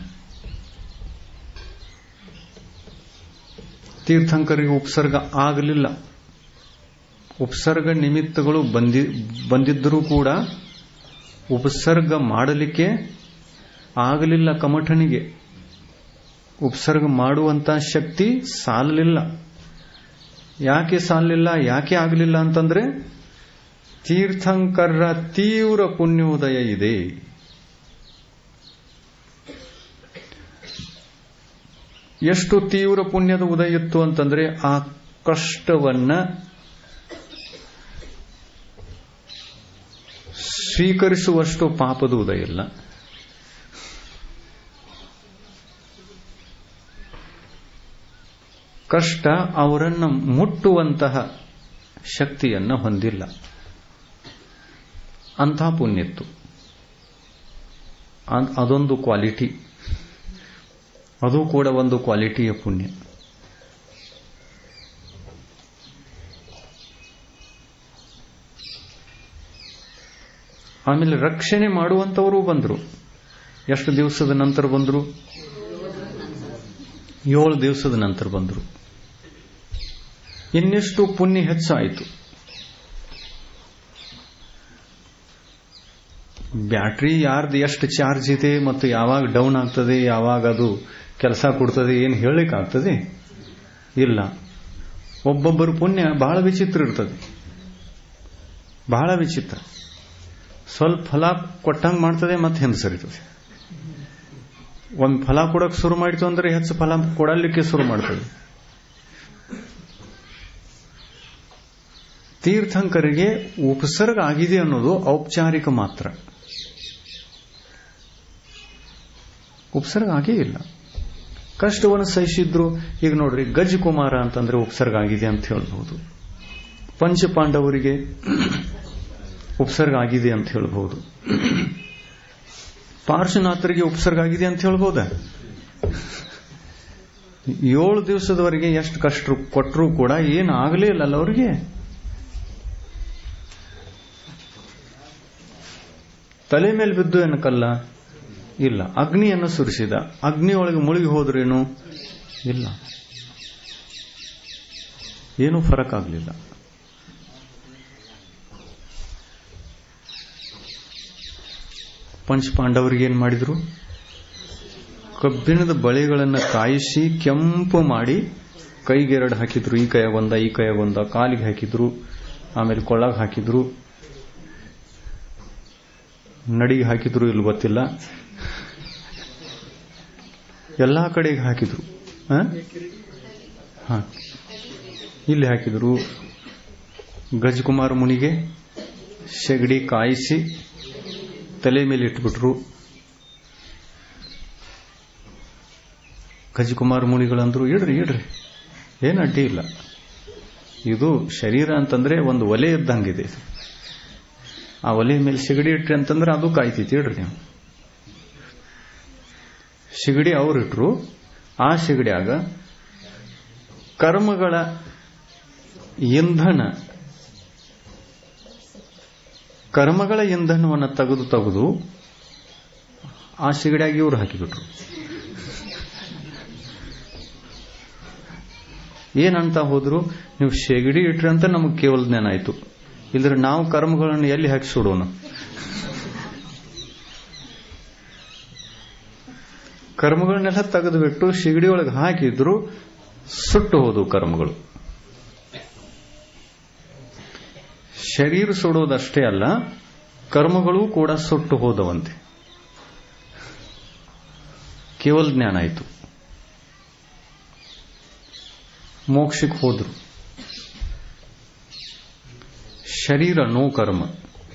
ತೀರ್ಥಂಕರಿಗೆ ಉಪಸರ್ಗ ಆಗಲಿಲ್ಲ ಉಪಸರ್ಗ ನಿಮಿತ್ತಗಳು ಬಂದಿ ಬಂದಿದ್ದರೂ ಕೂಡ ಉಪಸರ್ಗ ಮಾಡಲಿಕ್ಕೆ ಆಗಲಿಲ್ಲ ಕಮಠನಿಗೆ ಉಪಸರ್ಗ ಮಾಡುವಂತ ಶಕ್ತಿ ಸಾಲಲಿಲ್ಲ ಯಾಕೆ ಸಾಲಲಿಲ್ಲ ಯಾಕೆ ಆಗಲಿಲ್ಲ ಅಂತಂದ್ರೆ ತೀರ್ಥಂಕರ ತೀವ್ರ ಪುಣ್ಯೋದಯ ಇದೆ ಎಷ್ಟು ತೀವ್ರ ಪುಣ್ಯದ ಉದಯ ಇತ್ತು ಅಂತಂದ್ರೆ ಆ ಕಷ್ಟವನ್ನ ಸ್ವೀಕರಿಸುವಷ್ಟು ಪಾಪದ ಉದಯ ಇಲ್ಲ ಕಷ್ಟ ಅವರನ್ನು ಮುಟ್ಟುವಂತಹ ಶಕ್ತಿಯನ್ನು ಹೊಂದಿಲ್ಲ ಅಂಥ ಪುಣ್ಯತ್ತು ಅದೊಂದು ಕ್ವಾಲಿಟಿ ಅದು ಕೂಡ ಒಂದು ಕ್ವಾಲಿಟಿಯ ಪುಣ್ಯ ಆಮೇಲೆ ರಕ್ಷಣೆ ಮಾಡುವಂತವರು ಬಂದರು ಎಷ್ಟು ದಿವಸದ ನಂತರ ಬಂದರು ಏಳು ದಿವಸದ ನಂತರ ಬಂದರು ಇನ್ನೆಷ್ಟು ಪುಣ್ಯ ಹೆಚ್ಚಾಯಿತು ಬ್ಯಾಟ್ರಿ ಯಾರ್ದು ಎಷ್ಟು ಚಾರ್ಜ್ ಇದೆ ಮತ್ತು ಯಾವಾಗ ಡೌನ್ ಆಗ್ತದೆ ಯಾವಾಗ ಅದು ಕೆಲಸ ಕೊಡ್ತದೆ ಏನು ಹೇಳಲಿಕ್ಕಾಗ್ತದೆ ಇಲ್ಲ ಒಬ್ಬೊಬ್ಬರು ಪುಣ್ಯ ಬಹಳ ವಿಚಿತ್ರ ಇರ್ತದೆ ಬಹಳ ವಿಚಿತ್ರ ಸ್ವಲ್ಪ ಫಲ ಕೊಟ್ಟಂಗೆ ಮಾಡ್ತದೆ ಮತ್ತೆ ಹಿಂದೆ ಸರಿತದೆ ಒಂದು ಫಲ ಕೊಡಕ್ಕೆ ಶುರು ಮಾಡಿತು ಅಂದ್ರೆ ಹೆಚ್ಚು ಫಲ ಕೊಡಲಿಕ್ಕೆ ಶುರು ಮಾಡ್ತದೆ ತೀರ್ಥಂಕರಿಗೆ ಉಪಸರ್ಗ ಆಗಿದೆ ಅನ್ನೋದು ಔಪಚಾರಿಕ ಮಾತ್ರ ಉಪಸರ್ಗ ಆಗೇ ಇಲ್ಲ ಕಷ್ಟವನ್ನು ಸಹಿಸಿದ್ರು ಈಗ ನೋಡ್ರಿ ಗಜ ಕುಮಾರ ಅಂತಂದ್ರೆ ಉಪಸರ್ಗ ಆಗಿದೆ ಅಂತ ಹೇಳ್ಬಹುದು ಪಂಚಪಾಂಡವರಿಗೆ ಉಪಸರ್ಗ ಆಗಿದೆ ಅಂತ ಹೇಳ್ಬಹುದು ಪಾರ್ಶ್ವನಾಥರಿಗೆ ಉಪಸರ್ಗ ಆಗಿದೆ ಅಂತ ಹೇಳ್ಬೋದ ಏಳು ದಿವಸದವರೆಗೆ ಎಷ್ಟು ಕಷ್ಟ ಕೊಟ್ಟರೂ ಕೂಡ ಏನು ಆಗಲೇ ಇಲ್ಲಲ್ಲ ಅವರಿಗೆ ತಲೆ ಮೇಲೆ ಬಿದ್ದು ಏನಕ್ಕಲ್ಲ ಇಲ್ಲ ಅಗ್ನಿಯನ್ನು ಸುರಿಸಿದ ಅಗ್ನಿಯೊಳಗೆ ಮುಳುಗಿ ಹೋದ್ರೇನು ಇಲ್ಲ ಏನೂ ಫರಕ್ ಆಗಲಿಲ್ಲ ಪಂಚಪಾಂಡವರಿಗೆ ಏನ್ ಮಾಡಿದ್ರು ಕಬ್ಬಿಣದ ಬಳೆಗಳನ್ನು ಕಾಯಿಸಿ ಕೆಂಪು ಮಾಡಿ ಕೈಗೆ ಎರಡು ಹಾಕಿದ್ರು ಈ ಕೈಯಾಗ ಒಂದ ಈ ಕೈಯಾಗ ಒಂದ ಕಾಲಿಗೆ ಹಾಕಿದ್ರು ಆಮೇಲೆ ಕೊಳ್ಳಾಗ ಹಾಕಿದ್ರು ನಡಿಗೆ ಹಾಕಿದ್ರು ಇಲ್ಲಿ ಗೊತ್ತಿಲ್ಲ ಎಲ್ಲಾ ಕಡೆಗೆ ಹಾಕಿದ್ರು ಹ ಇಲ್ಲಿ ಹಾಕಿದ್ರು ಗಜಕುಮಾರ ಮುನಿಗೆ ಸೆಗಡಿ ಕಾಯಿಸಿ ತಲೆ ಮೇಲೆ ಇಟ್ಬಿಟ್ರು ಗಜಕುಮಾರ ಮುನಿಗಳಂದ್ರು ಇಡ್ರಿ ಇಡ್ರಿ ಏನು ಅಡ್ಡಿ ಇಲ್ಲ ಇದು ಶರೀರ ಅಂತಂದ್ರೆ ಒಂದು ಒಲೆ ಇದ್ದಂಗಿದೆ ಆ ಒಲೆ ಮೇಲೆ ಸಿಗಡಿ ಇಟ್ರಿ ಅಂತಂದ್ರೆ ಅದು ಕಾಯ್ತೈತಿ ಇಡ್ರಿ ನೀವು ಸಿಗಡಿ ಅವರಿಟ್ರು ಆ ಸಿಗಡಿಯಾಗ ಕರ್ಮಗಳ ಇಂಧನ ಕರ್ಮಗಳ ಇಂಧನವನ್ನು ತೆಗೆದು ತೆಗೆದು ಆ ಸಿಗಡಿಯಾಗಿ ಇವರು ಹಾಕಿಬಿಟ್ರು ಏನಂತ ಹೋದ್ರು ನೀವು ಶೆಗಡಿ ಇಟ್ರಿ ಅಂತ ನಮಗೆ ಕೇವಲ ಜ್ಞಾನ ಆಯ್ತು ಇಲ್ಲದ್ರೆ ನಾವು ಕರ್ಮಗಳನ್ನು ಎಲ್ಲಿ ಹಾಕಿ ಸುಡೋಣ ಕರ್ಮಗಳನ್ನೆಲ್ಲ ತೆಗೆದುಬಿಟ್ಟು ಶಿಗಡಿ ಒಳಗೆ ಹಾಕಿದ್ರು ಸುಟ್ಟು ಹೋದವು ಕರ್ಮಗಳು ಶರೀರ ಸುಡೋದಷ್ಟೇ ಅಲ್ಲ ಕರ್ಮಗಳು ಕೂಡ ಸುಟ್ಟು ಹೋದವಂತೆ ಕೇವಲ ಜ್ಞಾನ ಆಯಿತು ಮೋಕ್ಷಕ್ಕೆ ಹೋದ್ರು ಶರೀರ ನೋ ಕರ್ಮ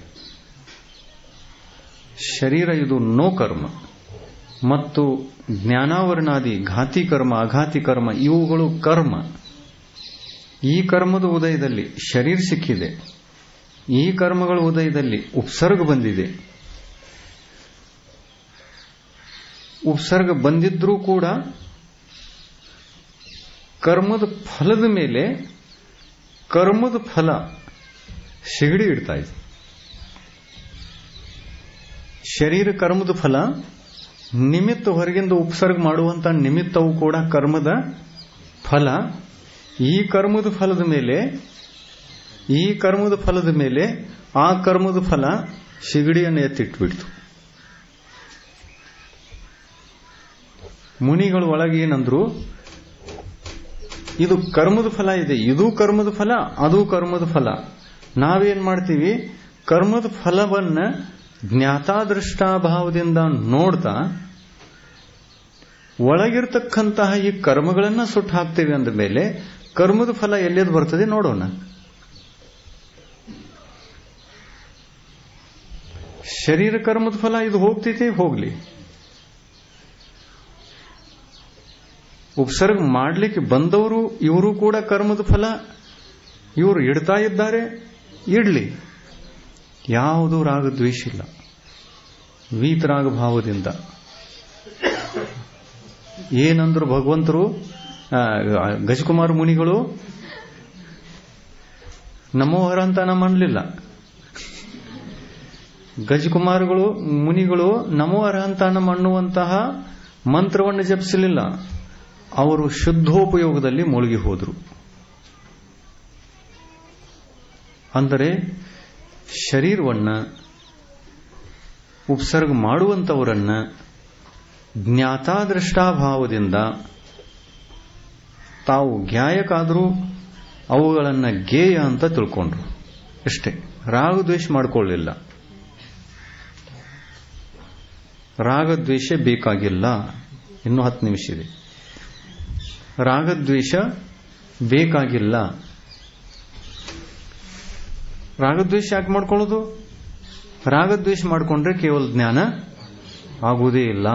ಶರೀರ ಇದು ನೋ ಕರ್ಮ ಮತ್ತು ಜ್ಞಾನಾವರಣಾದಿ ಘಾತಿ ಕರ್ಮ ಅಘಾತಿ ಕರ್ಮ ಇವುಗಳು ಕರ್ಮ ಈ ಕರ್ಮದ ಉದಯದಲ್ಲಿ ಶರೀರ ಸಿಕ್ಕಿದೆ ಈ ಕರ್ಮಗಳ ಉದಯದಲ್ಲಿ ಉಪಸರ್ಗ ಬಂದಿದೆ ಉಪಸರ್ಗ ಬಂದಿದ್ರೂ ಕೂಡ ಕರ್ಮದ ಫಲದ ಮೇಲೆ ಕರ್ಮದ ಫಲ ಸಿಗಡಿ ಇಡ್ತಾ ಇದೆ ಶರೀರ ಕರ್ಮದ ಫಲ ನಿಮಿತ್ತ ಹೊರಗಿಂದ ಉಪಸರ್ಗ ಮಾಡುವಂತ ನಿಮಿತ್ತವು ಕೂಡ ಕರ್ಮದ ಫಲ ಈ ಕರ್ಮದ ಫಲದ ಮೇಲೆ ಈ ಕರ್ಮದ ಫಲದ ಮೇಲೆ ಆ ಕರ್ಮದ ಫಲ ಸಿಗಡಿಯನ್ನು ಎತ್ತಿಟ್ಬಿಡ್ತು ಮುನಿಗಳು ಒಳಗೆ ಏನಂದ್ರು ಇದು ಕರ್ಮದ ಫಲ ಇದೆ ಇದು ಕರ್ಮದ ಫಲ ಅದು ಕರ್ಮದ ಫಲ ನಾವೇನ್ ಮಾಡ್ತೀವಿ ಕರ್ಮದ ಫಲವನ್ನ ಜ್ಞಾತಾದೃಷ್ಟಾಭಾವದಿಂದ ನೋಡ್ತಾ ಒಳಗಿರ್ತಕ್ಕಂತಹ ಈ ಕರ್ಮಗಳನ್ನ ಸುಟ್ಟು ಹಾಕ್ತೇವೆ ಅಂದ ಮೇಲೆ ಕರ್ಮದ ಫಲ ಎಲ್ಲಿಯದು ಬರ್ತದೆ ನೋಡೋಣ ಶರೀರ ಕರ್ಮದ ಫಲ ಇದು ಹೋಗ್ತೈತೆ ಹೋಗ್ಲಿ ಉಪಸರ್ಗ ಮಾಡಲಿಕ್ಕೆ ಬಂದವರು ಇವರು ಕೂಡ ಕರ್ಮದ ಫಲ ಇವರು ಇಡ್ತಾ ಇದ್ದಾರೆ ಇಡ್ಲಿ ಯಾವುದೂ ರಾಗದ್ವೇಷ ಇಲ್ಲ ವೀತರಾಗ ಭಾವದಿಂದ ಏನಂದ್ರು ಭಗವಂತರು ಗಜಕುಮಾರ ಮುನಿಗಳು ನಮೋಹರ ಅಂತ ನಮ್ಮ ಅನ್ಲಿಲ್ಲ ಗಜಕುಮಾರಗಳು ಮುನಿಗಳು ನಮೋ ಅರ್ಹಂತಾನಂ ಅನ್ನುವಂತಹ ಮಂತ್ರವನ್ನು ಜಪಿಸಲಿಲ್ಲ ಅವರು ಶುದ್ಧೋಪಯೋಗದಲ್ಲಿ ಮುಳುಗಿ ಹೋದರು ಅಂದರೆ ಶರೀರವನ್ನ ಉಪಸರ್ಗ ಮಾಡುವಂತವರನ್ನ ಜ್ಞಾತಾದೃಷ್ಟಾಭಾವದಿಂದ ತಾವು ಜ್ಞಾಯಕಾದರೂ ಅವುಗಳನ್ನು ಗೇಯ ಅಂತ ತಿಳ್ಕೊಂಡ್ರು ಅಷ್ಟೇ ರಾಗದ್ವೇಷ ಮಾಡಿಕೊಳ್ಳಿಲ್ಲ ರಾಗದ್ವೇಷ ಬೇಕಾಗಿಲ್ಲ ಇನ್ನೂ ಹತ್ತು ನಿಮಿಷ ಇದೆ ರಾಗದ್ವೇಷ ಬೇಕಾಗಿಲ್ಲ ರಾಗದ್ವೇಷ ಯಾಕೆ ಮಾಡ್ಕೊಳ್ಳೋದು ರಾಗದ್ವೇಷ ಮಾಡಿಕೊಂಡ್ರೆ ಕೇವಲ ಜ್ಞಾನ ಆಗುವುದೇ ಇಲ್ಲ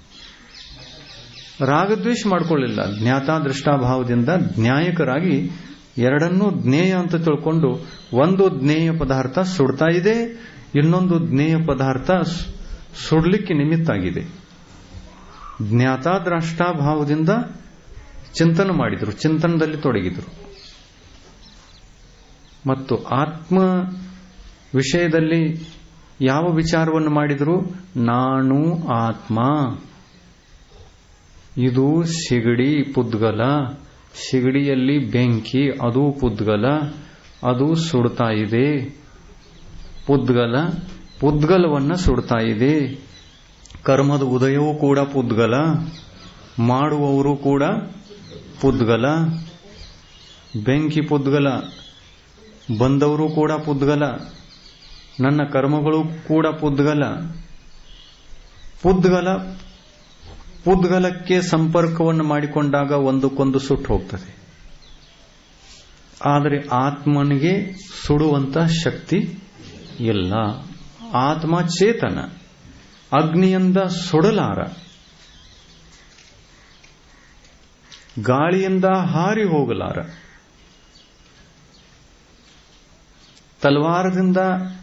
ರಾಗದ್ವೇಷ ಮಾಡಿಕೊಳ್ಳಿಲ್ಲ ಜ್ಞಾತ ದೃಷ್ಟಾಭಾವದಿಂದ ಜ್ಞಾಯಕರಾಗಿ ಎರಡನ್ನೂ ಜ್ಞೇಯ ಅಂತ ತಿಳ್ಕೊಂಡು ಒಂದು ಜ್ಞೇಯ ಪದಾರ್ಥ ಸುಡ್ತಾ ಇದೆ ಇನ್ನೊಂದು ಜ್ಞೇಯ ಪದಾರ್ಥ ಸುಡ್ಲಿಕ್ಕೆ ನಿಮಿತ್ತಾಗಿದೆ ಜ್ಞಾತಾದ್ರಾಷ್ಟಾಭಾವದಿಂದ ಚಿಂತನೆ ಮಾಡಿದರು ಚಿಂತನದಲ್ಲಿ ತೊಡಗಿದರು ಮತ್ತು ಆತ್ಮ ವಿಷಯದಲ್ಲಿ ಯಾವ ವಿಚಾರವನ್ನು ಮಾಡಿದರು ನಾನು ಆತ್ಮ ಇದು ಸಿಗಡಿ ಪುದ್ಗಲ ಸಿಗಡಿಯಲ್ಲಿ ಬೆಂಕಿ ಅದು ಪುದ್ಗಲ ಅದು ಸುಡ್ತಾ ಇದೆ ಪುದ್ಗಲ ಪುದ್ಗಲವನ್ನ ಸುಡ್ತಾ ಇದೆ ಕರ್ಮದ ಉದಯವೂ ಕೂಡ ಪುದ್ಗಲ ಮಾಡುವವರು ಕೂಡ ಪುದ್ಗಲ ಬೆಂಕಿ ಪುದ್ಗಲ ಬಂದವರು ಕೂಡ ಪುದ್ಗಲ ನನ್ನ ಕರ್ಮಗಳು ಕೂಡ ಪುದ್ಗಲ ಪುದ್ಗಲ ಪುದ್ಗಲಕ್ಕೆ ಸಂಪರ್ಕವನ್ನು ಮಾಡಿಕೊಂಡಾಗ ಒಂದಕ್ಕೊಂದು ಸುಟ್ಟು ಹೋಗ್ತದೆ ಆದರೆ ಆತ್ಮನಿಗೆ ಸುಡುವಂತ ಶಕ್ತಿ ಇಲ್ಲ ಆತ್ಮ ಚೇತನ ಅಗ್ನಿಯಿಂದ ಸುಡಲಾರ ಗಾಳಿಯಿಂದ ಹಾರಿ ಹೋಗಲಾರ ತಲ್ವಾರದಿಂದ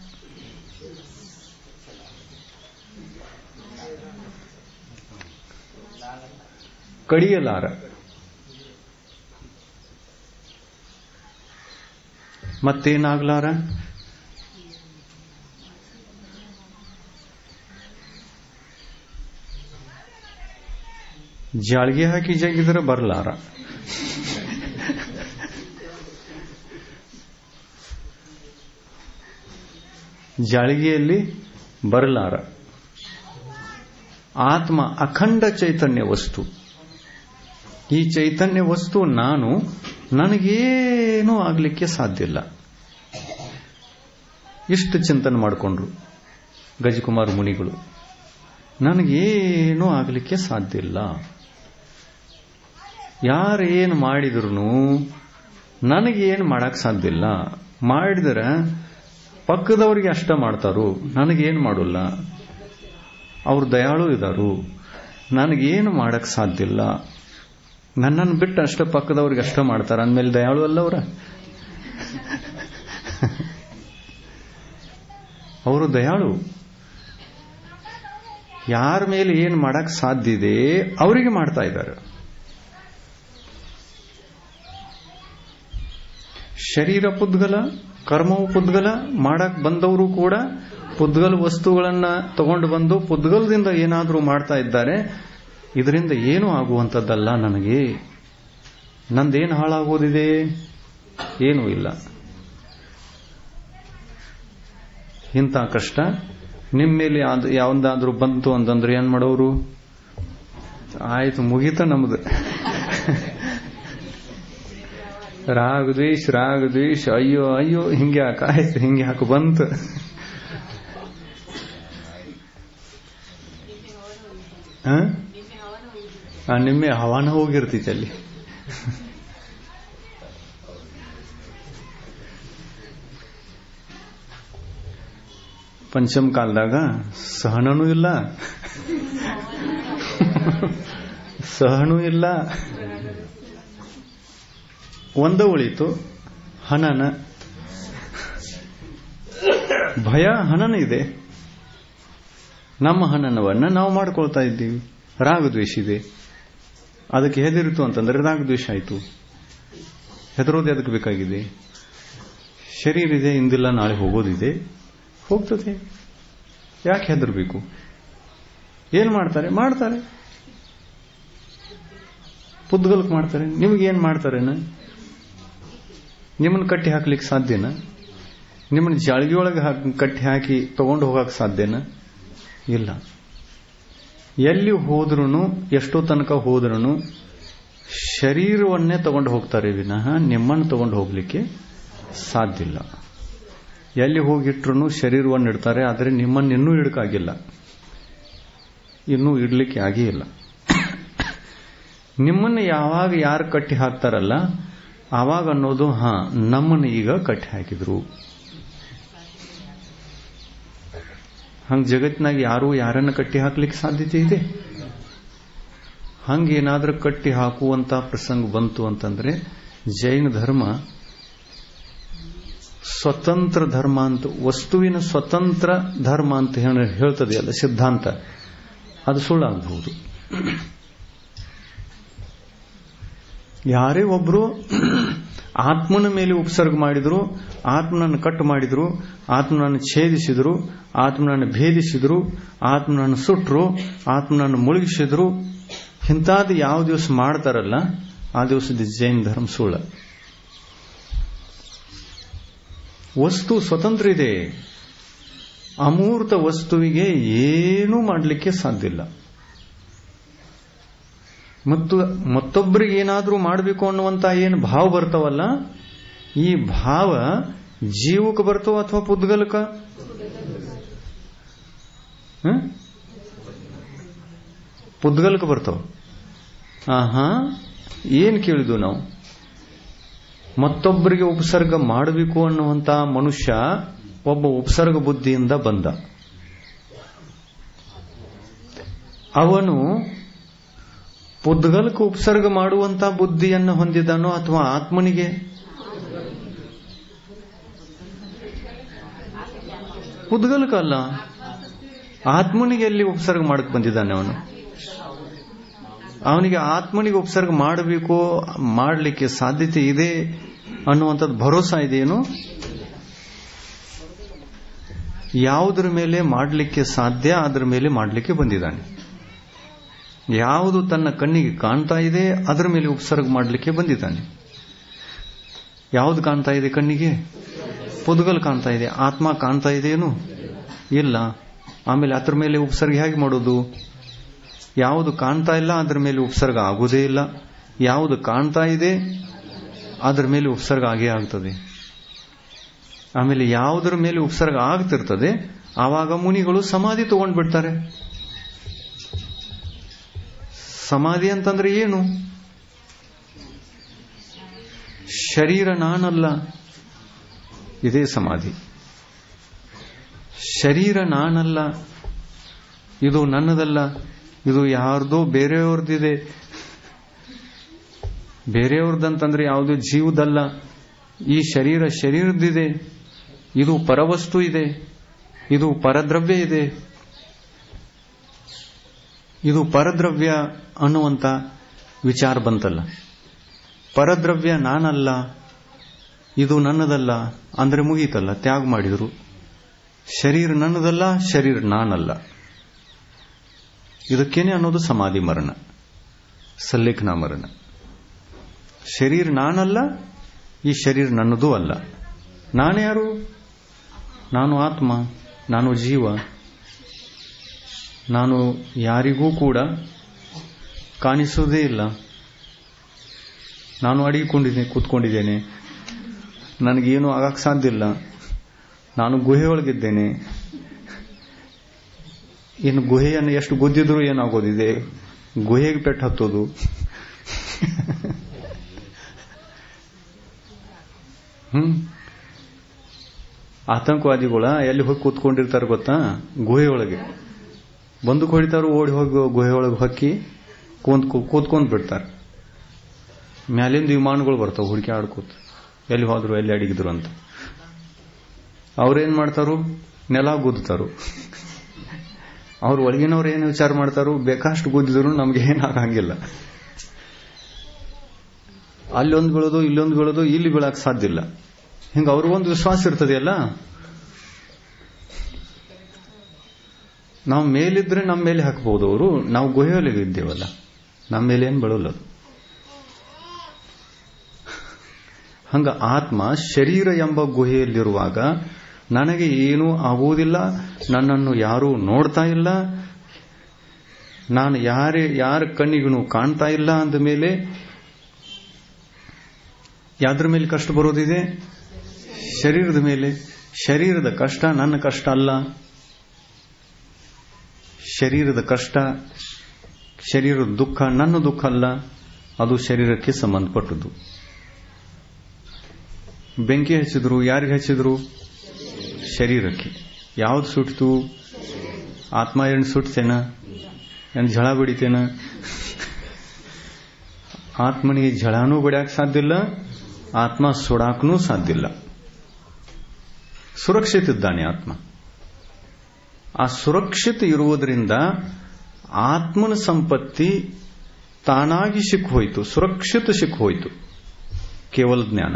ಕಡಿಯಲಾರ ಮತ್ತೇನಾಗ್ಲಾರ ಜಾಳ್ಗೆ ಹಾಕಿ ಜಗಿದ್ರೆ ಬರಲಾರ ಜಾಳಿಗೆಯಲ್ಲಿ ಬರಲಾರ ಆತ್ಮ ಅಖಂಡ ಚೈತನ್ಯ ವಸ್ತು ಈ ಚೈತನ್ಯ ವಸ್ತು ನಾನು ನನಗೇನೂ ಆಗಲಿಕ್ಕೆ ಸಾಧ್ಯ ಇಲ್ಲ ಇಷ್ಟು ಚಿಂತನೆ ಮಾಡಿಕೊಂಡ್ರು ಗಜಕುಮಾರ ಮುನಿಗಳು ನನಗೇನೂ ಆಗಲಿಕ್ಕೆ ಸಾಧ್ಯ ಇಲ್ಲ ಯಾರು ಏನು ಮಾಡಿದ್ರು ನನಗೇನು ಮಾಡಕ್ ಸಾಧ್ಯ ಇಲ್ಲ ಮಾಡಿದ್ರೆ ಪಕ್ಕದವ್ರಿಗೆ ಅಷ್ಟ ಮಾಡ್ತಾರು ನನಗೇನು ಮಾಡೋಲ್ಲ ಅವ್ರು ದಯಾಳು ಇದ್ದಾರು ನನಗೇನು ಮಾಡಕ್ ಸಾಧ್ಯ ಇಲ್ಲ ನನ್ನನ್ನು ಬಿಟ್ಟು ಅಷ್ಟ ಪಕ್ಕದವ್ರಿಗೆ ಅಷ್ಟ ಮಾಡ್ತಾರ ಅಂದಮೇಲೆ ದಯಾಳು ಅಲ್ಲ ಅವ್ರ ಅವರು ದಯಾಳು ಯಾರ ಮೇಲೆ ಏನು ಮಾಡಕ್ ಸಾಧ್ಯ ಇದೆ ಅವರಿಗೆ ಮಾಡ್ತಾ ಇದ್ದಾರೆ ಶರೀರ ಪುದ್ಗಲ ಕರ್ಮವು ಪುದ್ಗಲ ಮಾಡಕ್ ಬಂದವರು ಕೂಡ ಪುದ್ಗಲ್ ವಸ್ತುಗಳನ್ನ ತಗೊಂಡು ಬಂದು ಪುದ್ಗಲದಿಂದ ಏನಾದರೂ ಮಾಡ್ತಾ ಇದ್ದಾರೆ ಇದರಿಂದ ಏನು ಆಗುವಂಥದ್ದಲ್ಲ ನನಗೆ ನಂದೇನು ಹಾಳಾಗೋದಿದೆ ಏನೂ ಇಲ್ಲ ಇಂಥ ಕಷ್ಟ ನಿಮ್ಮ ಮೇಲೆ ಯಾವಂದಾದ್ರೂ ಬಂತು ಅಂತಂದ್ರೆ ಏನ್ ಮಾಡೋರು ಆಯ್ತು ಮುಗೀತ ನಮ್ದು ರಾಗ ದ್ವೇಷ ರಾಗ ದ್ವೇಷ ಅಯ್ಯೋ ಅಯ್ಯೋ ಹಿಂಗೆ ಯಾಕೆ ಆಯ್ತು ಹಿಂಗೆ ಯಾಕೆ ಬಂತು ಆ ನಿಮ್ಮೆ ಹವಾನ ಹೋಗಿರ್ತೈತೆ ಅಲ್ಲಿ ಪಂಚಮ ಕಾಲದಾಗ ಸಹನನೂ ಇಲ್ಲ ಸಹನೂ ಇಲ್ಲ ಒಂದ ಉಳಿತು ಹನನ ಭಯ ಹನನ ಇದೆ ನಮ್ಮ ಹನನವನ್ನ ನಾವು ಮಾಡ್ಕೊಳ್ತಾ ಇದ್ದೀವಿ ರಾಗದ್ವೇಷ ಇದೆ ಅದಕ್ಕೆ ಹೆದರಿತು ಅಂತಂದ್ರೆ ರಾಗದ್ವೇಷ ಆಯಿತು ಹೆದರೋದು ಅದಕ್ಕೆ ಬೇಕಾಗಿದೆ ಶರೀರ ಇದೆ ಇಂದಿಲ್ಲ ನಾಳೆ ಹೋಗೋದಿದೆ ಹೋಗ್ತದೆ ಯಾಕೆ ಹೆದರ್ಬೇಕು ಏನ್ ಮಾಡ್ತಾರೆ ಮಾಡ್ತಾರೆ ಪುದ್ಗಲ್ಕ್ ಮಾಡ್ತಾರೆ ನಿಮ್ಗೇನ್ ಮಾಡ್ತಾರೇನ ನಿಮ್ಮನ್ನ ಕಟ್ಟಿ ಹಾಕ್ಲಿಕ್ಕೆ ಸಾಧ್ಯನಾ ನಿಮ್ಮನ್ನ ಜಾಳ್ಗಿಯೊಳಗೆ ಕಟ್ಟಿ ಹಾಕಿ ತಗೊಂಡು ಹೋಗಕ್ಕೆ ಸಾಧ್ಯನಾ ಇಲ್ಲ ಎಲ್ಲಿ ಹೋದ್ರೂ ಎಷ್ಟೋ ತನಕ ಹೋದ್ರೂ ಶರೀರವನ್ನೇ ತಗೊಂಡು ಹೋಗ್ತಾರೆ ವಿನಃ ನಿಮ್ಮನ್ನು ತಗೊಂಡು ಹೋಗ್ಲಿಕ್ಕೆ ಸಾಧ್ಯ ಇಲ್ಲ ಎಲ್ಲಿ ಹೋಗಿಟ್ರು ಶರೀರವನ್ನು ಇಡ್ತಾರೆ ಆದರೆ ನಿಮ್ಮನ್ನು ಇನ್ನೂ ಇಡಕ್ಕಾಗಿಲ್ಲ ಇನ್ನೂ ಇಡ್ಲಿಕ್ಕೆ ಆಗೇ ಇಲ್ಲ ನಿಮ್ಮನ್ನು ಯಾವಾಗ ಯಾರು ಕಟ್ಟಿ ಹಾಕ್ತಾರಲ್ಲ ಆವಾಗ ಅನ್ನೋದು ಹಾ ನಮ್ಮನ್ನು ಈಗ ಕಟ್ಟಿ ಹಾಕಿದ್ರು ಹಂಗ ಜಗತ್ತಿನಾಗ ಯಾರು ಯಾರನ್ನ ಕಟ್ಟಿ ಹಾಕ್ಲಿಕ್ಕೆ ಸಾಧ್ಯತೆ ಇದೆ ಹಂಗೇನಾದ್ರೂ ಕಟ್ಟಿ ಹಾಕುವಂತ ಪ್ರಸಂಗ ಬಂತು ಅಂತಂದ್ರೆ ಜೈನ ಧರ್ಮ ಸ್ವತಂತ್ರ ಧರ್ಮ ಅಂತ ವಸ್ತುವಿನ ಸ್ವತಂತ್ರ ಧರ್ಮ ಅಂತ ಹೇಳ್ತದೆ ಅಲ್ಲ ಸಿದ್ಧಾಂತ ಅದು ಸುಳ್ಳಾಗಬಹುದು ಯಾರೇ ಒಬ್ರು ಆತ್ಮನ ಮೇಲೆ ಉಪಸರ್ಗ ಮಾಡಿದ್ರು ಆತ್ಮನನ್ನು ಕಟ್ಟು ಮಾಡಿದ್ರು ಆತ್ಮನನ್ನು ಛೇದಿಸಿದ್ರು ಆತ್ಮನನ್ನು ಭೇದಿಸಿದ್ರು ಆತ್ಮನನ್ನು ಸುಟ್ರು ಆತ್ಮನನ್ನು ಮುಳುಗಿಸಿದ್ರು ಇಂಥದ್ದು ಯಾವ ದಿವಸ ಮಾಡ್ತಾರಲ್ಲ ಆ ದಿವಸದ ಜೈನ್ ಧರ್ಮ ಸುಳ್ಳ ವಸ್ತು ಸ್ವತಂತ್ರ ಇದೆ ಅಮೂರ್ತ ವಸ್ತುವಿಗೆ ಏನೂ ಮಾಡಲಿಕ್ಕೆ ಸಾಧ್ಯ ಇಲ್ಲ ಮತ್ತು ಮತ್ತೊಬ್ಬರಿಗೆ ಏನಾದರೂ ಮಾಡಬೇಕು ಅನ್ನುವಂತ ಏನು ಭಾವ ಬರ್ತಾವಲ್ಲ ಈ ಭಾವ ಜೀವಕ್ಕೆ ಬರ್ತಾವ ಅಥವಾ ಪುದ್ಗಲಕ ಪುದ್ಗಲಕ ಬರ್ತಾವ ಆಹಾ ಏನ್ ಕೇಳಿದ್ವು ನಾವು ಮತ್ತೊಬ್ಬರಿಗೆ ಉಪಸರ್ಗ ಮಾಡಬೇಕು ಅನ್ನುವಂತ ಮನುಷ್ಯ ಒಬ್ಬ ಉಪಸರ್ಗ ಬುದ್ಧಿಯಿಂದ ಬಂದ ಅವನು ಪುದ್ಗಲಕ್ಕೆ ಉಪಸರ್ಗ ಮಾಡುವಂತ ಬುದ್ಧಿಯನ್ನು ಹೊಂದಿದನೋ ಅಥವಾ ಆತ್ಮನಿಗೆ ಪುದ್ಗಲಕ ಅಲ್ಲ ಆತ್ಮನಿಗೆ ಎಲ್ಲಿ ಉಪಸರ್ಗ ಮಾಡಕ್ ಬಂದಿದ್ದಾನೆ ಅವನು ಅವನಿಗೆ ಆತ್ಮನಿಗೆ ಉಪಸರ್ಗ ಮಾಡಬೇಕು ಮಾಡಲಿಕ್ಕೆ ಸಾಧ್ಯತೆ ಇದೆ ಅನ್ನುವಂಥದ್ದು ಭರೋಸಾ ಇದೆಯೇನು ಯಾವುದರ ಮೇಲೆ ಮಾಡಲಿಕ್ಕೆ ಸಾಧ್ಯ ಅದರ ಮೇಲೆ ಮಾಡಲಿಕ್ಕೆ ಬಂದಿದ್ದಾನೆ ಯಾವುದು ತನ್ನ ಕಣ್ಣಿಗೆ ಕಾಣ್ತಾ ಇದೆ ಅದರ ಮೇಲೆ ಉಪಸರ್ಗ ಮಾಡಲಿಕ್ಕೆ ಬಂದಿದ್ದಾನೆ ಯಾವುದು ಕಾಣ್ತಾ ಇದೆ ಕಣ್ಣಿಗೆ ಪುದ್ಗಲ್ ಕಾಣ್ತಾ ಇದೆ ಆತ್ಮ ಕಾಣ್ತಾ ಇದೆಯೇನು ಇಲ್ಲ ಆಮೇಲೆ ಅದ್ರ ಮೇಲೆ ಉಪಸರ್ಗ ಹೇಗೆ ಮಾಡೋದು ಯಾವುದು ಕಾಣ್ತಾ ಇಲ್ಲ ಅದರ ಮೇಲೆ ಉಪಸರ್ಗ ಆಗುವುದೇ ಇಲ್ಲ ಯಾವುದು ಕಾಣ್ತಾ ಇದೆ ಅದರ ಮೇಲೆ ಉಪಸರ್ಗ ಆಗೇ ಆಗ್ತದೆ ಆಮೇಲೆ ಯಾವುದರ ಮೇಲೆ ಉಪಸರ್ಗ ಆಗ್ತಿರ್ತದೆ ಆವಾಗ ಮುನಿಗಳು ಸಮಾಧಿ ತಗೊಂಡು ಬಿಡ್ತಾರೆ ಸಮಾಧಿ ಅಂತಂದ್ರೆ ಏನು ಶರೀರ ನಾನಲ್ಲ ಇದೇ ಸಮಾಧಿ ಶರೀರ ನಾನಲ್ಲ ಇದು ನನ್ನದಲ್ಲ ಇದು ಯಾರ್ದೋ ಬೇರೆಯವ್ರದ್ದಿದೆ ಬೇರೆಯವ್ರದಂತಂದ್ರೆ ಯಾವುದು ಜೀವದಲ್ಲ ಈ ಶರೀರ ಶರೀರದಿದೆ ಇದು ಪರವಸ್ತು ಇದೆ ಇದು ಪರದ್ರವ್ಯ ಇದೆ ಇದು ಪರದ್ರವ್ಯ ಅನ್ನುವಂತ ವಿಚಾರ ಬಂತಲ್ಲ ಪರದ್ರವ್ಯ ನಾನಲ್ಲ ಇದು ನನ್ನದಲ್ಲ ಅಂದ್ರೆ ಮುಗೀತಲ್ಲ ತ್ಯಾಗ ಮಾಡಿದ್ರು ಶರೀರ ನನ್ನದಲ್ಲ ಶರೀರ ನಾನಲ್ಲ ಇದಕ್ಕೇನೆ ಅನ್ನೋದು ಸಮಾಧಿ ಮರಣ ಸಲ್ಲೇಖನ ಮರಣ ಶರೀರ ನಾನಲ್ಲ ಈ ಶರೀರ ನನ್ನದೂ ಅಲ್ಲ ನಾನ್ಯಾರು ನಾನು ಆತ್ಮ ನಾನು ಜೀವ ನಾನು ಯಾರಿಗೂ ಕೂಡ ಕಾಣಿಸುವುದೇ ಇಲ್ಲ ನಾನು ಅಡಿಕೊಂಡಿದ್ದೇನೆ ಕೂತ್ಕೊಂಡಿದ್ದೇನೆ ನನಗೇನು ಆಗಕ್ಕೆ ಸಾಧ್ಯ ಇಲ್ಲ ನಾನು ಗುಹೆಯೊಳಗಿದ್ದೇನೆ ಇನ್ನು ಗುಹೆಯನ್ನು ಎಷ್ಟು ಗುದ್ದಿದ್ರು ಏನಾಗೋದಿದೆ ಗುಹೆಗೆ ಪೆಟ್ಟು ಹತ್ತೋದು ಹ್ಮ್ ಆತಂಕವಾದಿಗಳ ಎಲ್ಲಿ ಹೋಗಿ ಕೂತ್ಕೊಂಡಿರ್ತಾರೆ ಗೊತ್ತಾ ಗುಹೆಯೊಳಗೆ ಬಂದೂಕ್ ಹೊಡಿತಾರು ಓಡಿ ಹೋಗಿ ಗುಹೆಯೊಳಗೆ ಹೊಕ್ಕಿ ಕೂತ್ ಕೂತ್ಕೊಂಡ್ ಬಿಡ್ತಾರೆ ಮ್ಯಾಲಿಂದ ವಿಮಾನಗಳು ಬರ್ತಾವ ಹುಡುಕಿ ಆಡ್ಕೋತ ಎಲ್ಲಿ ಹೋದ್ರು ಎಲ್ಲಿ ಅಡಿಗಿದ್ರು ಅಂತ ಅವ್ರೇನ್ ಮಾಡ್ತಾರು ನೆಲ ಗುದ್ತಾರು ಅವ್ರ ಒಳಗಿನವ್ರು ಏನು ವಿಚಾರ ಮಾಡ್ತಾರೋ ಬೇಕಷ್ಟು ಗುದ್ದಿದ್ರು ನಮ್ಗೆ ಏನಾಗಂಗಿಲ್ಲ ಅಲ್ಲೊಂದು ಬೀಳೋದು ಇಲ್ಲೊಂದು ಬೀಳೋದು ಇಲ್ಲಿ ಬೀಳಕ್ ಸಾಧ್ಯ ಇಲ್ಲ ಹಿಂಗ ಅವ್ರಿಗೊಂದು ವಿಶ್ವಾಸ ಇರ್ತದೆಯಲ್ಲ ನಾವು ಮೇಲಿದ್ರೆ ನಮ್ಮ ಮೇಲೆ ಹಾಕಬಹುದು ಅವರು ನಾವು ಗುಹೆಯೊಳಗೆ ಇದ್ದೇವಲ್ಲ ನಮ್ಮ ಮೇಲೆ ಏನು ಬೀಳಲ್ಲ ಅದು ಹಂಗ ಆತ್ಮ ಶರೀರ ಎಂಬ ಗುಹೆಯಲ್ಲಿರುವಾಗ ನನಗೆ ಏನೂ ಆಗುವುದಿಲ್ಲ ನನ್ನನ್ನು ಯಾರೂ ನೋಡ್ತಾ ಇಲ್ಲ ನಾನು ಯಾರೇ ಯಾರ ಕಣ್ಣಿಗೂ ಕಾಣ್ತಾ ಇಲ್ಲ ಅಂದ ಮೇಲೆ ಯಾದ್ರ ಮೇಲೆ ಕಷ್ಟ ಬರೋದಿದೆ ಶರೀರದ ಮೇಲೆ ಶರೀರದ ಕಷ್ಟ ನನ್ನ ಕಷ್ಟ ಅಲ್ಲ ಶರೀರದ ಕಷ್ಟ ಶರೀರದ ದುಃಖ ನನ್ನ ದುಃಖ ಅಲ್ಲ ಅದು ಶರೀರಕ್ಕೆ ಸಂಬಂಧಪಟ್ಟದ್ದು ಬೆಂಕಿ ಹಚ್ಚಿದ್ರು ಯಾರಿಗೆ ಹಚ್ಚಿದ್ರು ಶರೀರಕ್ಕೆ ಯಾವ್ದು ಸುಟ್ಟಿತು ಆತ್ಮ ಏನು ಸುಟ್ತೇನ ಏನು ಝಳ ಬಿಡಿತೇನ ಆತ್ಮನಿಗೆ ಝಳನೂ ಬಿಡಕ್ ಸಾಧ್ಯ ಇಲ್ಲ ಆತ್ಮ ಸುಡಾಕನೂ ಸಾಧ್ಯ ಇಲ್ಲ ಸುರಕ್ಷಿತ ಇದ್ದಾನೆ ಆತ್ಮ ಆ ಸುರಕ್ಷಿತ ಇರುವುದರಿಂದ ಆತ್ಮನ ಸಂಪತ್ತಿ ತಾನಾಗಿ ಸಿಕ್ಕು ಹೋಯಿತು ಸುರಕ್ಷಿತ ಸಿಕ್ಕು ಹೋಯಿತು ಕೇವಲ ಜ್ಞಾನ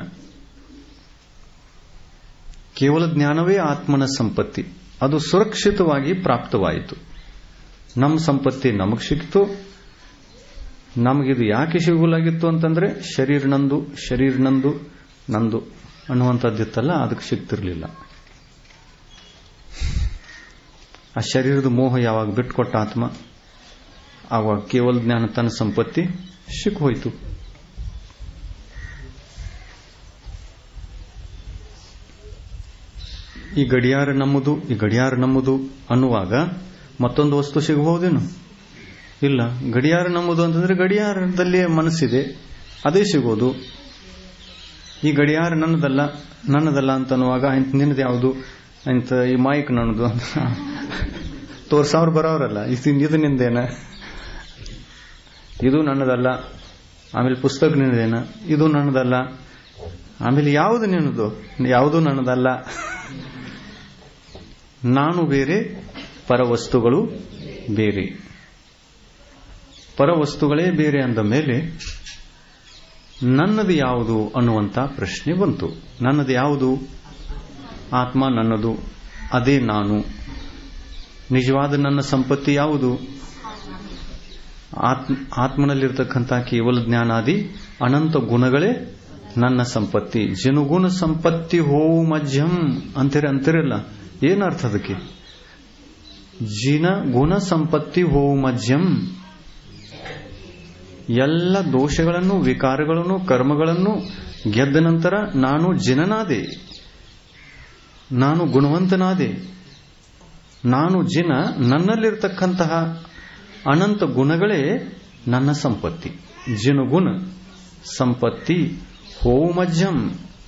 ಕೇವಲ ಜ್ಞಾನವೇ ಆತ್ಮನ ಸಂಪತ್ತಿ ಅದು ಸುರಕ್ಷಿತವಾಗಿ ಪ್ರಾಪ್ತವಾಯಿತು ನಮ್ಮ ಸಂಪತ್ತಿ ನಮಗ್ ಸಿಕ್ತು ನಮಗಿದು ಯಾಕೆ ಸಿಗಲಾಗಿತ್ತು ಅಂತಂದ್ರೆ ಶರೀರ ನಂದು ಶರೀರ ನಂದು ನಂದು ಅನ್ನುವಂಥದ್ದಿತ್ತಲ್ಲ ಅದಕ್ಕೆ ಸಿಗ್ತಿರ್ಲಿಲ್ಲ ಆ ಶರೀರದ ಮೋಹ ಯಾವಾಗ ಬಿಟ್ಕೊಟ್ಟ ಆತ್ಮ ಆವಾಗ ಕೇವಲ ಜ್ಞಾನ ತನ್ನ ಸಂಪತ್ತಿ ಸಿಕ್ಕು ಹೋಯಿತು ಈ ಗಡಿಯಾರ ನಮ್ಮದು ಈ ಗಡಿಯಾರ ನಮ್ಮದು ಅನ್ನುವಾಗ ಮತ್ತೊಂದು ವಸ್ತು ಸಿಗಬಹುದೇನು ಇಲ್ಲ ಗಡಿಯಾರ ನಮ್ಮದು ಅಂತಂದ್ರೆ ಗಡಿಯಾರದಲ್ಲಿ ಮನಸ್ಸಿದೆ ಅದೇ ಸಿಗೋದು ಈ ಗಡಿಯಾರ ನನ್ನದಲ್ಲ ನನ್ನದಲ್ಲ ಅಂತ ಅನ್ನುವಾಗ ಇಂಥ ನಿನ್ನದು ಯಾವುದು ಇಂಥ ಈ ಮೈಕ್ ನನ್ನದು ಅಂತ ತೋರ್ಸವ್ರು ಬರೋರಲ್ಲ ಇದು ನಿಂದೇನ ಇದು ನನ್ನದಲ್ಲ ಆಮೇಲೆ ಪುಸ್ತಕ ನಿನ್ನದೇನ ಇದು ನನ್ನದಲ್ಲ ಆಮೇಲೆ ಯಾವುದು ನಿನ್ನದು ಯಾವುದು ನನ್ನದಲ್ಲ ನಾನು ಬೇರೆ ಪರವಸ್ತುಗಳು ಬೇರೆ ಪರವಸ್ತುಗಳೇ ಬೇರೆ ಅಂದ ಮೇಲೆ ನನ್ನದು ಯಾವುದು ಅನ್ನುವಂಥ ಪ್ರಶ್ನೆ ಬಂತು ನನ್ನದು ಯಾವುದು ಆತ್ಮ ನನ್ನದು ಅದೇ ನಾನು ನಿಜವಾದ ನನ್ನ ಸಂಪತ್ತಿ ಯಾವುದು ಆತ್ಮ ಆತ್ಮನಲ್ಲಿರ್ತಕ್ಕಂಥ ಕೇವಲ ಜ್ಞಾನಾದಿ ಅನಂತ ಗುಣಗಳೇ ನನ್ನ ಸಂಪತ್ತಿ ಜನುಗುಣ ಸಂಪತ್ತಿ ಹೋವು ಮಧ್ಯಂ ಅಂತೀರ ಅಂತಿರಲ್ಲ ಏನರ್ಥ ಅದಕ್ಕೆ ಜಿನ ಗುಣ ಸಂಪತ್ತಿ ಹೋವು ಮಧ್ಯಂ ಎಲ್ಲ ದೋಷಗಳನ್ನು ವಿಕಾರಗಳನ್ನು ಕರ್ಮಗಳನ್ನು ಗೆದ್ದ ನಂತರ ನಾನು ಜಿನನಾದೆ ನಾನು ಗುಣವಂತನಾದೆ ನಾನು ಜಿನ ನನ್ನಲ್ಲಿರ್ತಕ್ಕಂತಹ ಅನಂತ ಗುಣಗಳೇ ನನ್ನ ಸಂಪತ್ತಿ ಜಿನುಗುಣ ಸಂಪತ್ತಿ ಹೋವು ಮಧ್ಯಂ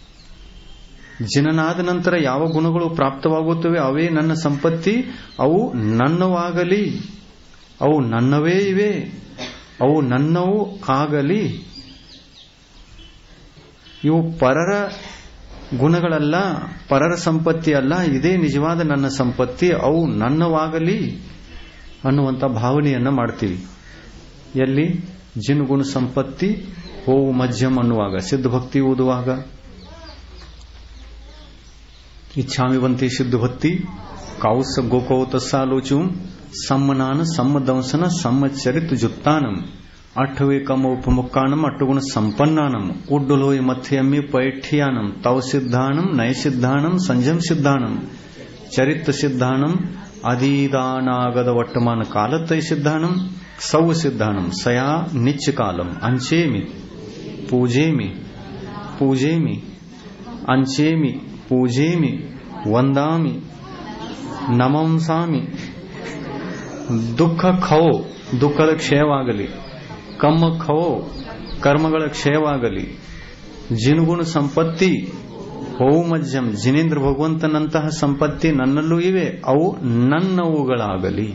ಜಿನನಾದ ನಂತರ ಯಾವ ಗುಣಗಳು ಪ್ರಾಪ್ತವಾಗುತ್ತವೆ ಅವೇ ನನ್ನ ಸಂಪತ್ತಿ ಅವು ನನ್ನವಾಗಲಿ ಅವು ನನ್ನವೇ ಇವೆ ಅವು ನನ್ನವೂ ಆಗಲಿ ಇವು ಪರರ ಗುಣಗಳಲ್ಲ ಪರರ ಸಂಪತ್ತಿ ಅಲ್ಲ ಇದೇ ನಿಜವಾದ ನನ್ನ ಸಂಪತ್ತಿ ಅವು ನನ್ನವಾಗಲಿ ಅನ್ನುವಂಥ ಭಾವನೆಯನ್ನ ಮಾಡ್ತೀವಿ ಎಲ್ಲಿ ಜಿನುಗುಣ ಸಂಪತ್ತಿ ಹೋವು ಮಧ್ಯಮ ಅನ್ನುವಾಗ ಸಿದ್ಧ ಭಕ್ತಿ ಓದುವಾಗ ಇಚ್ಛಾಮಿವಂತಿ ಸಿದ್ಧ ಭಕ್ತಿ ಕೌಸ ಗೋಕೌತ ಸಾಲೋಚುಂ ಸಮ್ಮನಾನ ಸಮ್ಮದಂಸನ ಸಮ್ಮಚರಿತ್ ಜುತ್ತಾನಂ ಅಠವೇ ಕಮ ಉಪಮುಕ್ಕಾನಂ ಅಟ್ಟುಗುಣ ಸಂಪನ್ನಾನಂ ಉಡ್ಡುಲೋಯ್ ಮಥ್ಯಮ್ಮಿ ಪೈಠ್ಯಾನಂ ತವ ಸಿದ್ಧಾನಂ ನಯಸಿದ್ಧಾನಂ ಸಂಜಂ ಸಿದ್ಧಾನಂ ಚರಿತ್ ಸಿದ್ಧಾನಂ ಅದೀದಾನಾಗದ ವರ್ತಮಾನ ಕಾಲತ್ತೈ ಸಿದ್ಧಾನಂ ಸೌ ಸಿದ್ಧಾನಂ ಸಯಾ ನಿಚ್ಚ ಕಾಲಂ ಅಂಚೇಮಿ ಪೂಜೇಮಿ ಪೂಜೇಮಿ ಅಂಚೇಮಿ ಪೂಜೇಮಿ ವಂದಾಮಿ ನಮಂಸಾಮಿ ದುಃಖ ಖವೋ ದುಃಖದ ಕ್ಷಯವಾಗಲಿ ಕಮ್ಮ ಖವೋ ಕರ್ಮಗಳ ಕ್ಷಯವಾಗಲಿ ಜಿನುಗುಣ ಸಂಪತ್ತಿ ಹೋವು ಮಜ್ಜಂ ಜಿನೇಂದ್ರ ಭಗವಂತನಂತಹ ಸಂಪತ್ತಿ ನನ್ನಲ್ಲೂ ಇವೆ ಅವು ನನ್ನವುಗಳಾಗಲಿ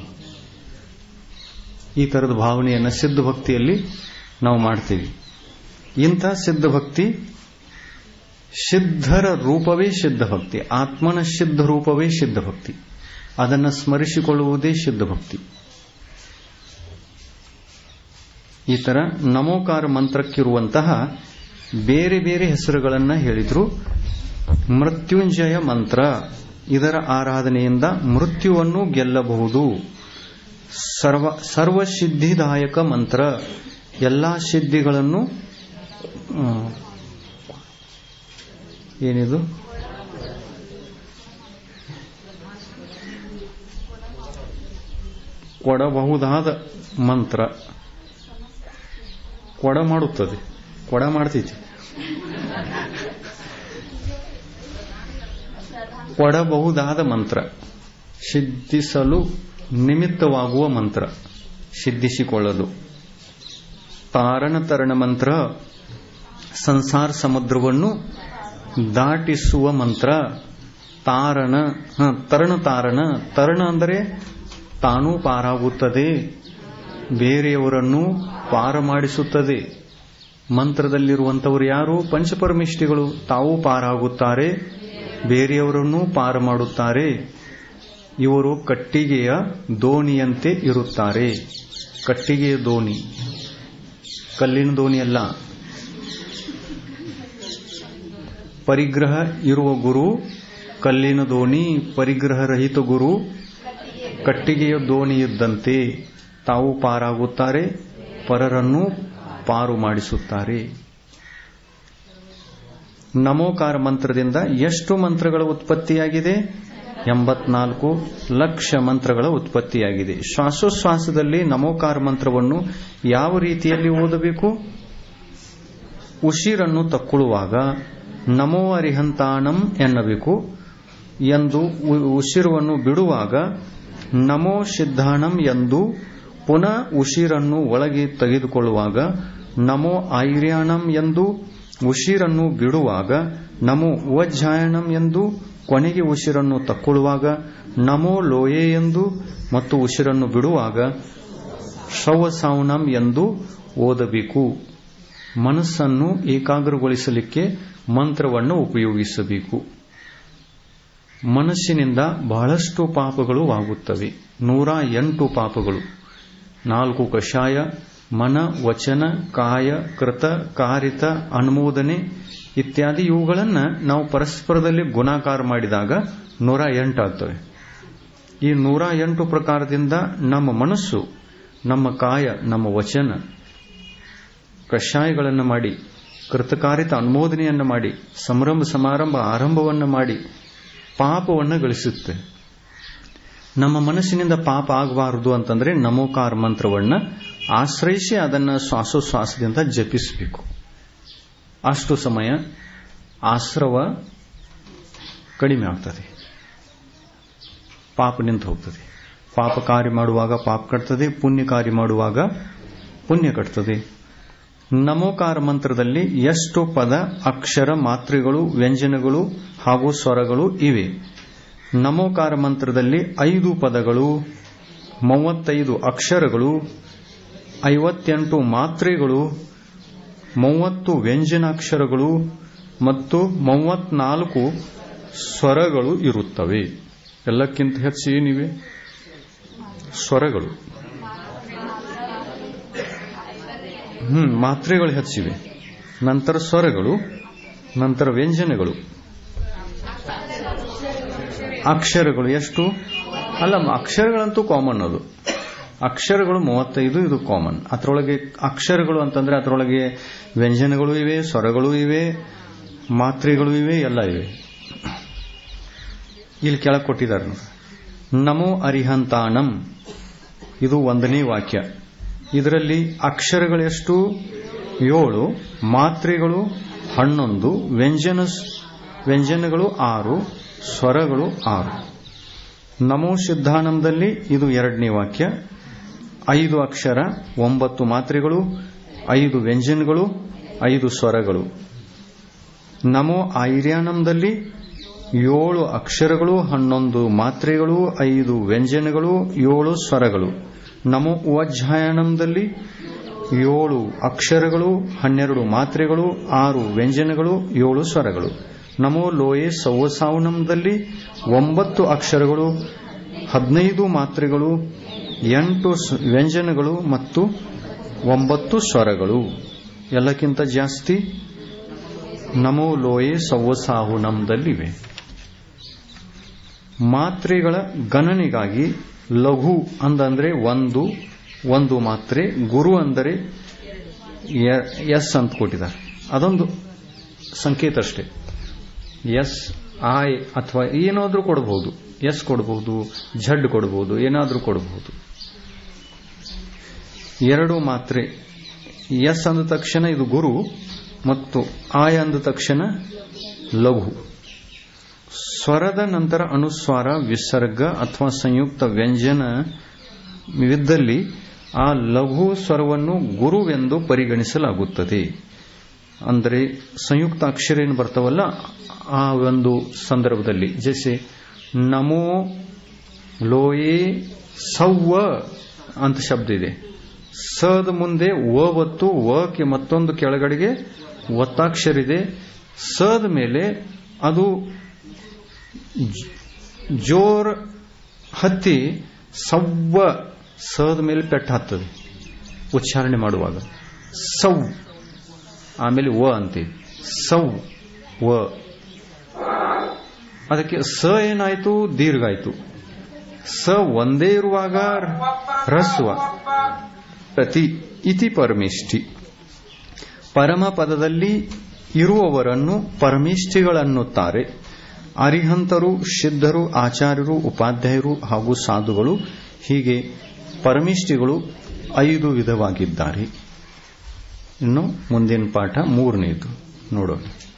ಈ ತರದ ಭಾವನೆಯನ್ನ ಸಿದ್ಧ ಭಕ್ತಿಯಲ್ಲಿ ನಾವು ಮಾಡ್ತೀವಿ ಇಂಥ ಸಿದ್ಧ ಭಕ್ತಿ ಸಿದ್ಧರ ರೂಪವೇ ಸಿದ್ಧ ಭಕ್ತಿ ಆತ್ಮನ ಸಿದ್ಧ ರೂಪವೇ ಸಿದ್ಧ ಭಕ್ತಿ ಅದನ್ನು ಸ್ಮರಿಸಿಕೊಳ್ಳುವುದೇ ಸಿದ್ಧ ಭಕ್ತಿ ಈ ತರ ನಮೋಕಾರ ಮಂತ್ರಕ್ಕಿರುವಂತಹ ಬೇರೆ ಬೇರೆ ಹೆಸರುಗಳನ್ನು ಹೇಳಿದ್ರು ಮೃತ್ಯುಂಜಯ ಮಂತ್ರ ಇದರ ಆರಾಧನೆಯಿಂದ ಮೃತ್ಯುವನ್ನು ಗೆಲ್ಲಬಹುದು ಸರ್ವ ಸರ್ವಸಿದ್ಧಿದಾಯಕ ಮಂತ್ರ ಎಲ್ಲಾ ಸಿದ್ಧಿಗಳನ್ನು ಏನಿದು ಕೊಡಬಹುದಾದ ಮಂತ್ರ ಕೊಡ ಮಾಡುತ್ತದೆ ಕೊಡ ಮಾಡ್ತೈತಿ ಕೊಡಬಹುದಾದ ಮಂತ್ರ ಸಿದ್ಧಿಸಲು ನಿಮಿತ್ತವಾಗುವ ಮಂತ್ರ ಸಿದ್ಧಿಸಿಕೊಳ್ಳಲು ತಾರಣ ತರಣ ಮಂತ್ರ ಸಂಸಾರ ಸಮುದ್ರವನ್ನು ದಾಟಿಸುವ ಮಂತ್ರ ತಾರಣ ತರಣ ತಾರಣ ತರಣ ಅಂದರೆ ತಾನೂ ಪಾರಾಗುತ್ತದೆ ಬೇರೆಯವರನ್ನು ಪಾರ ಮಾಡಿಸುತ್ತದೆ ಮಂತ್ರದಲ್ಲಿರುವಂತವರು ಯಾರು ಪಂಚಪರಮಿಷ್ಠಿಗಳು ತಾವು ಪಾರಾಗುತ್ತಾರೆ ಬೇರೆಯವರನ್ನು ಪಾರ ಮಾಡುತ್ತಾರೆ ಇವರು ಕಟ್ಟಿಗೆಯ ದೋಣಿಯಂತೆ ಇರುತ್ತಾರೆ ಕಟ್ಟಿಗೆಯ ದೋಣಿ ಕಲ್ಲಿನ ದೋಣಿ ಅಲ್ಲ ಪರಿಗ್ರಹ ಇರುವ ಗುರು ಕಲ್ಲಿನ ದೋಣಿ ಪರಿಗ್ರಹ ರಹಿತ ಗುರು ಕಟ್ಟಿಗೆಯ ದೋಣಿ ಇದ್ದಂತೆ ತಾವು ಪಾರಾಗುತ್ತಾರೆ ಪರರನ್ನು ಪಾರು ಮಾಡಿಸುತ್ತಾರೆ ನಮೋಕಾರ ಮಂತ್ರದಿಂದ ಎಷ್ಟು ಮಂತ್ರಗಳ ಉತ್ಪತ್ತಿಯಾಗಿದೆ ಎಂಬತ್ನಾಲ್ಕು ಲಕ್ಷ ಮಂತ್ರಗಳ ಉತ್ಪತ್ತಿಯಾಗಿದೆ ಶ್ವಾಸೋಶ್ವಾಸದಲ್ಲಿ ನಮೋಕಾರ ಮಂತ್ರವನ್ನು ಯಾವ ರೀತಿಯಲ್ಲಿ ಓದಬೇಕು ಉಸಿರನ್ನು ತಕ್ಕೊಳ್ಳುವಾಗ ನಮೋ ಅರಿಹಂತಾಣಂ ಎನ್ನಬೇಕು ಎಂದು ಉಸಿರುವನ್ನು ಬಿಡುವಾಗ ನಮೋ ಸಿದ್ಧಾಣಂ ಎಂದು ಪುನಃ ಉಸಿರನ್ನು ಒಳಗೆ ತೆಗೆದುಕೊಳ್ಳುವಾಗ ನಮೋ ಐರ್ಯಾಣಂ ಎಂದು ಉಸಿರನ್ನು ಬಿಡುವಾಗ ನಮೋ ವಜ್ಜಾಯಣಂ ಎಂದು ಕೊನೆಗೆ ಉಸಿರನ್ನು ತಕ್ಕೊಳ್ಳುವಾಗ ನಮೋ ಲೋಯೆ ಎಂದು ಮತ್ತು ಉಸಿರನ್ನು ಬಿಡುವಾಗ ಶವಸಾವಣಂ ಎಂದು ಓದಬೇಕು ಮನಸ್ಸನ್ನು ಏಕಾಗ್ರಗೊಳಿಸಲಿಕ್ಕೆ ಮಂತ್ರವನ್ನು ಉಪಯೋಗಿಸಬೇಕು ಮನಸ್ಸಿನಿಂದ ಬಹಳಷ್ಟು ಪಾಪಗಳು ಆಗುತ್ತವೆ ನೂರ ಎಂಟು ಪಾಪಗಳು ನಾಲ್ಕು ಕಷಾಯ ಮನ ವಚನ ಕಾಯ ಕೃತ ಕಾರಿತ ಅನುಮೋದನೆ ಇತ್ಯಾದಿ ಇವುಗಳನ್ನು ನಾವು ಪರಸ್ಪರದಲ್ಲಿ ಗುಣಾಕಾರ ಮಾಡಿದಾಗ ನೂರ ಎಂಟಾಗ್ತವೆ ಈ ನೂರ ಎಂಟು ಪ್ರಕಾರದಿಂದ ನಮ್ಮ ಮನಸ್ಸು ನಮ್ಮ ಕಾಯ ನಮ್ಮ ವಚನ ಕಷಾಯಗಳನ್ನು ಮಾಡಿ ಕೃತಕಾರಿತ ಅನುಮೋದನೆಯನ್ನು ಮಾಡಿ ಸಂರಂಭ ಸಮಾರಂಭ ಆರಂಭವನ್ನು ಮಾಡಿ ಪಾಪವನ್ನು ಗಳಿಸುತ್ತೆ ನಮ್ಮ ಮನಸ್ಸಿನಿಂದ ಪಾಪ ಆಗಬಾರದು ಅಂತಂದ್ರೆ ನಮೋಕಾರ ಮಂತ್ರವನ್ನು ಆಶ್ರಯಿಸಿ ಅದನ್ನು ಶ್ವಾಸೋಶ್ವಾಸದಿಂದ ಜಪಿಸಬೇಕು ಅಷ್ಟು ಸಮಯ ಆಶ್ರವ ಕಡಿಮೆ ಆಗ್ತದೆ ಪಾಪ ನಿಂತು ಹೋಗ್ತದೆ ಪಾಪ ಕಾರ್ಯ ಮಾಡುವಾಗ ಪಾಪ ಕಟ್ತದೆ ಪುಣ್ಯ ಕಾರ್ಯ ಮಾಡುವಾಗ ಪುಣ್ಯ ಕಟ್ತದೆ ನಮೋಕಾರ ಮಂತ್ರದಲ್ಲಿ ಎಷ್ಟು ಪದ ಅಕ್ಷರ ಮಾತ್ರೆಗಳು ವ್ಯಂಜನಗಳು ಹಾಗೂ ಸ್ವರಗಳು ಇವೆ ನಮೋಕಾರ ಮಂತ್ರದಲ್ಲಿ ಐದು ಪದಗಳು ಮೂವತ್ತೈದು ಅಕ್ಷರಗಳು ಐವತ್ತೆಂಟು ಮಾತ್ರೆಗಳು ಮೂವತ್ತು ವ್ಯಂಜನಾಕ್ಷರಗಳು ಮತ್ತು ಮೂವತ್ನಾಲ್ಕು ಸ್ವರಗಳು ಇರುತ್ತವೆ ಎಲ್ಲಕ್ಕಿಂತ ಹೆಚ್ಚು ಏನಿವೆ ಸ್ವರಗಳು ಹ್ಮ್ ಮಾತ್ರೆಗಳು ಹೆಚ್ಚಿವೆ ನಂತರ ಸ್ವರಗಳು ನಂತರ ವ್ಯಂಜನಗಳು ಅಕ್ಷರಗಳು ಎಷ್ಟು ಅಲ್ಲ ಅಕ್ಷರಗಳಂತೂ ಕಾಮನ್ ಅದು ಅಕ್ಷರಗಳು ಮೂವತ್ತೈದು ಇದು ಕಾಮನ್ ಅದರೊಳಗೆ ಅಕ್ಷರಗಳು ಅಂತಂದ್ರೆ ಅದರೊಳಗೆ ವ್ಯಂಜನಗಳು ಇವೆ ಸ್ವರಗಳು ಇವೆ ಮಾತ್ರೆಗಳು ಇವೆ ಎಲ್ಲ ಇವೆ ಇಲ್ಲಿ ಕೆಳಗೆ ಕೊಟ್ಟಿದ್ದಾರೆ ನೋಡಿ ನಮೋ ಅರಿಹಂತಾಣಂ ಇದು ಒಂದನೇ ವಾಕ್ಯ ಇದರಲ್ಲಿ ಅಕ್ಷರಗಳೆಷ್ಟು ಏಳು ಮಾತ್ರೆಗಳು ಹನ್ನೊಂದು ವ್ಯಂಜನ ವ್ಯಂಜನಗಳು ಆರು ಸ್ವರಗಳು ಆರು ನಮೋ ಸಿದ್ಧಾನಂದಲ್ಲಿ ಇದು ಎರಡನೇ ವಾಕ್ಯ ಐದು ಅಕ್ಷರ ಒಂಬತ್ತು ಮಾತ್ರೆಗಳು ಐದು ವ್ಯಂಜನಗಳು ಐದು ಸ್ವರಗಳು ನಮೋ ಐರ್ಯಾನಂದಲ್ಲಿ ಏಳು ಅಕ್ಷರಗಳು ಹನ್ನೊಂದು ಮಾತ್ರೆಗಳು ಐದು ವ್ಯಂಜನಗಳು ಏಳು ಸ್ವರಗಳು ನಮೋ ಉವಜ್ಜಾಯನಂದಲ್ಲಿ ಏಳು ಅಕ್ಷರಗಳು ಹನ್ನೆರಡು ಮಾತ್ರೆಗಳು ಆರು ವ್ಯಂಜನಗಳು ಏಳು ಸ್ವರಗಳು ನಮೋ ಲೋಯೆ ಸೌವಸಾವನಂದಲ್ಲಿ ಒಂಬತ್ತು ಅಕ್ಷರಗಳು ಹದಿನೈದು ಮಾತ್ರೆಗಳು ಎಂಟು ವ್ಯಂಜನಗಳು ಮತ್ತು ಒಂಬತ್ತು ಸ್ವರಗಳು ಎಲ್ಲಕ್ಕಿಂತ ಜಾಸ್ತಿ ನಮೋ ಲೋಯೆ ಸೌವಸಾಹುನಂದಲ್ಲಿವೆ ಮಾತ್ರೆಗಳ ಗಣನೆಗಾಗಿ ಲಘು ಅಂದಂದ್ರೆ ಒಂದು ಒಂದು ಮಾತ್ರೆ ಗುರು ಅಂದರೆ ಎಸ್ ಅಂತ ಕೊಟ್ಟಿದ್ದಾರೆ ಅದೊಂದು ಸಂಕೇತ ಅಷ್ಟೇ ಎಸ್ ಐ ಅಥವಾ ಏನಾದರೂ ಕೊಡಬಹುದು ಎಸ್ ಕೊಡಬಹುದು ಝಡ್ ಕೊಡಬಹುದು ಏನಾದರೂ ಕೊಡಬಹುದು ಎರಡು ಮಾತ್ರೆ ಎಸ್ ಅಂದ ತಕ್ಷಣ ಇದು ಗುರು ಮತ್ತು ಆಯ್ ಅಂದ ತಕ್ಷಣ ಲಘು ಸ್ವರದ ನಂತರ ಅನುಸ್ವಾರ ವಿಸರ್ಗ ಅಥವಾ ಸಂಯುಕ್ತ ವ್ಯಂಜನ ವಿದ್ದಲ್ಲಿ ಆ ಲಘು ಸ್ವರವನ್ನು ಗುರುವೆಂದು ಪರಿಗಣಿಸಲಾಗುತ್ತದೆ ಅಂದರೆ ಸಂಯುಕ್ತ ಅಕ್ಷರ ಏನು ಬರ್ತಾವಲ್ಲ ಆ ಒಂದು ಸಂದರ್ಭದಲ್ಲಿ ಜೈಸೆ ನಮೋ ಲೋಯೇ ಸವ್ವ ಅಂತ ಶಬ್ದ ಇದೆ ಸದ ಮುಂದೆ ವ ಒತ್ತು ವಕ್ಕೆ ಮತ್ತೊಂದು ಕೆಳಗಡೆಗೆ ಒತ್ತಾಕ್ಷರ ಇದೆ ಸದ ಮೇಲೆ ಅದು ಜೋರ್ ಹತ್ತಿ ಸವ್ವ ಸದ ಮೇಲೆ ಪೆಟ್ಟು ಹತ್ತದ ಉಚ್ಚಾರಣೆ ಮಾಡುವಾಗ ಸವ್ ಆಮೇಲೆ ವ ಅಂತೀವಿ ಸವ್ ವ ಅದಕ್ಕೆ ಸ ಏನಾಯ್ತು ದೀರ್ಘ ಆಯ್ತು ಸ ಒಂದೇ ಇರುವಾಗ ರಸ್ವ ಪ್ರತಿ ಇತಿ ಪರಮೇಷ್ಠಿ ಪರಮ ಪದದಲ್ಲಿ ಇರುವವರನ್ನು ಪರಮೇಷ್ಠಿಗಳನ್ನುತ್ತಾರೆ ಅರಿಹಂತರು ಸಿದ್ಧರು ಆಚಾರ್ಯರು ಉಪಾಧ್ಯಾಯರು ಹಾಗೂ ಸಾಧುಗಳು ಹೀಗೆ ಪರಮಿಷ್ಠಿಗಳು ಐದು ವಿಧವಾಗಿದ್ದಾರೆ ಇನ್ನು ಮುಂದಿನ ಪಾಠ ಮೂರನೇದು ನೋಡೋಣ